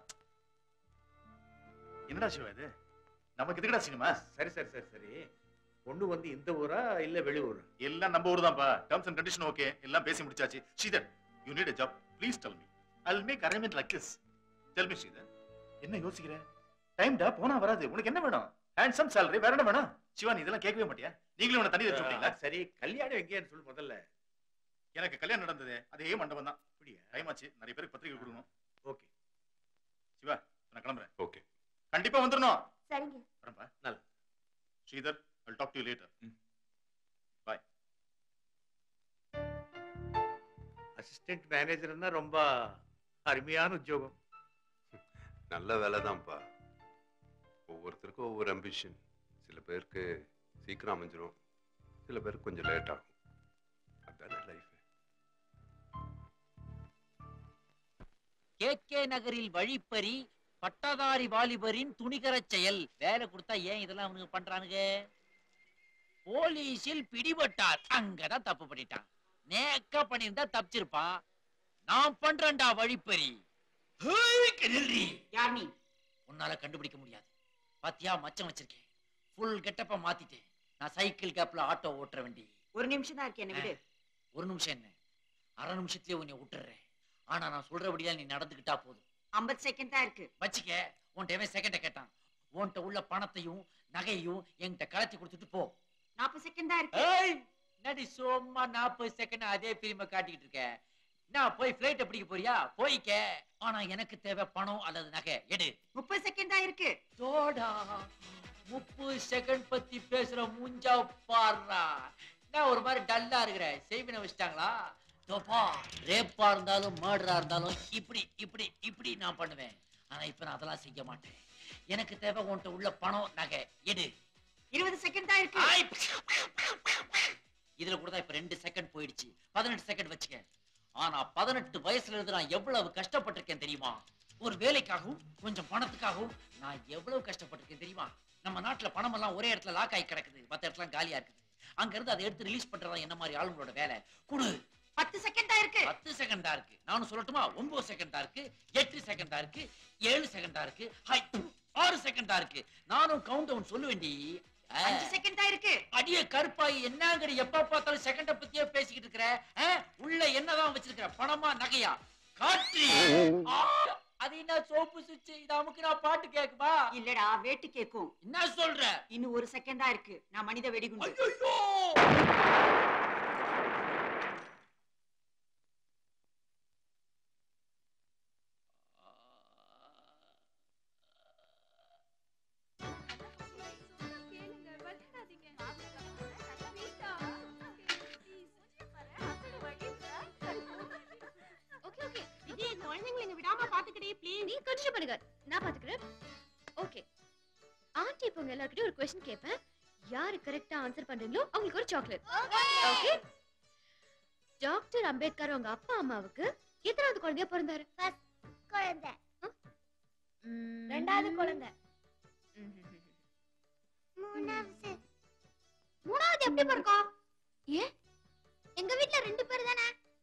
என்னடா சிவா இது நமக்கு எதுக்குடா சினிமா சரி சரி சரி சரி பொண்ணு வந்து இந்த ஊரா இல்ல வெளி ஊரா எல்லாம் நம்ம ஊர் தான்ப்பா டர்ம்ஸ் அண்ட் கண்டிஷன் ஓகே எல்லாம் பேசி முடிச்சாச்சு Sridhar you need a job please tell me I will make arrangement like this tell me Sridhar என்ன யோசிக்கிற டைம்டா போனா வராது உனக்கு என்ன வேணும் ஹேண்ட்ஸம் salary வேற என்ன வேணும் சிவா நீ இதெல்லாம் கேட்கவே மாட்டியா நீங்களும் உன தண்ணி வச்சு விட்டீங்களா சரி கல்யாணம் எங்கேன்னு சொல்லு முதல்ல எனக்கு கல்யாணம் நடந்தது அதே மண்டபம் தான் அப்படியா டைம் ஆச்சு நிறைய பேருக்கு பத்திரிக்கை கொடுக்கணும் ஓகே சிவா நான் கிளம்புறேன் ஓகே கண்டிப்பா வந்துடணும் சரிங்க வரேன்ப்பா நல்ல Sridhar I talk to later bye assistant மேனேஜர்னா ரொம்ப அருமையான உத்தியோகம் நல்ல வேலை தான்ப்பா ஒவ்வொருத்தருக்கும் ஒவ்வொரு அம்பிஷன் சில பேருக்கு சீக்கிரம் அமைஞ்சிரும் சில பேருக்கு கொஞ்சம் லேட் ஆகும் அதானே லைஃப் கே கே நகரில் வழிப்பறி பட்டதாரி வாலிபரின் துணிகரச் செயல் வேலை கொடுத்தா ஏன் இதெல்லாம் அவனுக்கு பண்றானுங்க போலீஸில் பிடிபட்டார் அங்கதான் தப்பு பண்ணிட்டான் நேக்க பண்ணியிருந்தா தப்பிச்சிருப்பான் நான் பண்றேன்டா வழிப்பறி யார் நீ உன்னால கண்டுபிடிக்க முடியாது பாத்தியா மச்சம் வச்சிருக்கேன் ஃபுல் கெட்டப்ப மாத்திட்டேன் நான் சைக்கிள் கேப்ல ஆட்டோ ஓட்டுற வண்டி ஒரு நிமிஷம் தான் இருக்கு என்ன விடு ஒரு நிமிஷம் என்ன அரை நிமிஷத்துலயே உன்னை விட்டுறேன் ஆனா நான் சொல்றபடியா நீ நடந்துக்கிட்டா போதும் ஐம்பது செகண்ட் தான் இருக்கு வச்சுக்க உன்கிட்ட எவன் செகண்ட கேட்டான் உன்கிட்ட உள்ள பணத்தையும் நகையையும் என்கிட்ட கலத்தி கொடுத்துட்டு போ நாற்பது செகண்ட் தான் இருக்கு ஏய் நடி சும்மா நாற்பது செகண்ட் அதே பிரிம காட்டிக்கிட்டு இருக்க நான் போய் பிளைட்ட பிடிக்க போறியா போய்க்க ஆனா எனக்கு தேவை பணம் அல்லது நகை எடு முப்பது செகண்ட் தான் இருக்கு தோடா முப்பது செகண்ட் பத்தி பேசுற மூஞ்சா பாடுறா நான் ஒரு மாதிரி டல்லா இருக்கிறேன் செய்வினை வச்சுட்டாங்களா தோப்பா ரேப்பா இருந்தாலும் மர்டரா இருந்தாலும் இப்படி இப்படி இப்படி நான் பண்ணுவேன் ஆனா இப்ப நான் அதெல்லாம் செய்ய மாட்டேன் எனக்கு தேவை உன்கிட்ட உள்ள பணம் நகை எடு இருபது செகண்ட் தான் இருக்கு இதுல கூட தான் இப்ப ரெண்டு செகண்ட் போயிடுச்சு பதினெட்டு செகண்ட் வச்சுக்க ஆனா பதினெட்டு வயசுல இருந்து நான் எவ்வளவு கஷ்டப்பட்டிருக்கேன் தெரியுமா ஒரு வேலைக்காகவும் கொஞ்சம் பணத்துக்காகவும் நான் எவ்வளவு கஷ்டப்பட்டிருக்கேன் தெரியுமா நம்ம நாட்டுல பணம் எல்லாம் ஒரே இடத்துல லாக் ஆகி கிடக்குது மத்த இடத்துல காலியா இருக்குது அங்க இருந்து அதை எடுத்து ரிலீஸ் பண்றதா என்ன மாதிரி ஆளுங்களோட வேலை குடு பத்து செகண்ட் தான் இருக்கு பத்து செகண்ட் தான் இருக்கு நானும் சொல்லட்டுமா ஒன்பது செகண்ட் தான் இருக்கு எட்டு செகண்ட் தான் இருக்கு ஏழு செகண்ட் தான் இருக்கு ஹை, ஆறு செகண்ட் தான் இருக்கு நானும் கவுண்ட் டவுன் சொல்லுவேன்டி அஞ்சு செகண்ட் தான் இருக்கு அடியே கருப்பாய் என்னங்கடி எப்ப பார்த்தாலும் செகண்ட பத்தியே பேசிக்கிட்டு இருக்கிற ஆ? உள்ள என்னதான் வச்சிருக்கிற பணமா நகையா காற்று ஆ, அது என்ன சோப்பு சுவிட்ச் இது அமுக்கு நான் பாட்டு கேக்குமா இல்லடா வேட்டு கேக்கும் என்ன சொல்ற இன்னும் ஒரு செகண்ட் தான் இருக்கு நான் மனித வெடிகுண்டு ஓகே ஓகே இது குழந்தைங்களை இங்க விடாம பாத்துக்கிட்டே ப்ளீஸ் நீ கண்டினியூ பண்ணுங்க நான் பாத்துக்கிறேன் ஓகே ஆண்டி இப்போ உங்க எல்லார்கிட்டயும் ஒரு கொஸ்டின் கேட்பேன் யாரு கரெக்டா ஆன்சர் பண்றீங்களோ அவங்களுக்கு ஒரு சாக்லேட் ஓகே டாக்டர் அம்பேத்கர் உங்க அப்பா அம்மாவுக்கு எத்தனாவது குழந்தையா பிறந்தாரு குழந்தை ம், ரெண்டாவது குழந்தை மூணாவது மூணாவது எப்படி பிறக்கும் ஏன் எங்க வீட்ல ரெண்டு பேர் தானே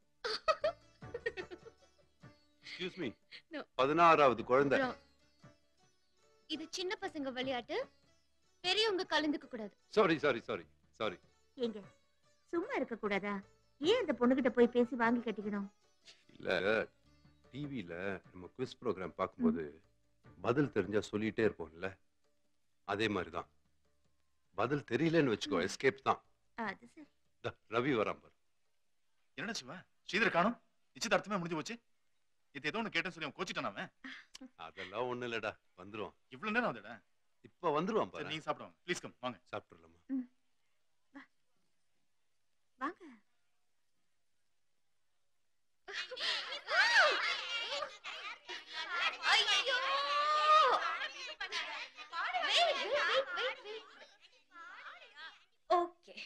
எக்ஸ்கியூஸ் மீ No. பதினாறாவது குழந்தை Wrong. இது சின்ன பசங்க விளையாட்டு பெரியவங்க கலந்துக்க கூடாது சாரி சாரி சாரி சாரி ஏங்க சும்மா இருக்க கூடாதா ஏன் இந்த பொண்ணுகிட்ட போய் பேசி வாங்கி கட்டிக்கணும் இல்ல டிவியில நம்ம குவிஸ் ப்ரோக்ராம் பார்க்கும்போது பதில் தெரிஞ்சா சொல்லிட்டே இருப்போம்ல அதே மாதிரி தான் பதில் தெரியலன்னு வச்சுக்கோ எஸ்கேப் தான் அது சரி இதோ, ரவி வரான் பாரு என்னடா சிவா ஸ்ரீதர் காணும் நிச்சயதார்த்தமே முடிஞ்சு போச்சு இது ஏதோ ஒன்று கேட்டேன்னு சொல்லி அவன் கோச்சிட்டான் அவன் அதெல்லாம் ஒண்ணு இல்லடா வந்துருவான் இவ்வளவு நேரம் ஆகுதுடா இப்ப வந்துருவான் சரி பாரு நீங்க சாப்பிடுவாங்க ப்ளீஸ் கம் வாங்க சாப்பிட்டுலாமா வாங்க ஐயோ ஓகே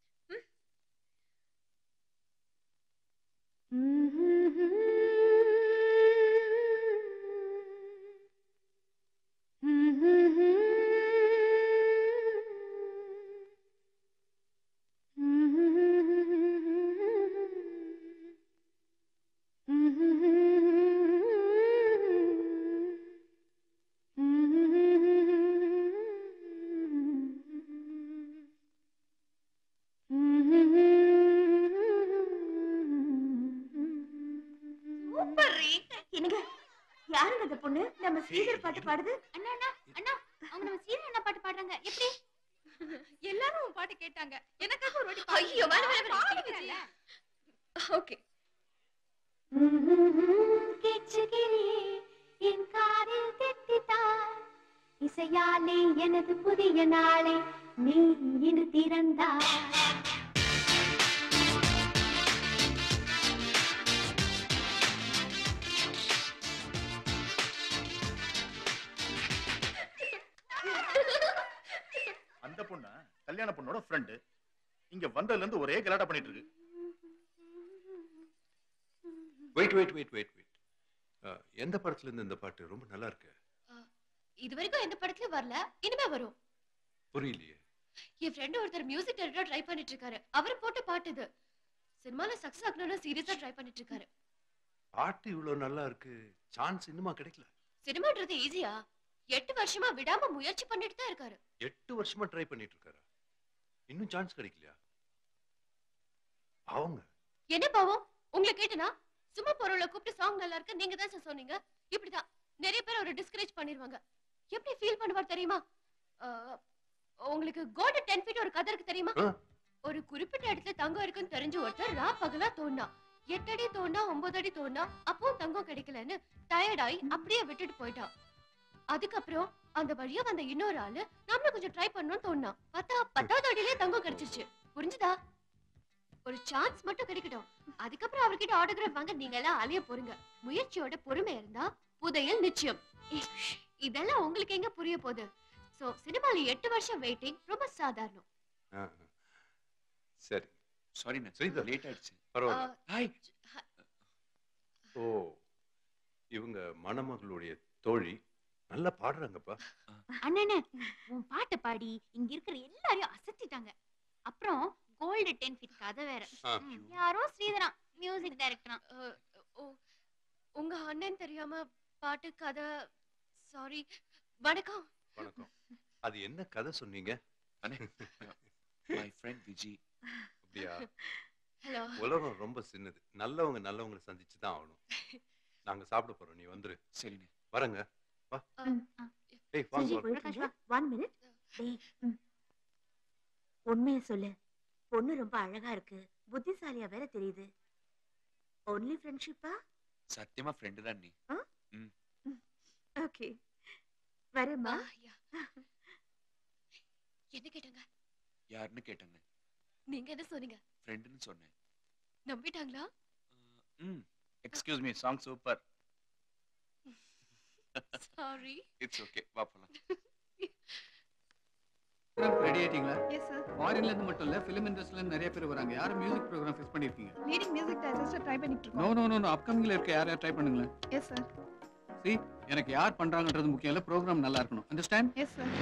சூப்பர் என்னங்க யாருங்க அந்த பொண்ணு நம்ம ஸ்ரீதர் பாட்டு பாடுது அண்ணா அண்ணா அண்ணா அவங்க நம்ம சீரியல் என்ன பாட்டு பாடுறாங்க எப்படி எல்லாரும் உன் பாட்டு கேட்டாங்க எனக்காக ஒரு வாட்டி ஐயோ, வேணாம், வேணாம், வேணாம். பாடுங்க ஓகே கெச்சுகிளியே என் காதில் கெட்டித்தார் இசையாலே எனது புதிய நாளை நீ இனு திறந்தார் அந்த பொண்ணா கல்யாண பொண்ணோட ஃப்ரெண்டு இங்க வந்ததுல இருந்து ஒரே கலாட்டா பண்ணிட்டு இருக்கு wait wait wait wait wait எந்த படத்துல இருந்து இந்த பாட்டு ரொம்ப நல்லா இருக்கு இது வரைக்கும் எந்த படத்துலயும் வரல இனிமே வரும் புரியலையே என் ஃப்ரெண்ட் ஒருத்தர் மியூசிக் டைரக்டரா ட்ரை பண்ணிட்டு இருக்காரு அவர் போட்ட பாட்டு இது சினிமால சக்சஸ் ஆகணும்னு சீரியஸா ட்ரை பண்ணிட்டு இருக்காரு பாட்டு இவ்வளவு நல்லா இருக்கு சான்ஸ் இன்னுமா கிடைக்கல சினிமான்றது ஈஸியா எட்டு வருஷமா விடாம முயற்சி பண்ணிட்டு தான் இருக்காரு எட்டு வருஷமா ட்ரை பண்ணிட்டு இருக்காரு இன்னும் சான்ஸ் கிடைக்கலையா அவங்க என்ன பாவம் உங்களை கேட்டனா சும்மா பொருளை கூப்பிட்டு சாங் நல்லா இருக்கு நீங்க தான் சார் சொன்னீங்க இப்படிதான் நிறைய பேர் அவரை டிஸ்கரேஜ் பண்ணிருவாங்க எப்படி ஃபீல் பண்ணுவார் தெரியுமா அஹ், உங்களுக்கு கோல்டு டென் ஃபீட் ஒரு கதை இருக்கு தெரியுமா ஒரு குறிப்பிட்ட இடத்துல தங்கம் இருக்குன்னு தெரிஞ்ச ஒருத்தர் ரா பகலா தோண்டா எட்டு அடி தோண்டா ஒன்பது அடி தோண்டா அப்பவும் தங்கம் கிடைக்கலன்னு டயர்ட் ஆகி அப்படியே விட்டுட்டு போயிட்டான் அதுக்கப்புறம் அந்த வழியா வந்த இன்னொரு ஆளு நம்மளும் கொஞ்சம் ட்ரை பண்ணணும்னு தோணுனா பார்த்தா பத்தாவது அடியிலே தங்கம் கிடைச்சிருச்சு புரிஞ்சுதா ஒரு சான்ஸ் மட்டும் கிடைக்கட்டும் அதுக்கப்புறம் அவர்கிட்ட ஆட்டோகிராஃப் வாங்க நீங்க எல்லாம் அலைய போறீங்க முயற்சியோட பொறுமை இருந்தா புதையல் நிச்சயம் ஏய், இதெல்லாம் உங்களுக்கு எங்க புரிய போகுது சோ சினிமால எட்டு வருஷம் வெயிட்டிங் ரொம்ப சாதாரணம் ஆ, ஆ. சரி சாரி நான் ஸ்ரீதர் லேட் ஆயிடுச்சு பரவாயில்ல ஹாய் ஓ இவங்க மணமகளுடைய தோழி நல்லா பாடுறாங்கப்பா அண்ணனே உன் பாட்டை பாடி இங்க இருக்கிற எல்லாரையும் அசத்திட்டாங்க அப்புறம் கோல்டு டென் ஃபீட் கதை வேற ஆ. ம், யாரோ ஸ்ரீதரா மியூசிக் டைரக்டரா அஹ், ஓ உங்க அண்ணன் தெரியாம பாட்டு கதை சாரி வணக்கம் வணக்கம் அது என்ன கதை சொன்னீங்க மை ஃப்ரெண்ட் விஜி அப்படியா ஹலோ உலகம் ரொம்ப சின்னது நல்லவங்க நல்லவங்களை சந்திச்சு தான் ஆகணும் நாங்க சாப்பிட போறோம் நீ வந்துரு சரிண்ணே வரங்க வா டேய் வாங்க சரி வாங்க. பிரகாஷ் வா ஒன் மினிட் டேய் ம். உண்மையை சொல்லு பொண்ணு ரொம்ப அழகா இருக்கு புத்திசாலியா வேற தெரியுது ஒன்லி ஃப்ரெண்ட்ஷிப்பா சத்தியமா ஃப்ரெண்டு தான் நீ ஆ? ம் ஓகே வரேம்மா என்ன கேட்டாங்க யாருன்னு கேட்டேங்க நீங்க என்ன சொன்னீங்க ஃப்ரெண்டுன்னு சொன்னேன் நம்பிட்டாங்களா ம் excuse me song super sorry it's okay வா போலாம் ரெடி ஆயிட்டீங்களா எஸ் சார் ஃபாரின்ல இருந்து மட்டும் இல்ல ஃபிலிம் இண்டஸ்ட்ரியில இருந்து நிறைய பேர் வராங்க யாரும் மியூசிக் ப்ரோக்ராம் ஃபிக்ஸ் பண்ணிருக்கீங்க லீடிங் மியூசிக் டைரக்டர் ட்ரை பண்ணிட்டு நோ இருக்கோம் நோ நோ நோ அப்கமிங்ல இருக்க யார் யார் ட்ரை பண்ணுங்களேன் எஸ் சார் see எனக்கு யார் பண்றாங்கன்றது முக்கியம் இல்ல ப்ரோக்ராம் நல்லா இருக்கணும் அண்டர்ஸ்டாண்ட் எஸ் சார்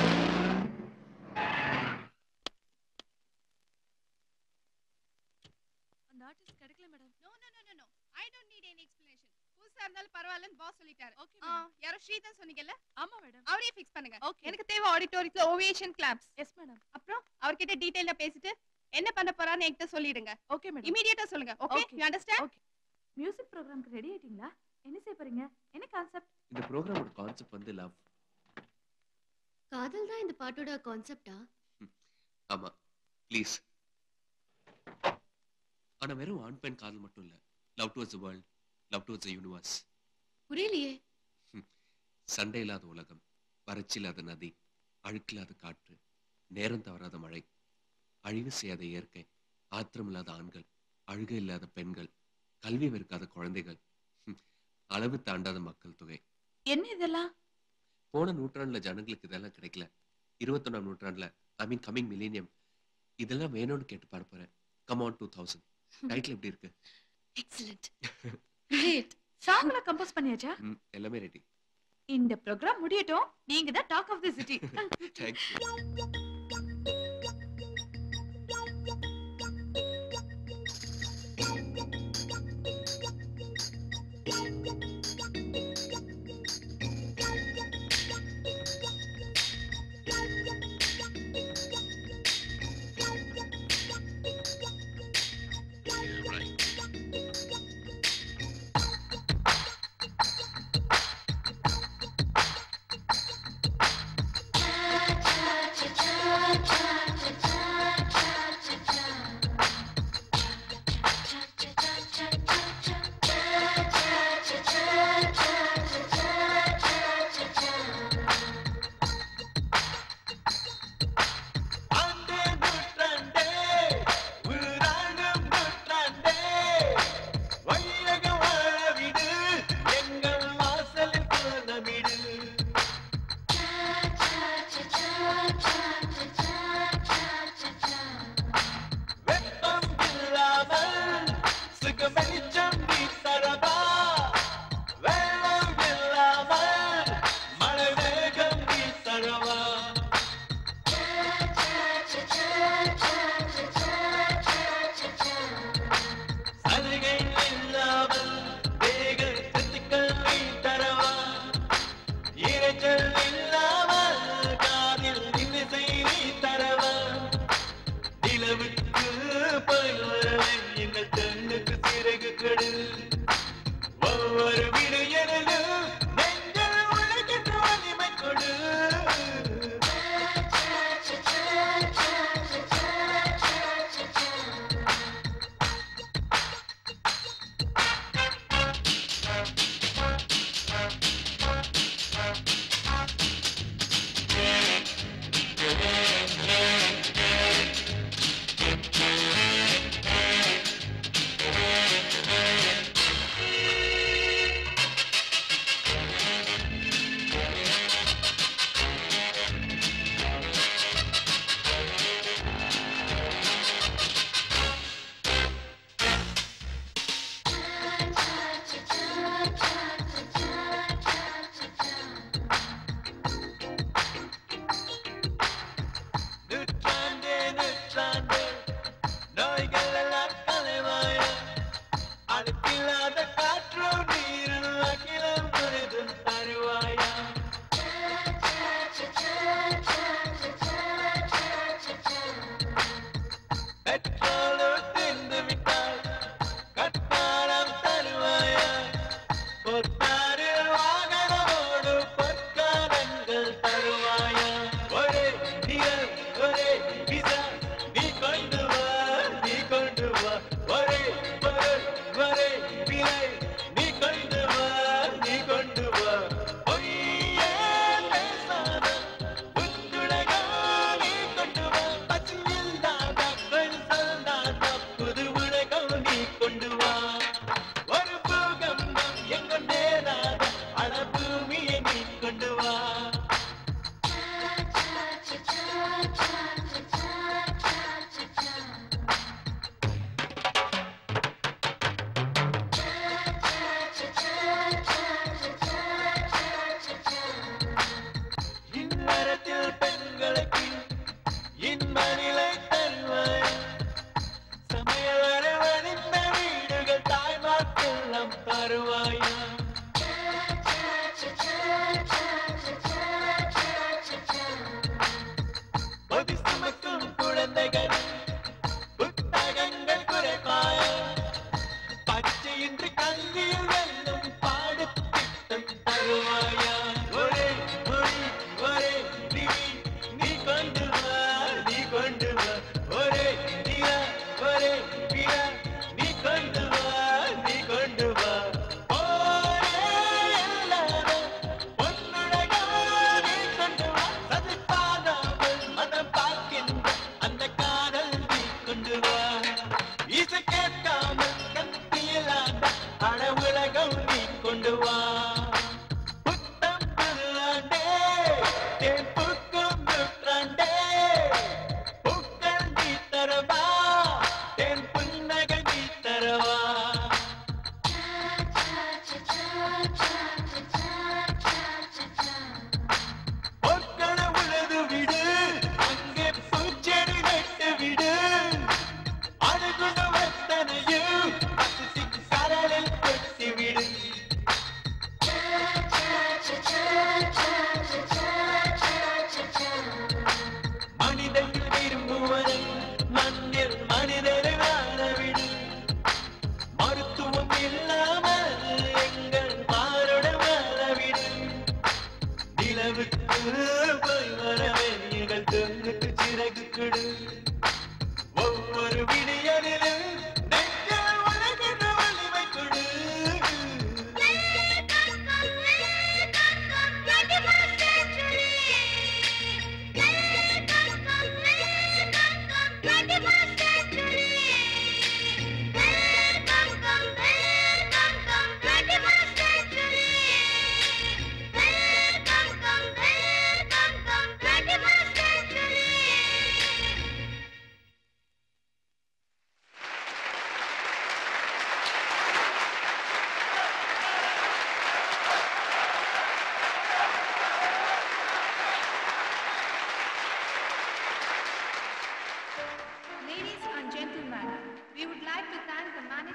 அந்த ஆர்டிஸ்ட் கிடைக்கல madam no no no no I don't need any explanation புதுசா இருந்தாலும் பரவாயில்லன்னு பாஸ் சொல்லிட்டாரு ஓகே யாரோ ஸ்ரீதர் சொன்னீங்கல்ல ஆமா மேடம் அவரே ஃபிக்ஸ் பண்ணுங்க ஓகே எனக்கு தேவை ஆடிட்டோரியத்துல ஓவியேஷன் கிளாப்ஸ் எஸ் மேடம் அப்புறம் அவர்கிட்ட டீடைலா பேசிட்டு என்ன பண்ண போறான்னு என்கிட்ட சொல்லிடுங்க ஓகே மேடம் இமிடியேட்டா சொல்லுங்க okay you understand okay music ப்ரோக்ராம்க்கு ரெடி ஆயிட்டீங்களா என்ன செய்ய போறீங்க என்ன கான்செப்ட் இந்த ப்ரோக்ராமோட கான்செப்ட் வந்து லவ் காதல் தான் இந்த பாட்டோட கான்செப்டா ஆமா ப்ளீஸ் ஆனா வெறும் ஆண் பெண் காதல் மட்டும் இல்ல love towards world love towards universe புரியலையே சண்டை இல்லாத உலகம் வறட்சி இல்லாத நதி அழுக்கில்லாத காற்று நேரம் தவறாத மழை அழிவு செய்யாத இயற்கை ஆத்திரம் இல்லாத ஆண்கள் அழுகை இல்லாத பெண்கள் கல்வி வெறுக்காத குழந்தைகள் ஹம், அளவு தாண்டாத மக்கள் தொகை என்ன இதெல்லாம் போன நூற்றாண்டுல ஜனங்களுக்கு இதெல்லாம் கிடைக்கல இருபத்தொன்னாம் நூற்றாண்டுல ஐ மீன் கமிங் மில்லேனியம் இதெல்லாம் வேணும்னு கேட்டு பாட போறேன் கமான் டூ தௌசண்ட் டைட்டில் எப்படி இருக்கு எக்ஸலென்ட் கிரேட் சாங்ல கம்போஸ் பண்ணியாச்சா ம், எல்லாமே ரெடி இந்த ப்ரோக்ராம் முடியட்டும் நீங்க தான் talk of the city thank you cha cha cha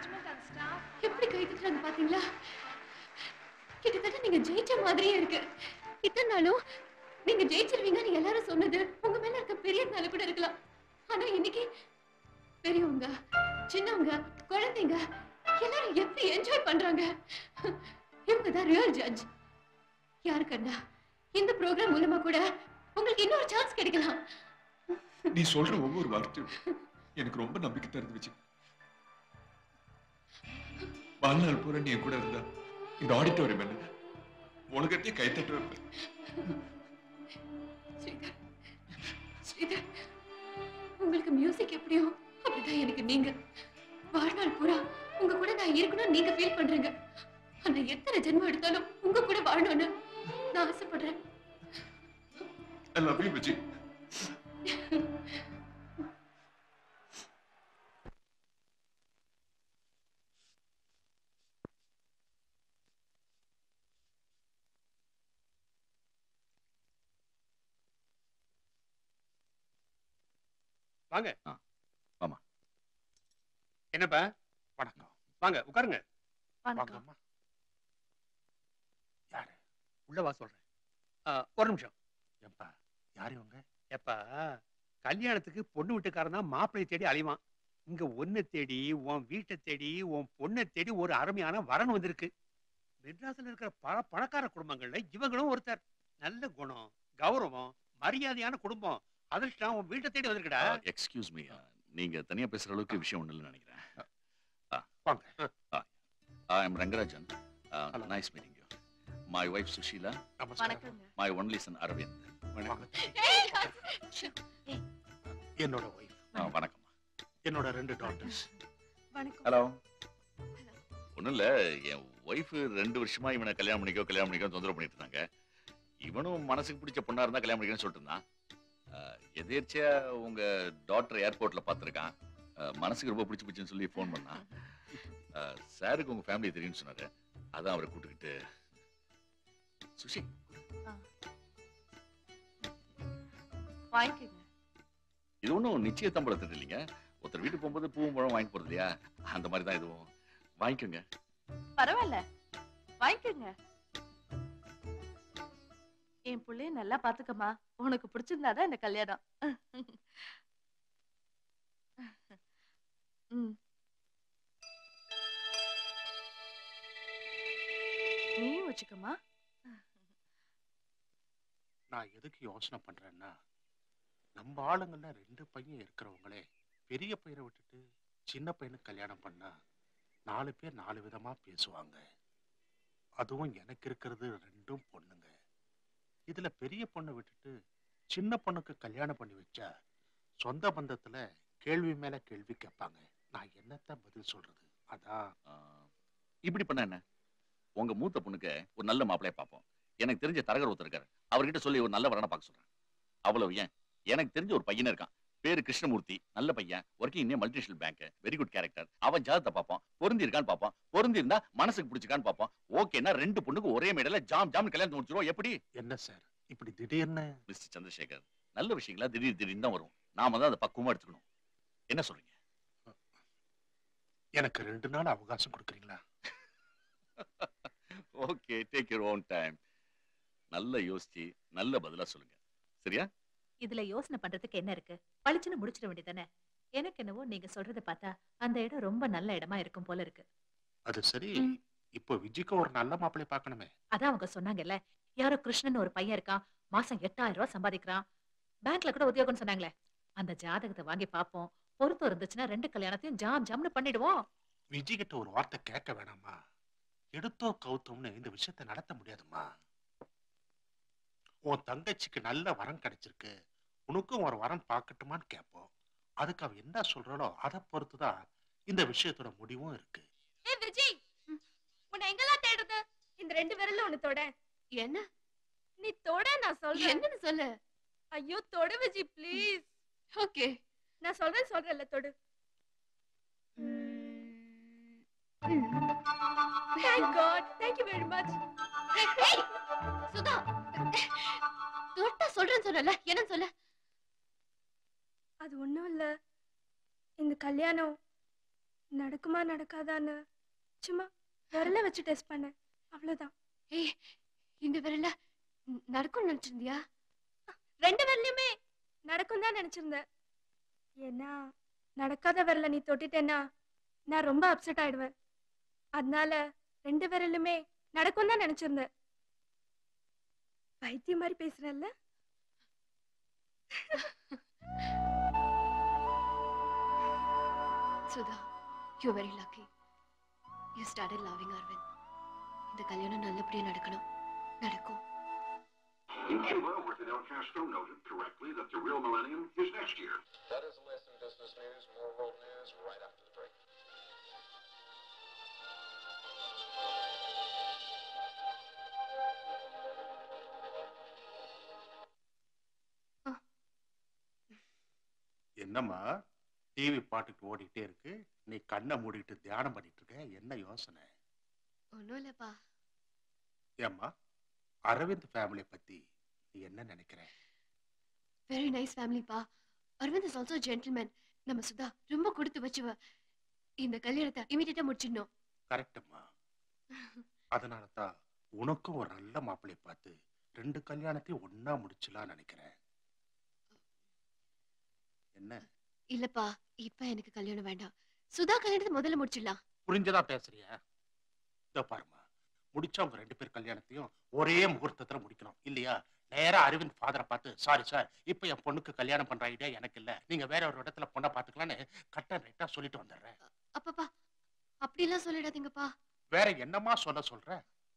management and staff எப்படி கை தட்டுறாங்க பாத்தீங்களா கிட்டத்தட்ட நீங்க ஜெயிச்ச மாதிரியே இருக்கு இத்தனை நாளும் நீங்க ஜெயிச்சிருவீங்கன்னு எல்லாரும் சொன்னது உங்க மேல இருக்க பெரியதுனால கூட இருக்கலாம் ஆனா இன்னைக்கு பெரியவங்க சின்னவங்க குழந்தைங்க எல்லாரும் எப்படி என்ஜாய் பண்றாங்க இவங்க தான் ரியல் ஜட்ஜ் யாரு கண்டா இந்த ப்ரோக்ராம் மூலமா கூட உங்களுக்கு இன்னொரு சான்ஸ் கிடைக்கலாம் நீ சொல்ற ஒவ்வொரு வார்த்தையும் எனக்கு ரொம்ப நம்பிக்கை தருது விஜய் வாழ்நாள் பூரா நீ என் கூட இருந்தா இந்த ஆடிட்டோரியம் என்ன உனக்கட்டே கைத்தட்டு வைப்பேன் ஸ்ரீதர் ஸ்ரீதர் உங்களுக்கு மியூசிக் எப்படியோ அப்படிதான் எனக்கு நீங்க வாழ்நாள் பூரா உங்க கூட நான் இருக்கணும்னு நீங்க ஃபீல் பண்றீங்க ஆனா எத்தனை ஜென்மம் எடுத்தாலும் உங்க கூட வாழணும்னு நான் ஆசைப்படுறேன் ஐ லவ் யூ விஜய் வாங்க ஆமா என்னப்பா வணக்கம் வாங்க உட்காருங்க வணக்கம். வாங்கம்மா. யாரு உள்ள வா சொல்றேன் ஆ, ஒரு நிமிஷம் எப்பா யார் இவங்க எப்பா கல்யாணத்துக்கு பொண்ணு வீட்டுக்காரன் தான் மாப்பிள்ளை தேடி அலைவான் இங்க ஒன்னை தேடி உன் வீட்டை தேடி உன் பொண்ணை தேடி ஒரு அருமையான வரன் வந்திருக்கு மெட்ராஸ்ல இருக்கிற பல பணக்கார குடும்பங்கள்ல இவங்களும் ஒருத்தர் நல்ல குணம் கௌரவம் மரியாதையான குடும்பம் அதிர்ஷ்டம் உன் வீட்டை தேடி வந்திருக்குடா எக்ஸ்கியூஸ் மீ நீங்க தனியா பேசுற அளவுக்கு விஷயம் ஒண்ணு இல்லைன்னு நினைக்கிறேன் வாங்க I am Rangarajan nice meeting you my wife Sushila வணக்கங்க மை ஒன்லி சன் அரவிந்த் என்னோட ஒய்ஃப் வணக்கம் என்னோட ரெண்டு டாட்டர்ஸ் வணக்கம் ஹலோ ஒண்ணும் இல்ல என் ஒய்ஃப் ரெண்டு வருஷமா இவனை கல்யாணம் பண்ணிக்கோ கல்யாணம் பண்ணிக்கோ தொந்தரவு பண்ணிட்டு இருந்தாங்க இவனும் மனசுக்கு பிடிச்ச பொண்ணா இருந்தா கல்யாணம் பண்ணிக்கணும்னு சொல்லிட்டு இருந்தான் அஹ், எதேர்ச்சியா உங்க டாக்டர் ஏர்போர்ட்ல பார்த்திருக்கான் அஹ், மனசுக்கு ரொம்ப பிடிச்சு பிடிச்சுன்னு சொல்லி ஃபோன் பண்ணான் அஹ், சாருக்கு உங்க ஃபேமிலி தெரியும்னு சொன்னாரு அதான் அவரை கூட்டுக்கிட்டு சுஷி வாங்கிக்கங்க இது ஒன்றும் நிச்சய தம்பளத்துட்டு இல்லைங்க ஒருத்தர் வீட்டுக்கு போகும்போது பூவும் பழம் வாங்கி போறது இல்லையா அந்த மாதிரி தான் இதுவும் வாங்கிக்கோங்க பரவாயில்ல வாங்கிக்கங்க என் புள்ளைய நல்லா பாத்துக்கம்மா உனக்கு பிடிச்சிருந்தாதான் இந்த கல்யாணம் ம். நீயும் வச்சுக்கம்மா நான் எதுக்கு யோசனை பண்றேன்னா நம்ம ஆளுங்கள்ல ரெண்டு பையன் இருக்கிறவங்களே பெரிய பையனை விட்டுட்டு சின்ன பையனுக்கு கல்யாணம் பண்ணா நாலு பேர் நாலு விதமா பேசுவாங்க அதுவும் எனக்கு இருக்கிறது ரெண்டும் பொண்ணுங்க இதுல பெரிய பொண்ணை விட்டுட்டு சின்ன பொண்ணுக்கு கல்யாணம் பண்ணி வச்சா சொந்த பந்தத்துல கேள்வி மேல கேள்வி கேட்பாங்க நான் என்னத்த பதில் சொல்றது அதான் இப்படி பண்ண என்ன உங்க மூத்த பொண்ணுக்கு ஒரு நல்ல மாப்பிளைய பார்ப்போம் எனக்கு தெரிஞ்ச தரகர் ஒருத்தர் இருக்காரு அவர்கிட்ட சொல்லி ஒரு நல்ல வரனை பார்க்க சொல்றேன் அவ்வளவு ஏன் எனக்கு தெரிஞ்ச ஒரு பையன் இருக்கான் பேரு கிருஷ்ணமூர்த்தி நல்ல பையன் ஒர்க்கிங் இன்னும் multinational bank very good character அவன் ஜாதத்தை பார்ப்போம் பொருந்தி இருக்கான்னு பார்ப்போம் பொருந்தி இருந்தா மனசுக்கு பிடிச்சிருக்கான்னு பார்ப்போம் ஓகேன்னா ரெண்டு பொண்ணுக்கு ஒரே மேடையில ஜாம் ஜாம் கல்யாணம் முடிச்சிருவோம் எப்படி என்ன சார் இப்படி திடீர்னு மிஸ்டர் சந்திரசேகர் நல்ல விஷயங்களா திடீர் திடீர்னு தான் வரும் நாம தான் அதை பக்குவமா எடுத்துக்கணும் என்ன சொல்றீங்க எனக்கு ரெண்டு நாள் அவகாசம் கொடுக்குறீங்களா okay take your own time நல்ல யோசிச்சு நல்ல பதிலா சொல்லுங்க சரியா இதுல யோசனை பண்றதுக்கு என்ன இருக்கு பளிச்சுன்னு முடிச்சிட வேண்டியதானே எனக்கு என்னவோ நீங்க சொல்றத பார்த்தா அந்த இடம் ரொம்ப நல்ல இடமா இருக்கும் போல இருக்கு அது சரி இப்போ விஜய்க்கு ஒரு நல்ல மாப்பிள்ளை பார்க்கணுமே அதான் அவங்க சொன்னாங்கல்ல யாரோ கிருஷ்ணன் ஒரு பையன் இருக்கான் மாசம் எட்டாயிரம் ரூபாய் சம்பாதிக்கிறான் பேங்க்ல கூட உத்தியோகம்னு சொன்னாங்களே அந்த ஜாதகத்தை வாங்கி பார்ப்போம் பொருத்தம் இருந்துச்சுன்னா ரெண்டு கல்யாணத்தையும் ஜாம் ஜாம்னு பண்ணிடுவோம் விஜய் கிட்ட ஒரு வார்த்தை கேட்க வேணாமா எடுத்தோ கவுத்தோம்னு இந்த விஷயத்தை நடத்த முடியாதும்மா உன் தங்கச்சிக்கு நல்ல வரம் கிடைச்சிருக்கு உனக்கும் ஒரு வரம் பார்க்கட்டுமான்னு கேட்போம் அதுக்கு அவ என்ன சொல்றாளோ அதை பொறுத்துதான் இந்த விஷயத்தோட முடிவும் இருக்கு ஏ விஜய் உன்னை எங்கெல்லாம் தேடுறது இந்த ரெண்டு விரல்ல ஒண்ணு தொட என்ன நீ தொட நான் சொல்றேன் என்னன்னு சொல்லு ஐயோ தொடு விஜய் ப்ளீஸ் ஓகே நான் சொல்றேன் சொல்றேன்ல தொடு Thank God. Thank you very much. Sudha தொட்டா சொல்றேன்னு சொன்னல என்னன்னு சொல்ல அது ஒண்ணும் இல்ல இந்த கல்யாணம் நடக்குமா நடக்காதான்னு சும்மா விரல வச்சு டெஸ்ட் பண்ணேன் அவ்வளவுதான் ஏய் இந்த விரல ந- நடக்கும்னு நினைச்சிருந்தியா ரெண்டு விரலையுமே நடக்கும் தான் நினைச்சிருந்தேன் ஏன்னா நடக்காத விரல நீ தொட்டுட்டேன்னா நான் ரொம்ப அப்செட் ஆயிடுவேன் அதனால ரெண்டு விரலுமே நடக்கும் தான் நினைச்சிருந்தேன் பைத்தியம் மாதிரி பேசுறேன்ல Sudha you very lucky you started loving Aravind இந்த கல்யாணம் நல்லபடியா நடக்கணும் நடக்கும் In Cuba, where Fidel Castro noted correctly that the real millennium is next year. That is the latest in business news. More world news right after the break. என்னம்மா TV பாட்டுக்கு ஓடிட்டே இருக்கு நீ கண்ணை மூடிட்டு தியானம் பண்ணிட்டு இருக்க என்ன யோசனை ஒன்றும் இல்லைப்பா ஏம்மா அரவிந்த் ஃபேமிலி பத்தி நீ என்ன நினைக்கிற வெரி நைஸ் ஃபேமிலிப்பா அரவிந்த் இஸ் ஆல்சோ ஜென்டில்மேன் நம்ம சுதா ரொம்ப கொடுத்து வச்சுவ இந்த கல்யாணத்தை இமீடியட்டா முடிச்சிடணும் கரெக்டம்மா அதனால தான் உனக்கும் ஒரு நல்ல மாப்பிள்ளை பார்த்து ரெண்டு கல்யாணத்தையும் ஒண்ணா முடிச்சலாம் நினைக்கிறேன் என்ன இல்லப்பா இப்ப எனக்கு கல்யாணம் வேண்டாம் சுதா கல்யாணத்தை முதல்ல முடிச்சிடலாம் புரிஞ்சதா பேசுறியா இதோ பாருமா முடிச்சவங்க ரெண்டு பேர் கல்யாணத்தையும் ஒரே முகூர்த்தத்துல முடிக்கணும் இல்லையா நேரா அரவிந்த் ஃபாதரை பார்த்து சாரி சார் இப்ப என் பொண்ணுக்கு கல்யாணம் பண்ற ஐடியா எனக்கு இல்ல நீங்க வேற ஒரு இடத்துல பொண்ணை பாத்துக்கலாம்னு கட்ட ரைட்டா சொல்லிட்டு வந்துடுறேன் அப்பப்பா அப்படிலாம் சொல்லிடாதீங்கப்பா வேற என்னமா சொல்ல சொல்ற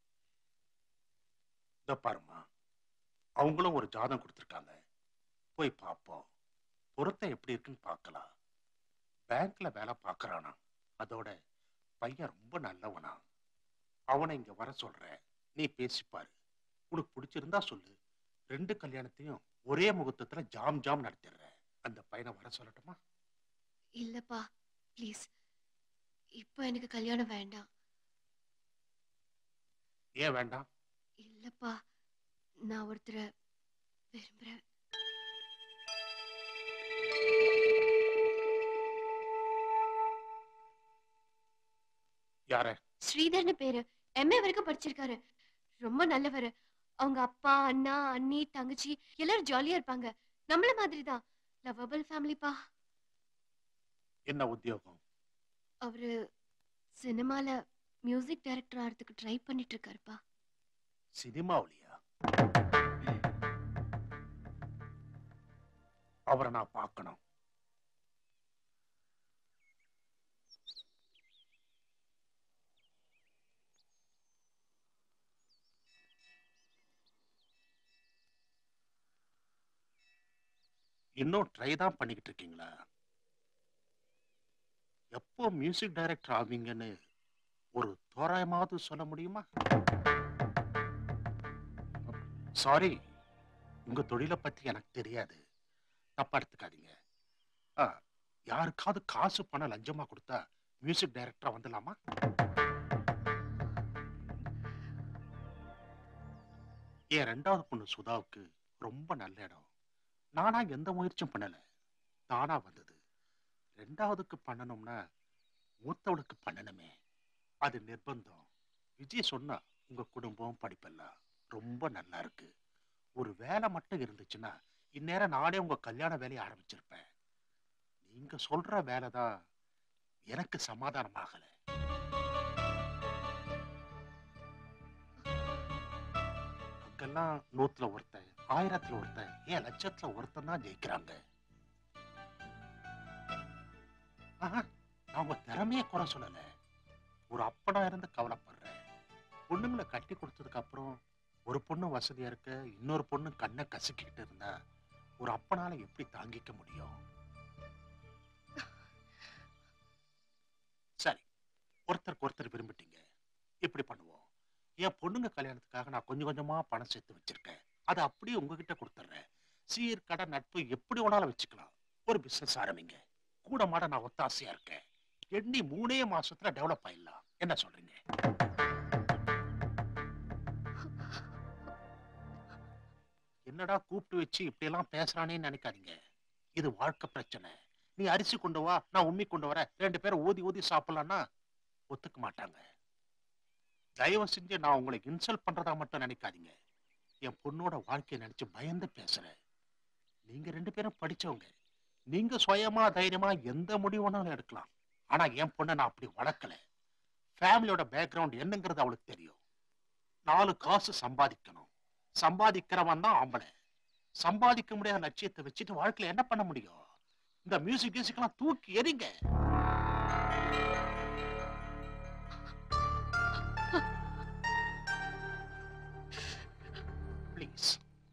இதோ பாருமா அவங்களும் ஒரு ஜாதகம் கொடுத்துருக்காங்க போய் பார்ப்போம் பொருத்தம் எப்படி இருக்குன்னு பார்க்கலாம் பேங்க்ல வேலை பார்க்கறானா அதோட பையன் ரொம்ப நல்லவனா அவனை இங்க வர சொல்றேன் நீ பேசிப்பாரு உனக்கு பிடிச்சிருந்தா சொல்லு ரெண்டு கல்யாணத்தையும் ஒரே முகூர்த்தத்துல ஜாம் ஜாம் நடத்திடுறேன் அந்த பையனை வர சொல்லட்டுமா இல்லப்பா ப்ளீஸ் இப்போ எனக்கு கல்யாணம் வேண்டாம் ஏன் வேண்டாம் இல்லப்பா நான் ஒருத்தரை விரும்புறேன் யார ஸ்ரீதர்னு பேரு எம்ஏ வரைக்கும் படிச்சிருக்காரு ரொம்ப நல்லவர் அவங்க அப்பா அண்ணா அண்ணி தங்கச்சி எல்லாரும் ஜாலியா இருப்பாங்க நம்மள மாதிரி தான் லவபிள் ஃபேமிலிப்பா என்ன உத்தியோகம் அவரு சினிமால மியூசிக் டைரக்டர் ஆகிறதுக்கு ட்ரை பண்ணிட்டு இருக்காருப்பா சினிமாவிலியா அவரை நான் பார்க்கணும் இன்னும் ட்ரை தான் பண்ணிக்கிட்டு இருக்கீங்களா எப்போ மியூசிக் டைரக்டர் ஆவீங்கன்னு ஒரு தோராயமாவது சொல்ல முடியுமா சாரி உங்க தொழிலை பத்தி எனக்கு தெரியாது தப்பா எடுத்துக்காதீங்க ஆ, யாருக்காவது காசு பணம் லஞ்சமா கொடுத்தா மியூசிக் டைரக்டரா வந்துடலாமா என் ரெண்டாவது பொண்ணு சுதாவுக்கு ரொம்ப நல்ல இடம் நானா எந்த முயற்சியும் பண்ணல தானா வந்தது ரெண்டாவதுக்கு பண்ணணும்னா மூத்தவளுக்கு பண்ணணுமே அது நிர்பந்தம் விஜய் சொன்னா உங்க குடும்பம் படிப்பெல்லாம் ரொம்ப நல்லா இருக்கு ஒரு வேலை மட்டும் இருந்துச்சுன்னா இந்நேரம் நானே உங்க கல்யாண வேலையை ஆரம்பிச்சிருப்பேன் நீங்க சொல்ற வேலை தான் எனக்கு சமாதானம் ஆகல அங்கெல்லாம் நூத்துல ஒருத்தன் ஆயிரத்துல ஒருத்தன் ஏன் லட்சத்துல ஒருத்தன் தான் ஜெயிக்கிறாங்க ஆஹா, நான் உங்க திறமைய குறை சொல்லல ஒரு அப்பனா இருந்து கவலைப்படுறேன் பொண்ணுங்களை கட்டி கொடுத்ததுக்கு அப்புறம் ஒரு பொண்ணு வசதியா இருக்க இன்னொரு பொண்ணு கண்ணை கசக்கிட்டு இருந்தா ஒரு அப்பனால எப்படி தாங்கிக்க முடியும் சரி ஒருத்தருக்கு ஒருத்தர் விரும்பிட்டீங்க இப்படி பண்ணுவோம் என் பொண்ணுங்க கல்யாணத்துக்காக நான் கொஞ்சம் கொஞ்சமா பணம் சேர்த்து வச்சிருக்கேன் அதை அப்படியே உங்ககிட்ட கொடுத்துட்றேன் சீர் கடை நட்பு எப்படி வேணாலும் வச்சுக்கலாம் ஒரு பிசினஸ் ஆரம்பிங்க கூட மாட நான் ஒத்தாசையா இருக்கேன் எண்ணி மூணே மாசத்துல டெவலப் ஆயிடலாம் என்ன சொல்றீங்க என்னடா கூப்பிட்டு வச்சு இப்படி எல்லாம் பேசுறானேன்னு நினைக்காதீங்க இது வாழ்க்கை பிரச்சனை நீ அரிசி கொண்டு வா நான் உம்மி கொண்டு வரேன் ரெண்டு பேரும் ஊதி ஊதி சாப்பிடலாம்னா ஒத்துக்க மாட்டாங்க தயவு செஞ்சு நான் உங்களை இன்சல்ட் பண்றதா மட்டும் நினைக்காதீங்க என் பொண்ணோட வாழ்க்கையை நினைச்சு பயந்து பேசுறேன் நீங்க ரெண்டு பேரும் படிச்சவங்க நீங்க சுயமா தைரியமா எந்த முடிவு வேணாலும் எடுக்கலாம் ஆனா என் பொண்ணை நான் அப்படி வளர்க்கல ஃபேமிலியோட பேக்ரவுண்ட் என்னங்கிறது அவளுக்கு தெரியும் நாலு காசு சம்பாதிக்கணும் சம்பாதிக்கிறவன் தான் ஆம்பளை சம்பாதிக்க முடியாத லட்சியத்தை வச்சுட்டு வாழ்க்கையில என்ன பண்ண முடியும் இந்த மியூசிக் மியூசிக்லாம் தூக்கி எறிங்க ப்ளீஸ்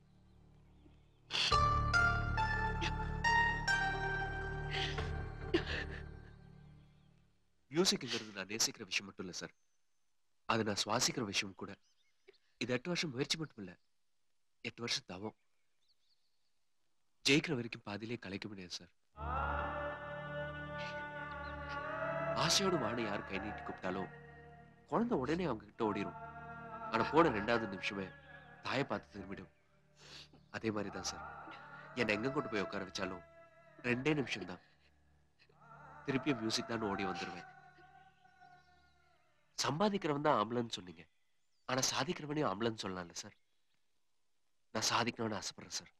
மியூசிக்ங்கிறது நான் நேசிக்கிற விஷயம் மட்டும் இல்லை சார் அது நான் சுவாசிக்கிற விஷயம் கூட இது எட்டு வருஷம் முயற்சி மட்டும் இல்லை எட்டு வருஷம் தவம் ஜெயிக்கிற வரைக்கும் பாதியிலே கலைக்க முடியாது சார் ஆசையோடு வாணை யார் கை நீட்டி கூப்பிட்டாலும் குழந்தை உடனே அவங்க கிட்ட ஓடிரும் ஆனா போன ரெண்டாவது நிமிஷமே தாயை பார்த்து திரும்பிடும் அதே மாதிரி தான் சார் என்னை எங்க கொண்டு போய் உட்கார வச்சாலும் ரெண்டே நிமிஷம் தான் திருப்பியும் மியூசிக் தான் ஓடி வந்துருவேன் சம்பாதிக்கிறவன் தான் ஆம்பளன்னு சொன்னீங்க ஆனா சாதிக்கிறவனையும் ஆம்பளன்னு சொல்லலாம்ல சார் நான் சாதிக்கணும்னு ஆசைப்படுறேன் சார்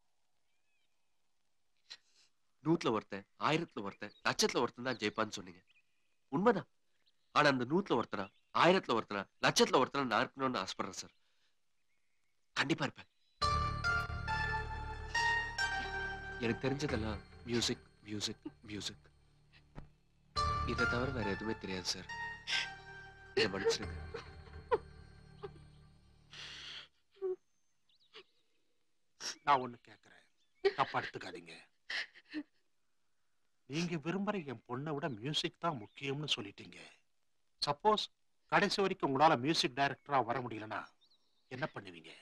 நூத்துல ஒருத்தன் ஆயிரத்துல ஒருத்தன் லட்சத்துல ஒருத்தன் தான் ஜெயிப்பான்னு சொன்னீங்க உண்மைதான் ஆனா அந்த நூத்துல ஒருத்தனா ஆயிரத்துல ஒருத்தனா லட்சத்துல ஒருத்தனா நான் இருக்கணும்னு ஆசைப்படுறேன் சார் கண்டிப்பா இருப்பேன் எனக்கு தெரிஞ்சதெல்லாம் மியூசிக் மியூசிக் மியூசிக் இதை தவிர வேற எதுவுமே தெரியாது சார் இதை மன்னிச்சிருங்க நான் ஒண்ணு கேக்குறேன் தப்பா எடுத்துக்காதீங்க நீங்க விரும்புற என் பொண்ணை விட மியூசிக் தான் முக்கியம்னு சொல்லிட்டீங்க சப்போஸ் கடைசி வரைக்கும் உங்களால மியூசிக் டைரக்டரா வர முடியலன்னா என்ன பண்ணுவீங்க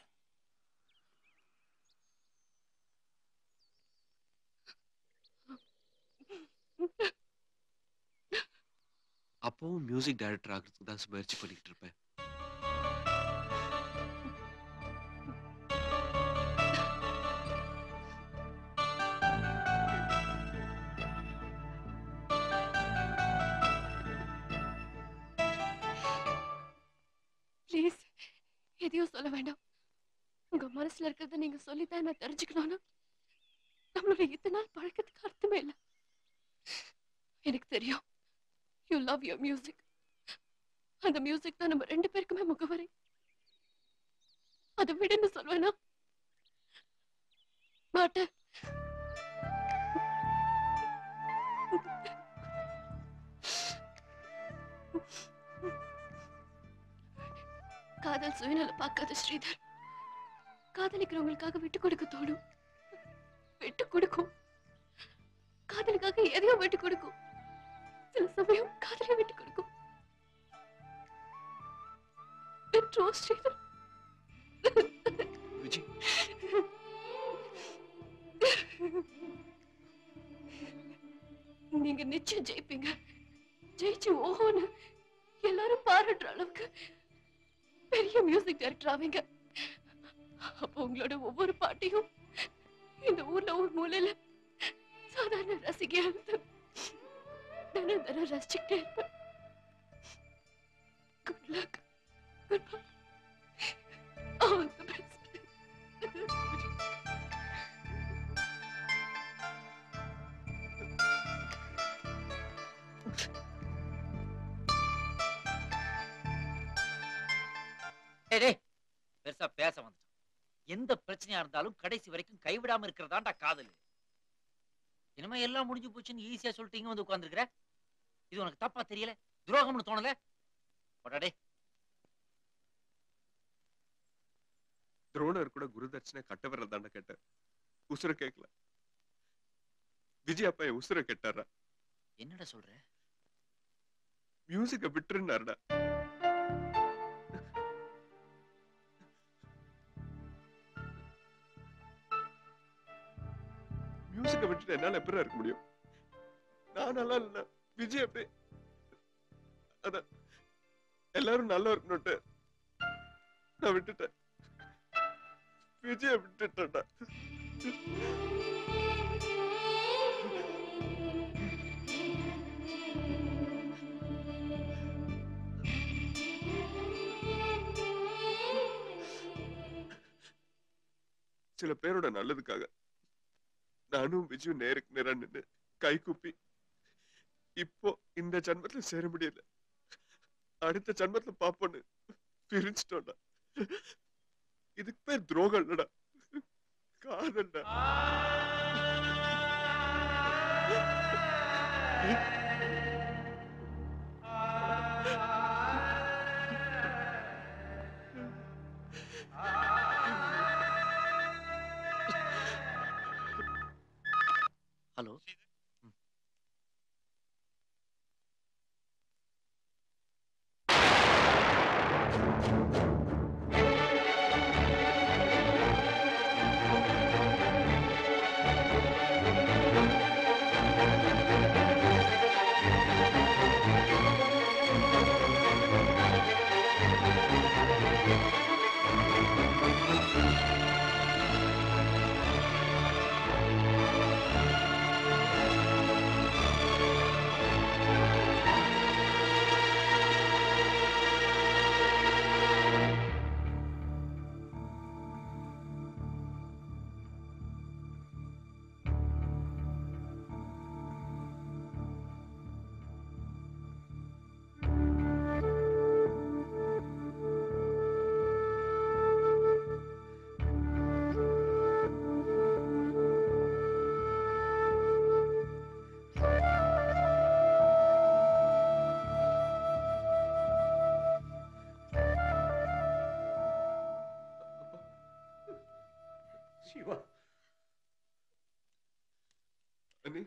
அப்பவும் மியூசிக் டைரக்டர் ஆகிறதுக்கு தான் முயற்சி பண்ணிட்டு இருப்பேன் ப்ளீஸ் எதையும் சொல்ல வேண்டாம் உங்க மனசுல இருக்கிறத நீங்க சொல்லித்தான் நான் தெரிஞ்சுக்கணும்னா நம்மளோட இத்தனை நாள் பழக்கத்துக்கு அர்த்தமே இல்லை எனக்கு தெரியும் யூ லவ் யுவர் மியூசிக் அந்த மியூசிக் தான் நம்ம ரெண்டு பேருக்குமே முகவரி அதை விடுன்னு சொல்வேனா மாட்டேன் காதல் சுயநல பார்க்காத ஸ்ரீதர் காதலிக்கிறவங்களுக்காக விட்டு கொடுக்க தோணும் விட்டு கொடுக்கும் காதலுக்காக எதையும் விட்டு கொடுக்கும் சில சமயம் காதலை விட்டு கொடுக்கும் விட்டுரும் ஸ்ரீதர் விஜி நீங்க நிச்சயம் ஜெயிப்பீங்க ஜெயிச்சு ஓஹோன்னு எல்லாரும் பாராட்டுற அளவுக்கு பெரிய மியூசிக் டைரக்டர் ஆவீங்க அப்போ உங்களோட ஒவ்வொரு பாட்டையும் இந்த ஊர்ல ஒரு மூலையில சாதாரண ரசிகையா இருந்து தினம் தினம் ரசிச்சுக்கிட்டே இருப்பேன் good luck good bye all the best டேய் டேய் பெருசா பேச வந்துட்டான் எந்த பிரச்சனையா இருந்தாலும் கடைசி வரைக்கும் கைவிடாம இருக்கிறதாண்டா காதல் இனிமே எல்லாம் முடிஞ்சு போச்சுன்னு ஈஸியா சொல்லிட்டு இங்க வந்து உட்கார்ந்துருக்கிற இது உனக்கு தப்பா தெரியல துரோகம்னு தோணல போடா துரோணர் கூட குரு தட்சிணை கட்ட விரல் தாண்ட கேட்டேன் உசுர கேட்கல விஜய் அப்பா என் உசுர கேட்டாரா என்னடா சொல்ற மியூசிக்க விட்டுருந்தாருடா மியூசிக்க விட்டுட்டு என்னால எப்படி இருக்க முடியும் நான் நல்லா இல்ல விஜய் அப்பே அதான் எல்லாரும் நல்லா இருக்கணும்ட்டு நான் விட்டுட்டேன் விஜய விட்டுட்டேன்டா சில பேரோட நல்லதுக்காக நானும் விஜய் நேருக்கு நேரா நின்னு கை கூப்பி இப்போ இந்த ஜன்மத்துல சேர முடியல அடுத்த ஜன்மத்துல பாப்போன்னு பிரிஞ்சிட்டோம்டா இதுக்கு பேர் துரோகம் இல்லடா காதல்டா ஹலோ சிவா அண்ணி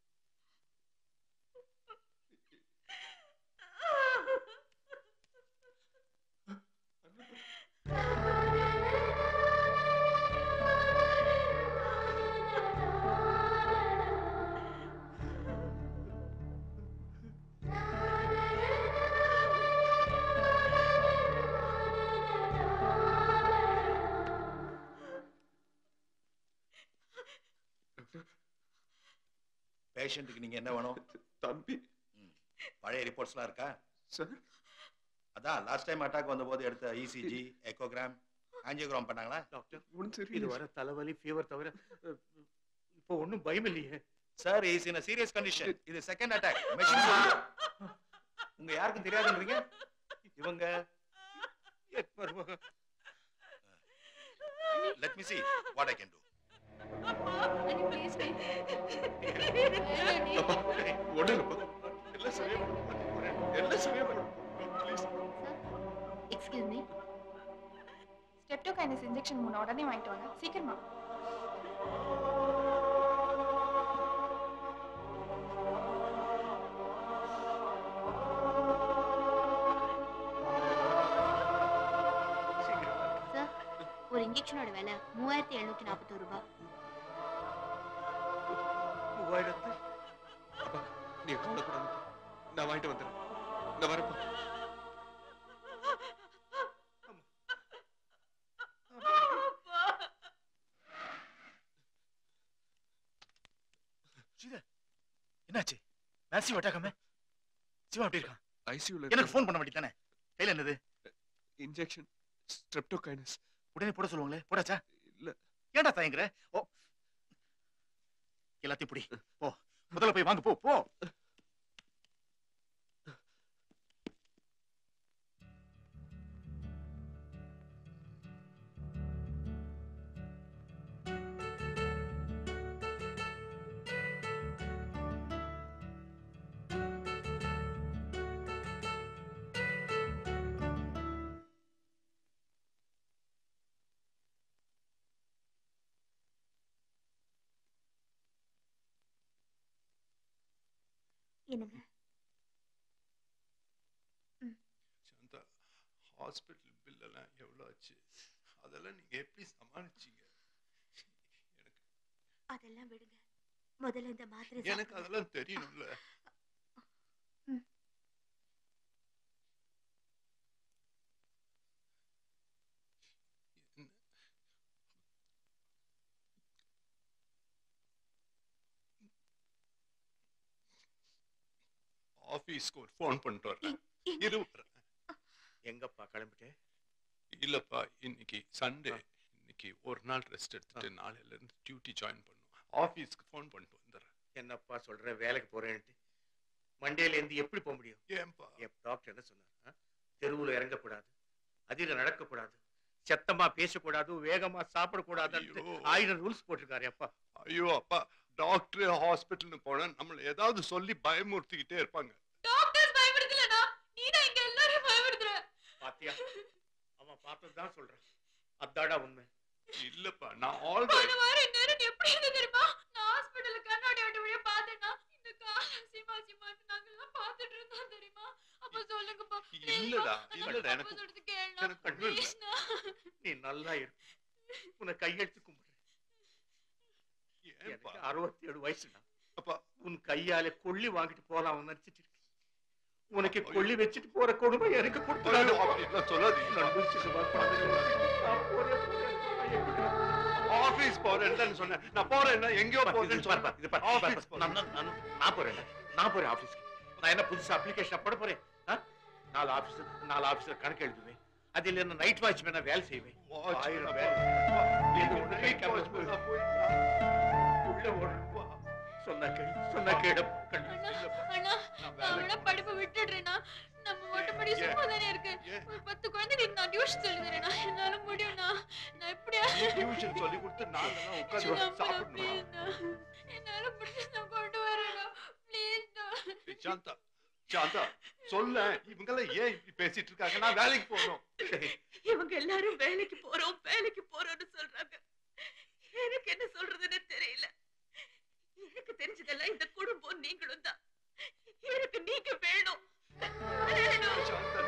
பேஷண்ட்டுக்கு நீங்க என்ன வேணும் தம்பி பழைய ரிப்போர்ட்ஸ்லாம் இருக்கா சார் அதான் லாஸ்ட் டைம் அட்டாக் வந்தபோது எடுத்த இசிஜி எக்கோகிராம் ஆஞ்சியோகிராம் பண்ணாங்களா டாக்டர் இது வர தலைவலி ஃபீவர் தவிர அஹ், இப்போ ஒண்ணும் பயம் இல்லையே sir is in serious condition இது செகண்ட் அட்டாக் மெஷின் சொல்லுது உங்க யாருக்கும் தெரியாதுன்றீங்க இவங்க let me see what I can do ஒண்ணு இல்லப்பா எல்லாம் சரியா பண்ணும் எல்லாம் சரியா பண்ணும் please excuse me streptokinase injection மூணு உடனே வாங்கிட்டு வாங்க சீக்கிரமா சார் ஒரு இன்ஜெக்ஷனோட விலை மூவாயிரத்தி எழுநூத்தி நாற்பத்தோரு ரூபாய் மூவாயிரத்து அப்பா நீ கவலைப்படாத நான் வாங்கிட்டு வந்துடுறேன் நான் வரப்பா ஸ்ரீதர் என்னாச்சு மேசிவ் அட்டாக்காம சிவா எப்படி இருக்கான் ஐசியூல எனக்கு ஃபோன் பண்ண வேண்டியதானே கையில என்னது இன்ஜெக்ஷன் ஸ்ட்ரெப்டோகைனஸ் உடனே போட சொல்லுவாங்களே போடாச்சா இல்ல ஏன்டா தயங்குற ஓ எல்லாத்தையும் புடி போ முதல்ல போய் வாங்க போ போ என்னங்க சாந்தா ஹாஸ்பிட்டல் பில் எல்லாம் எவ்வளோ ஆச்சு அதெல்லாம் நீங்க எப்படி சமாளிச்சீங்க அதெல்லாம் விடுங்க முதல்ல இந்த மாத்திரை எனக்கு சாப்பிடுங்க. அதெல்லாம் தெரியணும்ல ம். ஆபீஸ்க்கு ஒரு ஃபோன் பண்ணிட்டு வரேன் இரு வரேன். எங்கப்பா கிளம்பிட்டேன் இல்லப்பா இன்னைக்கு சண்டே இன்னைக்கு ஒரு நாள் ரெஸ்ட் எடுத்துட்டு நாளையில இருந்து டியூட்டி ஜாயின் பண்ணும் ஆபீஸ்க்கு ஃபோன் பண்ணிட்டு வந்துடுறேன் என்னப்பா சொல்ற வேலைக்கு போறேன்ட்டு மண்டேல இருந்து எப்படி போக முடியும் ஏன்பா என் டாக்டர் என்ன சொன்னார் ஆ? தெருவுல இறங்கக்கூடாது அதிக நடக்கக்கூடாது சத்தமா பேசக்கூடாது வேகமா சாப்பிடக்கூடாது ஆயிரம் ரூல்ஸ் போட்டிருக்காரு அப்பா ஐயோ அப்பா டாக்டர் ஹாஸ்பிட்டல்னு போனா நம்மள ஏதாவது சொல்லி பயமுறுத்திக்கிட்டே இருப்பாங்க டாக்டர்ஸ் பயப்படுத்தலனா நீ தான் இங்க எல்லாரையும் பயப்படுத்துற பாத்தியா அவன் பார்த்ததுதான் சொல்றான் அதாடா உண்மை இல்லப்பா நான் போன ஆல்ரெடி வாரம் நேரம் எப்படி இருந்தது தெரியுமா நான் ஹாஸ்பிடல்ல கண்ணாடி வட்ட வழியா பார்த்தேன்னா இந்த கால சிமா சிமான்னு நாங்கெல்லாம் பார்த்துட்டு இருந்தோம் தெரியுமா அப்ப சொல்லுங்கப்பா இல்லடா இல்லடா எனக்கு சொல்றது கேளுண்ணா எனக்கு கண்ணு இல்ல. ப்ளீஸ்ண்ணா நீ நல்லா இரு உன்னை கையெழுத்து கும்பிடுறேன் எனக்கு அறுபத்தி ஏழு வயசுடா அப்பா உன் கையால கொள்ளி வாங்கிட்டு போலாம் நினைச்சிட்டு இருக்கேன் உனக்கு கொள்ளி வச்சுட்டு போற கொடுமை எனக்கு கொடுத்துடாது ஐயோ, அப்படிலாம் சொல்லாதீங்க. நான் முடிச்சுட்டு வா, நான் போறேன், போறேன். ஆபீஸ் போறேன்னு சொன்னேன் நான் போறேன்னா எங்கேயோ போறேன்னு இது பாரு, இது பாரு, இது பாரு. ஆபீஸ் நான் நான் நான் நான் போறேன் நான் போறேன் ஆபீஸ்க்கு நான் என்ன புதுசா அப்ளிகேஷன் போட போறேன் ஆ? நாலு ஆபீஸ் நாலு ஆபீஸ்ல கணக்கு எழுதுவேன் அதில் என்ன நைட் வாட்ச்மேனா வேலை செய்வேன் ஆயிரம் வேலை இது ஒண்ணு கை காமிச்சு உள்ள ஓடுறேன். சொன்னா கேளு சொன்னா கேளு கண்ணு அண்ணா நான் வேணா படிப்பை விட்டுடுறேனா நம்ம மட்டும் படி சும்மா தானே இருக்கு ஒரு பத்து குழந்தைகளுக்கு நான் டியூஷன் சொல்லி தரேனா என்னால முடியும்ண்ணா நான் எப்படியா டியூஷன் சொல்லி கொடுத்து நாங்கெல்லாம் உட்கார்ந்து நம்புறேன், சாப்பிடணும் pleaseண்ணா. என்னால முடிஞ்சு நான் கொண்டு வரேனா ப்ளீஸ்ண்ணா சாந்தா சாந்தா சொல்ல இவங்கெல்லாம் ஏன் இப்படி பேசிட்டு இருக்காங்க நான் வேலைக்கு போகணும் இவங்க எல்லாரும் வேலைக்கு போறோம் வேலைக்கு போறோம்னு சொல்றாங்க எனக்கு என்ன சொல்றதுன்னு தெரியல எனக்கு தெரிஞ்சதெல்லாம் இந்த குடும்பம் நீங்களும் தான் எனக்கு நீங்க வேணும் வேணும்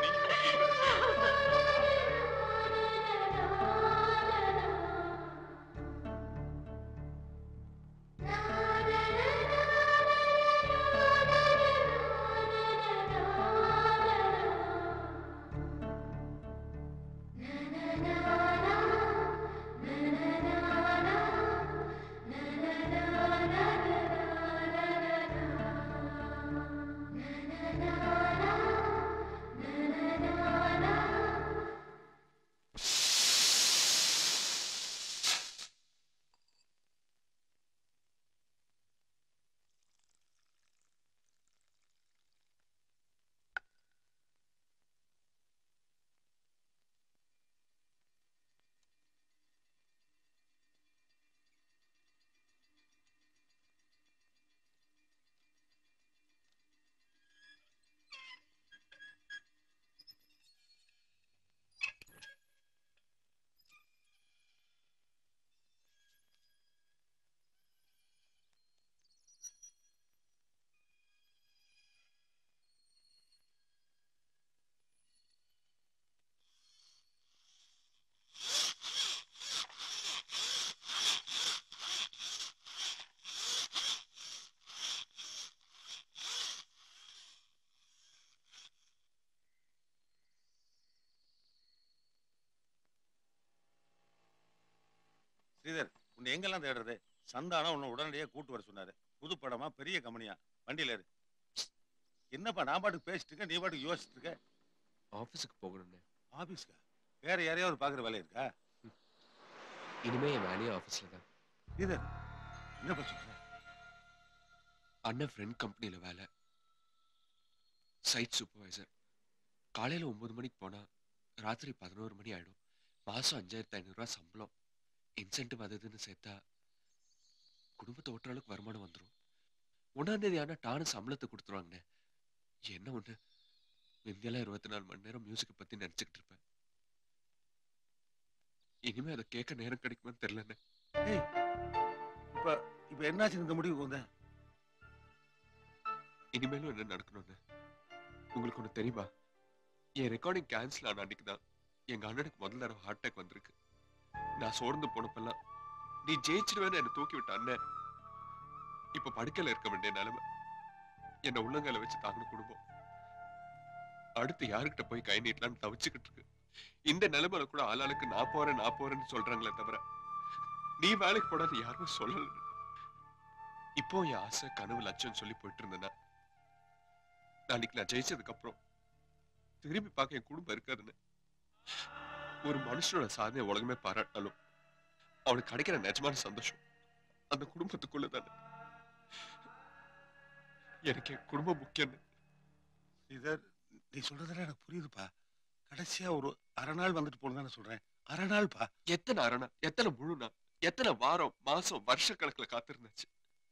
ஸ்ரீதர் உன்னை எங்கெல்லாம் தேடுறது சந்தானா உன்னை உடனடியாக கூட்டு வர சொன்னாரு புது படமா பெரிய கம்பெனியா வண்டியில இரு என்னப்பா நான் பாட்டுக்கு பேசிட்டு இருக்கேன் நீ பாட்டுக்கு யோசிச்சுட்டு இருக்க ஆஃபீஸுக்கு போகணும்னு ஆபீஸ்க்கா வேற யாரையாவது பார்க்குற வேலை இருக்கா இனிமே என் வேலையே ஆஃபீஸில் தான் ஸ்ரீதர் என்ன சொல்ற அண்ணன் ஃப்ரெண்ட் கம்பெனியில் வேலை சைட் சூப்பர்வைசர் காலையில் ஒம்பது மணிக்கு போனால் ராத்திரி பதினோரு மணி ஆயிடும் மாதம் அஞ்சாயிரத்து ஐநூறுரூவா சம்பளம் இன்சென்டிவ் அது இதுன்னு சேர்த்தா குடும்பத்தை ஓட்டுற அளவுக்கு வருமானம் வந்துடும் ஒன்றாம் தேதி ஆனால் டானு சம்பளத்தை கொடுத்துருவாங்கண்ணே என்ன ஒன்று முந்தியெல்லாம் இருபத்தி நாலு மணி நேரம் மியூசிக்கை பற்றி நினச்சிக்கிட்டு இருப்பேன் இனிமே அதை கேட்க நேரம் கிடைக்குமான்னு தெரியலண்ணே ஏய் இப்ப இப்ப என்னாச்சு இந்த முடிவுக்கு வந்த இனிமேலும் என்ன நடக்கணும்னு உங்களுக்கு ஒண்ணு தெரியுமா என் ரெக்கார்டிங் கேன்சல் ஆன அன்னைக்கு தான் எங்க அண்ணனுக்கு முதல் தடவை ஹார்ட் அட்டாக் வந்திருக்கு நான் சோர்ந்து போனப்பெல்லாம் நீ ஜெயிச்சிடுவேன்னு என்னை தூக்கி விட்ட அண்ணன் இப்ப படுக்கையில இருக்க வேண்டிய நிலைமை என்னை உள்ளங்கால வச்சு தாங்கின குடும்பம் அடுத்து யாருக்கிட்ட போய் கை நீட்டலாம்னு தவிச்சுக்கிட்டு இருக்கு இந்த நிலைமையில கூட ஆளாளுக்கு நான் போறேன் நான் போறேன்னு சொல்றாங்களே தவிர நீ வேலைக்கு போடான்னு யாருமே சொல்லல இப்போ என் ஆசை கனவு லட்சம் சொல்லி போயிட்டு இருந்தேன்னா நாளைக்கு நான் ஜெயிச்சதுக்கு அப்புறம் திரும்பி பார்க்க என் குடும்பம் இருக்காதுன்னு ஒரு மனுஷனோட சாதனை உலகமே பாராட்டினாலும் அவனுக்கு கிடைக்கிற நிஜமான சந்தோஷம் அந்த குடும்பத்துக்குள்ள தானே எனக்கு என் குடும்பம் முக்கியம் இதர் நீ சொல்றதெல்லாம் எனக்கு புரியுதுப்பா கடைசியா ஒரு அரை நாள் வந்துட்டு போகணும் தானே சொல்றேன் அரை நாள்ப்பா எத்தனை அரை நாள் எத்தனை முழு நாள் எத்தனை வாரம் மாசம் வருஷ கணக்குல காத்திருந்தாச்சு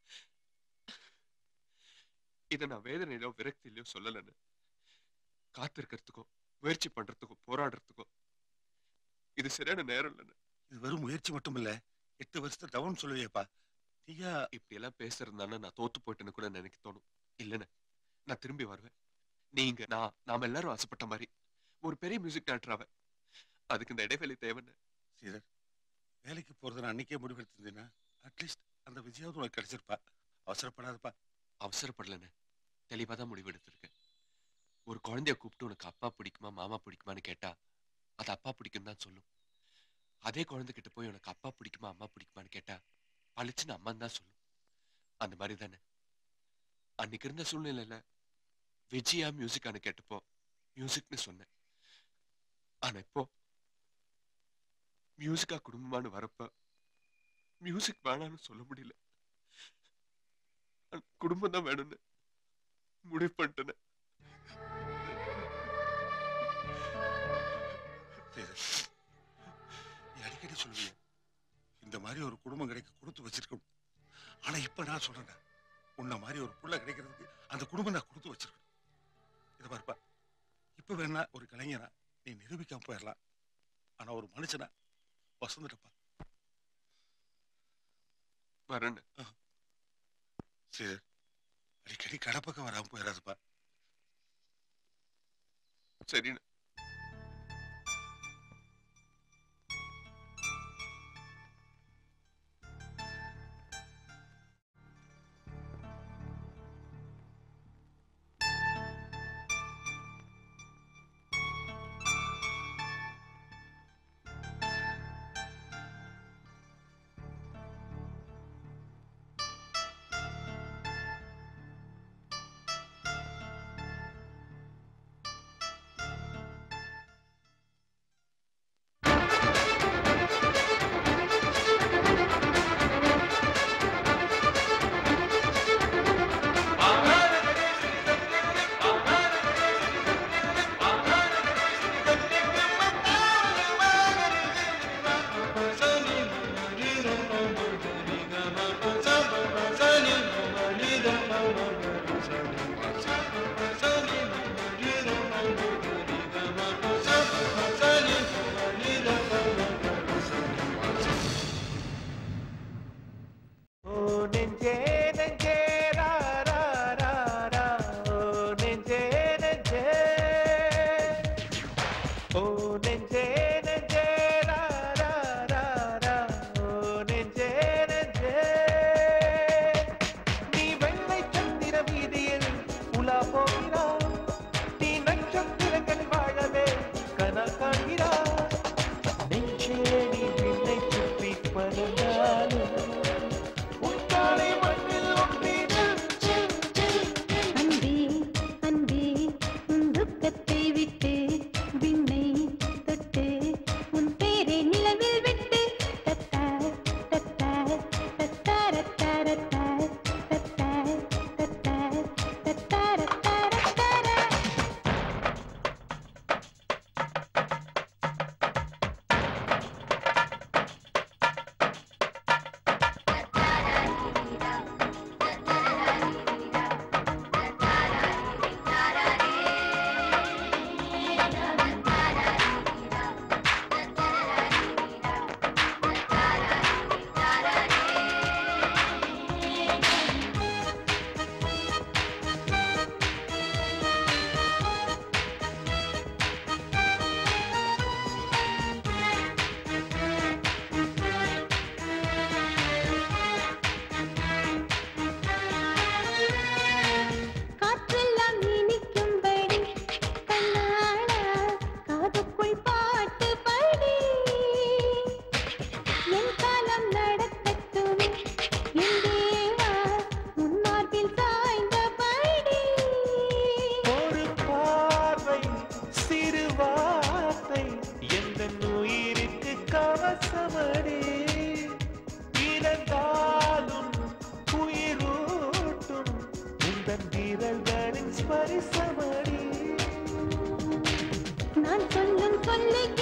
இதை நான் வேதனையிலோ விரக்தியிலோ சொல்லலைன்னு காத்திருக்கிறதுக்கோ முயற்சி பண்றதுக்கோ போராடுறதுக்கோ இது சரியான நேரம் இல்லைன்னு இது வெறும் முயற்சி மட்டும் இல்ல எட்டு வருஷத்தை டவுன் சொல்லுவியப்பா நீயா இப்படி எல்லாம் பேசுறதுனால நான் தோத்து போயிட்டேன்னு கூட எனக்கு தோணும் இல்லைன்னு நான் திரும்பி வருவேன் நீங்க நான் நாம எல்லாரும் ஆசைப்பட்ட மாதிரி ஒரு பெரிய மியூசிக் டைரக்டர் ஆவேன் அதுக்கு இந்த இடைவெளி தேவைன்னு சீதர் வேலைக்கு போறது நான் அன்னைக்கே முடிவெடுத்திருந்தேன்னா அட்லீஸ்ட் அந்த விஜயாவது உனக்கு கிடைச்சிருப்பா அவசரப்படாதப்பா அவசரப்படலன்னு தெளிவா தான் முடிவெடுத்திருக்கேன் ஒரு குழந்தைய கூப்பிட்டு உனக்கு அப்பா பிடிக்குமா மாமா பிடிக்குமான்னு கேட்டா அது அப்பா பிடிக்கும் தான் சொல்லும் அதே குழந்தை கிட்ட போய் உனக்கு அப்பா பிடிக்குமா அம்மா பிடிக்குமான்னு கேட்டா பளிச்சுன்னு அம்மான்னு தான் சொல்லும் அந்த மாதிரி தானே அன்னைக்கு இருந்த சூழ்நிலையில விஜயா மியூசிக்கானு கேட்டப்போ மியூசிக்னு சொன்னேன் ஆனா இப்போ மியூசிக்கா குடும்பமானு வரப்ப மியூசிக் வேணாம்னு சொல்ல முடியல ஆனா குடும்பம் தான் வேணும்னு முடிவு பண்ணிட்டேன் சீதர் நீ அடிக்கடி சொல்லுவிய இந்த மாதிரி ஒரு குடும்பம் கிடைக்க கொடுத்து வச்சிருக்கணும் ஆனா இப்ப நான் சொல்றேன்டா உன்ன மாதிரி ஒரு புள்ள கிடைக்கிறதுக்கு அந்த குடும்பம் நான் கொடுத்து வச்சிருக்கணும் இதை பாருப்பா இப்ப வேணா ஒரு கலைஞனா நீ நிரூபிக்காம போயிடலாம் ஆனா ஒரு மனுஷனா வசந்துட்டப்பா வரேன் சரி அடிக்கடி கடப்பக்கம் வராம போயிடாதுப்பா சரிண்ணா சீதர் உந்தன் வீரர்களின் ஸ்பரிசமடி நான் சொல்லும் சொல்லை